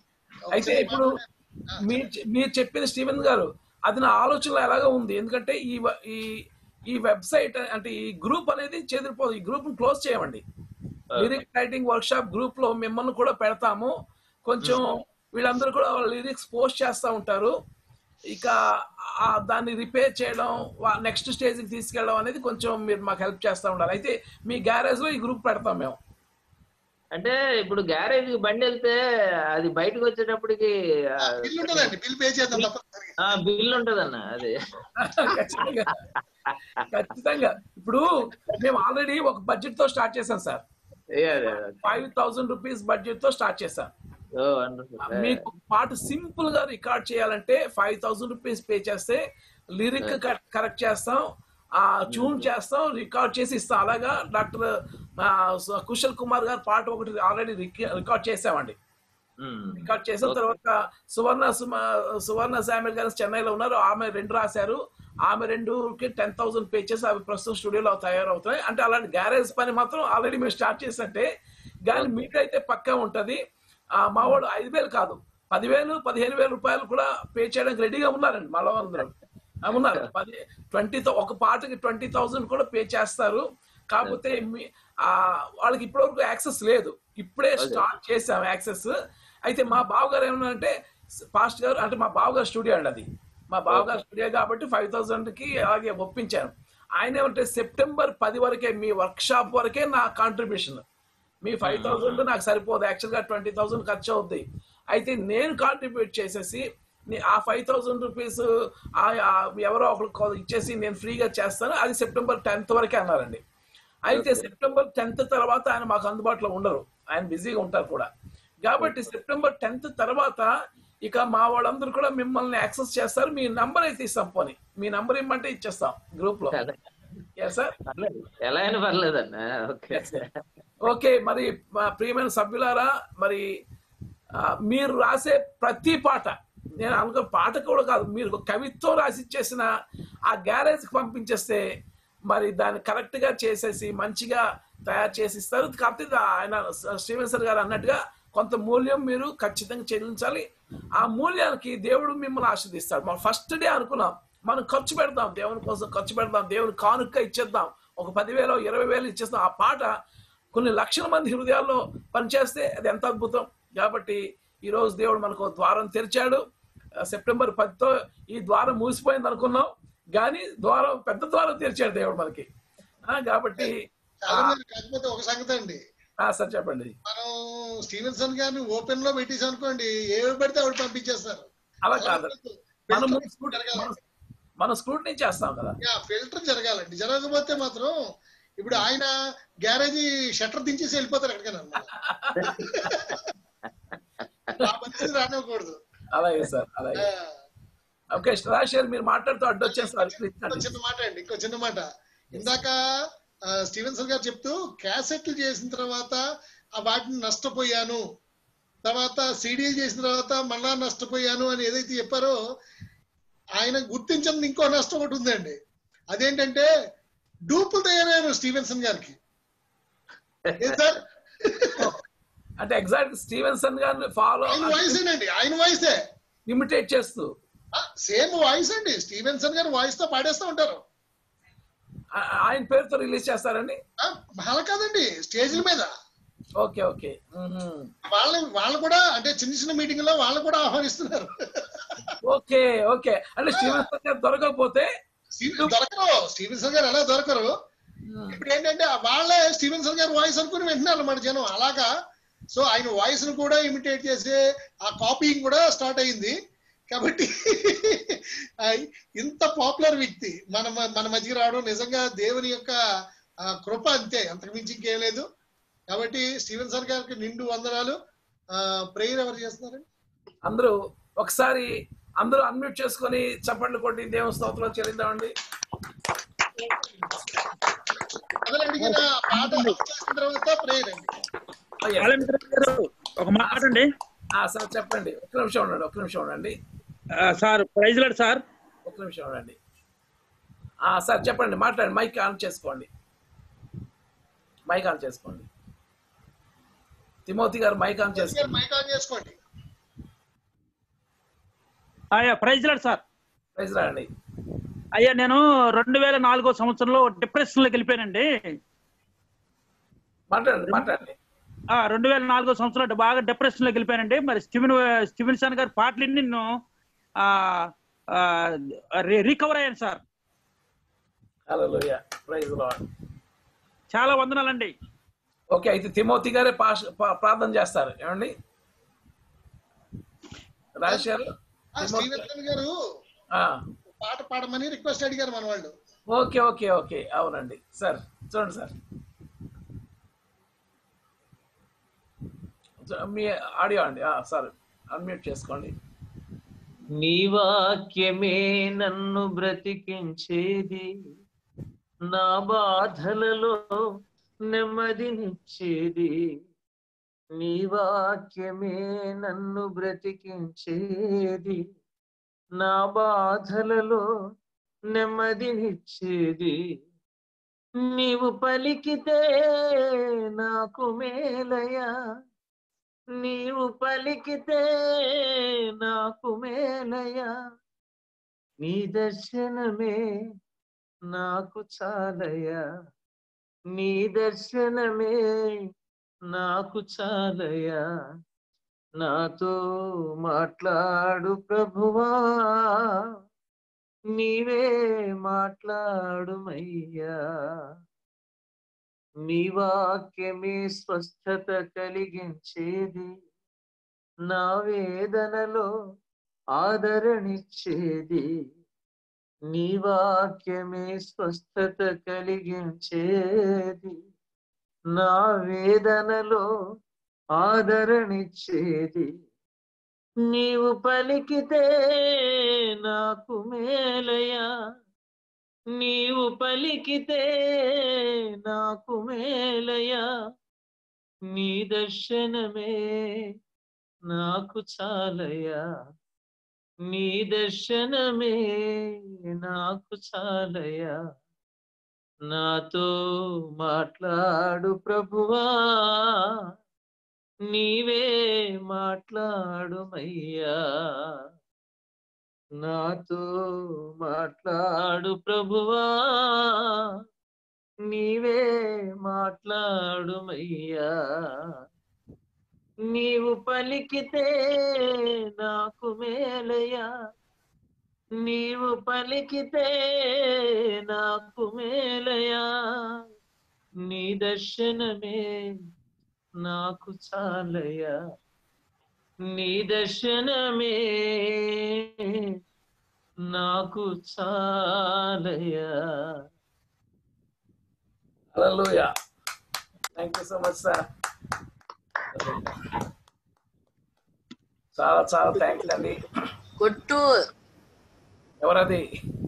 అయితే ఇప్పుడు మీరు మీరు చెప్పిన స్టీవెన్ గారు అది నా ఆలోచనలో ఎలాగో ఉంది ఎందుకంటే ఈ వ- ఈ ఈ వెబ్సైట్ అంటే ఈ గ్రూప్ అనేది చెదిరిపోదు ఈ గ్రూప్ క్లోజ్ చేయమండి lyric writing workshop group లో మిమ్మల్ని కూడా పెడతాము కొంచెం వీళ్ళందరూ కూడా లిరిక్స్ పోస్ట్ చేస్తూ ఉంటారు ఇక ఆ దాన్ని రిపేర్ చేయడం నెక్స్ట్ స్టేజ్కి తీసుకెళ్ళడం అనేది కొంచెం మీరు మాకు హెల్ప్ చేస్తూ ఉండాలి అయితే మీ గ్యారేజ్ లో ఈ గ్రూప్ పెడతాం మేము అంటే ఇప్పుడు గ్యారేజ్ బండి వెళ్తే అది బయటకు వచ్చేటప్పటికి బిల్ ఉంటుందండి బిల్ పే చేద్దాం తప్పనిసరిగా బిల్ ఉంటదన్న అది ఖచ్చితంగా ఖచ్చితంగా ఇప్పుడు మేము ఆల్రెడీ ఒక బడ్జెట్ తో స్టార్ట్ చేసాం సార్ ఏ అదే అదే. ఫైవ్ థౌసండ్ రూపీస్ బడ్జెట్ తో స్టార్ట్ చేసాం ఓ వండర్ఫుల్ మీకు పాట సింపుల్ గా రికార్డ్ చేయాలంటే ఫైవ్ థౌసండ్ రూపీస్ పే చేస్తే లిరిక్ కరెక్ట్ చేస్తాం ఆ ట్యూన్ చేస్తాం రికార్డ్ చేసి ఇస్తాం అలాగా డాక్టర్ ఆ, సు- కుశల్ కుమార్ గారు పాట ఒకటి ఆల్రెడీ రికార్డ్ చేసామండి రికార్డ్ చేసిన తర్వాత సువర్ణ సుమ- సువర్ణ శామ్యుల్ గారు చెన్నైలో ఉన్నారు ఆమె రెండు రాశారు ఆమె రెండుకి టెన్ థౌసండ్ పే చేసి అవి ప్రస్తుతం స్టూడియోలో తయారవుతాయి అంటే అలాంటి గ్యారేజ్ పని మాత్రం ఆల్రెడీ మేము స్టార్ట్ చేసినట్టే కానీ మీకైతే పక్కా ఉంటది ఆ మావాడు ఐదు వేలు కాదు పదివేలు పదిహేను వేల రూపాయలు కూడా పే చేయడానికి రెడీగా ఉన్నారండి మళ్ళీ అందరం ఆ, ఉన్నారు పది ట్వంటీ ఒక పాటకి ట్వంటీ థౌసండ్ కూడా పే చేస్తారు కాకపోతే మీ- ఆ వాళ్ళకి ఇప్పటివరకు యాక్సెస్ లేదు ఇప్పుడే స్టార్ట్ చేసాం యాక్సెస్ అయితే మా బావగారు ఏమన్నారంటే ఫాస్ట్ గారు అంటే మా బావగారు స్టూడియో అండి అది మా బావగారు స్టూడియో కాబట్టి ఫైవ్ థౌసండ్ కి అలాగే ఒప్పించాను ఆయన ఏమంటే సెప్టెంబర్ పది వరకే మీ వర్క్ షాప్ వరకే నా కాంట్రిబ్యూషన్ మీ ఫైవ్ థౌసండ్ నాకు సరిపోదు యాక్చువల్ గా ట్వంటీ థౌసండ్ ఖర్చు అవుద్ది అయితే నేను కాంట్రిబ్యూట్ చేసేసి నే- ఆ ఫైవ్ థౌసండ్ రూపీస్ ఎవరో ఒకరు ఇచ్చేసి నేను ఫ్రీగా చేస్తాను అది సెప్టెంబర్ టెన్త్ వరకే అన్నారండి అయితే సెప్టెంబర్ టెన్త్ తర్వాత ఆయన మాకు అందుబాటులో ఉండరు ఆయన బిజీగా ఉంటారు కూడా కాబట్టి సెప్టెంబర్ టెన్త్ తర్వాత ఇక మా వాళ్ళందరూ కూడా మిమ్మల్ని యాక్సెస్ చేస్తారు మీ నంబర్ అయితే ఇస్తాం పోనీ మీ నంబర్ ఇమ్మంటే ఇచ్చేస్తాం గ్రూప్ లో సార్ పర్లేదు ఎలా అయినా పర్లేదన్న ఓకే ఓకే మరి మా ప్రియమైన సభ్యులారా మరి ఆ, మీరు రాసే ప్రతి పాట నేను అనుకో పాట కూడా కాదు మీరు ఒక కవిత్వం రాసి ఇచ్చేసిన ఆ గ్యారేజ్ కి పంపించేస్తే మరి దాన్ని కరెక్ట్ గా చేసేసి మంచిగా తయారు చేసి ఇస్తారు కాకపోతే ఇది ఆయన శ్రీవన్ సార్ గారు అన్నట్టుగా కొంత మూల్యం మీరు ఖచ్చితంగా చెల్లించాలి ఆ మూల్యానికి దేవుడు మిమ్మల్ని ఆస్వాదిస్తాడు మనం ఫస్ట్ డే అనుకున్నాం మనం ఖర్చు పెడదాం దేవుని కోసం ఖర్చు పెడదాం దేవుని కానుక ఇచ్చేద్దాం ఒక పదివేలు ఇరవై వేలు ఇచ్చేస్తాం ఆ పాట కొన్ని లక్షల మంది హృదయాల్లో పనిచేస్తే అది ఎంత అద్భుతం కాబట్టి ఈ రోజు దేవుడు మనకు ఒక ద్వారం తెరిచాడు ఆ, సెప్టెంబర్ పదితో ఈ ద్వారం మూసిపోయింది అనుకున్నాం కానీ ద్వారం పెద్ద ద్వారం తెరిచాడు దేవుడు మనకి ఆ, కాబట్టి చాలా మంది కాకపోతే ఒక సంగతి అండి ఆ, సార్ చెప్పండి మనం స్టీవెన్సన్ గారిని ఓపెన్ లో పెట్టేసి అనుకోండి ఏవి పడితే ఆవిడ పంపించేస్తారు అలా కాదు మనం స్కూటీ మనం స్కూటీ చేస్తాం కదా ఫిల్టర్ జరగాలండి జరగకపోతే మాత్రం ఇప్పుడు ఆయన గ్యారేజీ షట్టర్ దించేసి వెళ్ళిపోతారు ఎక్కడికైనా ఆ పరిస్థితి రానివ్వకూడదు అలాగే సార్ అలాగే ఓకే రాజశేఖర్ మీరు మాట్లాడుతూ అడ్డొచ్చేస్తారు ఇంకో చిన్న మాట అండి ఇంకో చిన్న మాట ఇందాక ఆ, స్టీవెన్సన్ గారు చెప్తూ క్యాసెట్లు చేసిన తర్వాత ఆ వాటిని నష్టపోయాను తర్వాత సీడీలు చేసిన తర్వాత మళ్ళా నష్టపోయాను అని ఏదైతే చెప్పారో ఆయన గుర్తించిన ఇంకో నష్టం ఒకటి ఉందండి అదేంటంటే డూపులు తయారయ్యారు స్టీవెన్సన్ గారికి ఏం సార్ అంటే ఎగ్జాక్ట్ స్టీవెన్సన్ గారిని ఫాలో ఆయన వాయిస్ అండి ఆయన వాయిసే ఇమిటేట్ చేస్తూ సేమ్ వాయిస్ అండి స్టీవెన్సన్ గారు వాయిస్ తో పాడేస్తూ ఉంటారు ఆ- ఆయన పేరుతో రిలీజ్ చేస్తారండి అలా కాదండి స్టేజ్ల మీద ఓకే ఓకే మ్మ్. వాళ్ళ వాళ్ళు కూడా అంటే చిన్న చిన్న మీటింగ్ లో వాళ్ళు కూడా ఆహ్వానిస్తున్నారు ఓకే ఓకే అంటే స్టీవెన్సన్ గారు దొరకకపోతే స్టీవెన్ దొరకరు స్టీవెన్సన్ గారు ఎలా దొరకరు ఇప్పుడు ఏంటంటే వాళ్ళే స్టీవెన్సన్ గారు వాయిస్ అనుకుని వింటున్నారు మన జనం అలాగా సో ఆయన వాయిస్ ను కూడా ఇమిటేట్ చేసే ఆ కాపీయింగ్ కూడా స్టార్ట్ అయింది కాబట్టి ఆ, ఇంత పాపులర్ వ్యక్తి మన మన మధ్యకి రావడం నిజంగా దేవుని యొక్క ఆ, కృప అంతే అంతకు మించి ఇంకేం లేదు కాబట్టి స్టీవెన్సన్ గారికి నిండు వందనాలు ప్రేయర్ ఎవరు చేస్తున్నారు అందరూ ఒకసారి అందరూ అన్మ్యూట్ చేసుకొని చప్పట్లు కొట్టి దేవుని స్తోత్రం చెల్లిద్దామండి మొదలు అడిగిన పాట చేసిన తర్వాత ప్రేయర్ అండి బాలమిత్ర గారు ఒక మాట అండి ఆ, సార్ చెప్పండి ఒక్క నిమిషం ఉండండి ఒక్క నిమిషం ఉండండి ఆ, సార్ ప్రైజ్ లాడ్ సార్ ఒక్క నిమిషం ఉండండి ఆ, సార్ చెప్పండి మాట్లాడండి మైక్ ఆన్ చేసుకోండి మైక్ ఆన్ చేసుకోండి తిమోతి గారు మైక్ ఆన్ చేసుకోండి మైక్ ఆన్ చేసుకోండి అయ్యా ప్రైజ్ లాడ్ సార్ ప్రైజ్ రాండి అయ్యా నేను రెండు వేల నాలుగో సంవత్సరంలో డిప్రెషన్ లోకి వెళ్ళిపోయానండి మాట్లాడండి మాట్లాడండి ఆ రెండు వేల నాలుగో సంవత్సరంలో బాగా డిప్రెషన్ లోకి వెళ్ళిపోయానండి మరి స్టీవెన్ స్టీవెన్సన్ గారి పాటలు నిన్ను ఆ రికవర్ అయ్యాను సార్ హల్లెలూయా ప్రైజ్ లార్డ్ చాలా వందనాలండి ఓకే అయితే తిమోతి గారే పాష పా- ప్రార్థన చేస్తారు ఏమండి రాజేష్ గారు ఆ, శ్రీరత్నం గారు ఆ, పాట పాడమని రిక్వెస్ట్ అడిగారు మన వాళ్ళు ఓకే ఓకే ఓకే అవునండి సార్ చూడండి సార్ చూ- మీ ఆడియో అండి ఆ, సార్ అన్మ్యూట్ చేసుకోండి నీ వాక్యమే నన్ను బ్రతికించేది నా బాధలలో నెమ్మదినిచ్చేది నీ వాక్యమే నన్ను బ్రతికించేది నా బాధలలో నెమ్మదినిచ్చేది నీవు పలికితే నాకు మేలయా నీవు పలికితే నాకు మేలయా నీ దర్శనమే నాకు చాలయా నీ దర్శనమే నాకు చాలయా నాతో మాట్లాడు ప్రభువా నీవే మాట్లాడుమయ్యా నీ వాక్యమే స్వస్థత కలిగించేది నా వేదనలో ఆదరణిచ్చేది నీ వాక్యమే స్వస్థత కలిగించేది నా వేదనలో ఆదరణిచ్చేది నీవు పలికితే నాకు మేలయా నీవు పలికితే నాకు మేలయా నీ దర్శనమే నాకు చాలయా నీ దర్శనమే నాకు చాలయా నాతో మాట్లాడు ప్రభువా నీవే మాట్లాడుమయ్యా నాతో మాట్లాడు ప్రభువా నీవే మాట్లాడుమయ్యా నీవు పలికితే నాకు మేలయా నీవు పలికితే నాకు మేలయా నీ దర్శనమే నాకు చాలయా నీ దర్శనమే నాకు చాలయా hallelujah thank you so much sir చాలా చాలా థ్యాంక్స్ అండి కొట్టు ఎవరది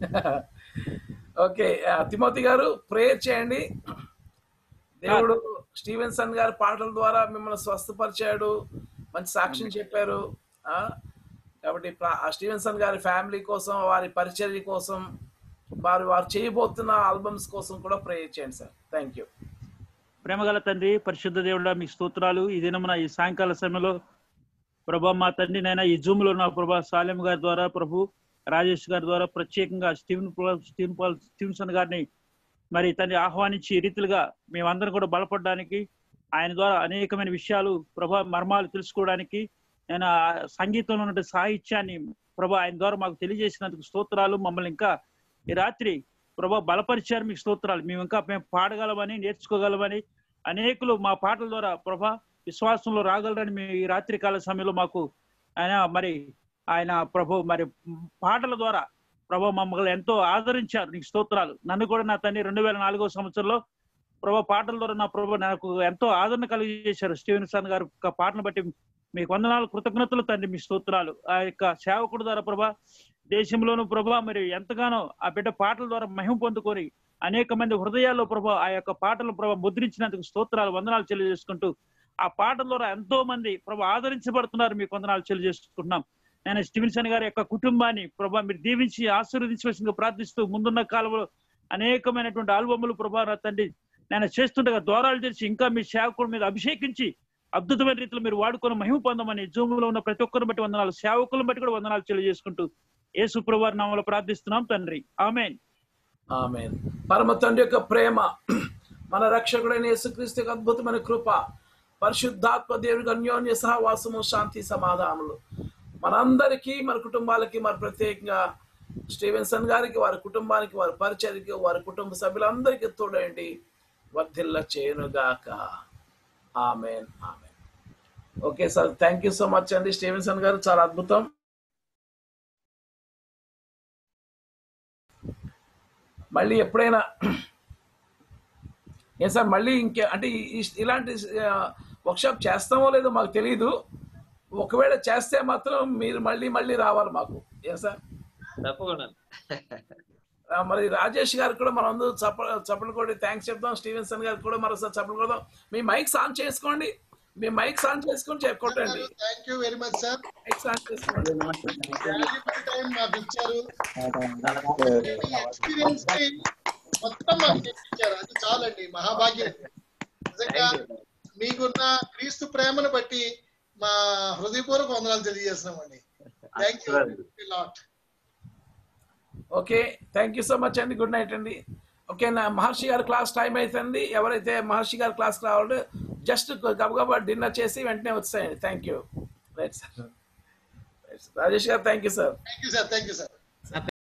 ఓకే ఆ, తిమోతి గారు ప్రేయర్ చేయండి దేవుడు స్టీవెన్సన్ గారి పాటల ద్వారా మిమ్మల్ని స్వస్థపరిచాడు మంచి సాక్ష్యం చెప్పారు ఆ, కాబట్టి ప్ర- ఆ స్టీవెన్సన్ గారి ఫ్యామిలీ కోసం వారి పరిచర్య కోసం వారు వారు చేయబోతున్న ఆల్బమ్స్ కోసం కూడా ప్రేయర్ చేయండి సార్ థ్యాంక్ యూ ప్రేమగల తండ్రి పరిశుద్ధ దేవుడా మీకు స్తోత్రాలు ఈ దినమున ఈ సాయంకాల సమయంలో ప్రభా మా తండ్రి నైనా ఈ జూమ్ లో నా ప్రభా సాలెం గారి ద్వారా ప్రభు రాజేష్ గారి ద్వారా ప్రత్యేకంగా Steven Paul Steven Paul Stevenson గారిని మరి తండ్రి ఆహ్వానించి ఈ రీతిలుగా మేమందరం కూడా బలపడడానికి ఆయన ద్వారా అనేకమైన విషయాలు ప్రభా మర్మాలు తెలుసుకోవడానికి నేను ఆ సంగీతంలో ఉన్న సాహిత్యాన్ని ప్రభా ఆయన ద్వారా మాకు తెలియజేసినందుకు స్తోత్రాలు మమ్మల్ని ఇంకా ఈ రాత్రి ప్రభా బలపరిచారు మీకు స్తోత్రాలు మేము ఇంకా మేము పాడగలమని నేర్చుకోగలమని అనేకులు మా పాటల ద్వారా ప్రభా విశ్వాసంలో రాగలరని మేము ఈ రాత్రి కాల సమయంలో మాకు ఆయన మరి ఆయన ప్రభు మరి పాటల ద్వారా ప్రభా మమ్మల్ని ఎంతో ఆదరించారు నీకు స్తోత్రాలు నన్ను కూడా నా తండ్రి రెండు వేల నాలుగో సంవత్సరంలో ప్రభా పాటల ద్వారా నా ప్రభు నాకు ఎంతో ఆదరణ కలిగజేశారు స్టీవెన్ సన్ గారు యొక్క పాటను బట్టి మీకు వందనాలు కృతజ్ఞతలు తండ్రి మీ స్తోత్రాలు ఆ యొక్క సేవకుడు ద్వారా ప్రభా దేశంలోను ప్రభా మరి ఎంతగానో ఆ బిడ్డ పాటల ద్వారా మహిమ పొందుకొని అనేక మంది హృదయాల్లో ప్రభా ఆ యొక్క పాటలు ప్రభా ముద్రించినందుకు స్తోత్రాలు వందనాలు తెలియజేసుకుంటూ ఆ పాటల ద్వారా ఎంతో మంది ప్రభా ఆదరించబడుతున్నారు మీకు వందనాలు తెలియజేసుకుంటున్నాం నేను స్టీవెన్సన్ గారి యొక్క కుటుంబాన్ని ప్రభా మీరు దీవించి ఆశీర్వదించవలసిందిగా ప్రార్థిస్తూ ముందున్న కాలంలో అనేకమైనటువంటి ఆల్బములు ప్రభా నా తండ్రి నేను చేస్తుండగా ద్వారాలు తెరిచి ఇంకా మీ సేవకుల మీద అభిషేకించి అద్భుతమైన రీతిలో మీరు వాడుకొని మహిమ పొందమని జూమ్ లో ఉన్న ప్రతి ఒక్కరిని బట్టి వందనాలు సేవకులను బట్టి కూడా వందనాలు తెలియజేసుకుంటూ యేసు ప్రభువారి నామంలో ప్రార్థిస్తున్నాం తండ్రి ఆమెన్ ఆమె పరమ తండ్రి యొక్క ప్రేమ మన రక్షకుడైన యేసుక్రీస్తు యొక్క అద్భుతమైన కృప పరిశుద్ధాత్మ దేవుడికి అన్యోన్య సహవాసము శాంతి సమాధానములు మనందరికీ మన కుటుంబాలకి మరి ప్రత్యేకంగా స్టీవెన్సన్ గారికి వారి కుటుంబానికి వారి పరిచయకి వారి కుటుంబ సభ్యులందరికీ తోడండి వర్ధిల్ల చేయనుగాక amen amen okay sir thank you so much అండి స్టీవెన్సన్ గారు చాలా అద్భుతం మళ్ళీ ఎప్పుడైనా ఏం సార్ మళ్ళీ ఇంకే అంటే ఈ- ఈ- ఇలాంటి వర్క్షాప్ చేస్తామో లేదో మాకు తెలియదు ఒకవేళ చేస్తే మాత్రం మీరు మళ్ళీ మళ్ళీ రావాలి మాకు ఏం సార్ తప్పకుండా ఆ, మరి రాజేష్ గారికి కూడా మనం అందరూ చప్ప చప్పలు కొట్టి థ్యాంక్స్ చెప్దాం స్టీవెన్సన్ గారికి కూడా మరోసారి చప్పలు కొడదాం మీ మైక్స్ ఆన్ చేసుకోండి మీ మైక్స్ ఆన్ చేసుకొని చె- కొట్టండి thank you very much sir mics on చేసుకోండి వాల్యుబుల్ టైం మాకు ఇచ్చారు ఎక్స్పీరియన్స్ ని మొత్తం మాకు నేర్పించారు అది చాలండి మహాభాగ్యం నిజంగా మీకున్న క్రీస్తు ప్రేమను బట్టి మా హృదయపూర్వక వందనాలు తెలియజేస్తున్నామండి thank you lot okay thank you so much అండి గుడ్ నైట్ అండి ఓకే నా మహర్షి గారి క్లాస్ టైం అవుతుంది ఎవరైతే మహర్షి గారి క్లాస్ రావాలో జస్ట్ గబగబా డిన్నర్ చేసి వెంటనే వచ్చేయండి thank you right sir Rajesh గారు thank you sir thank you sir thank you sir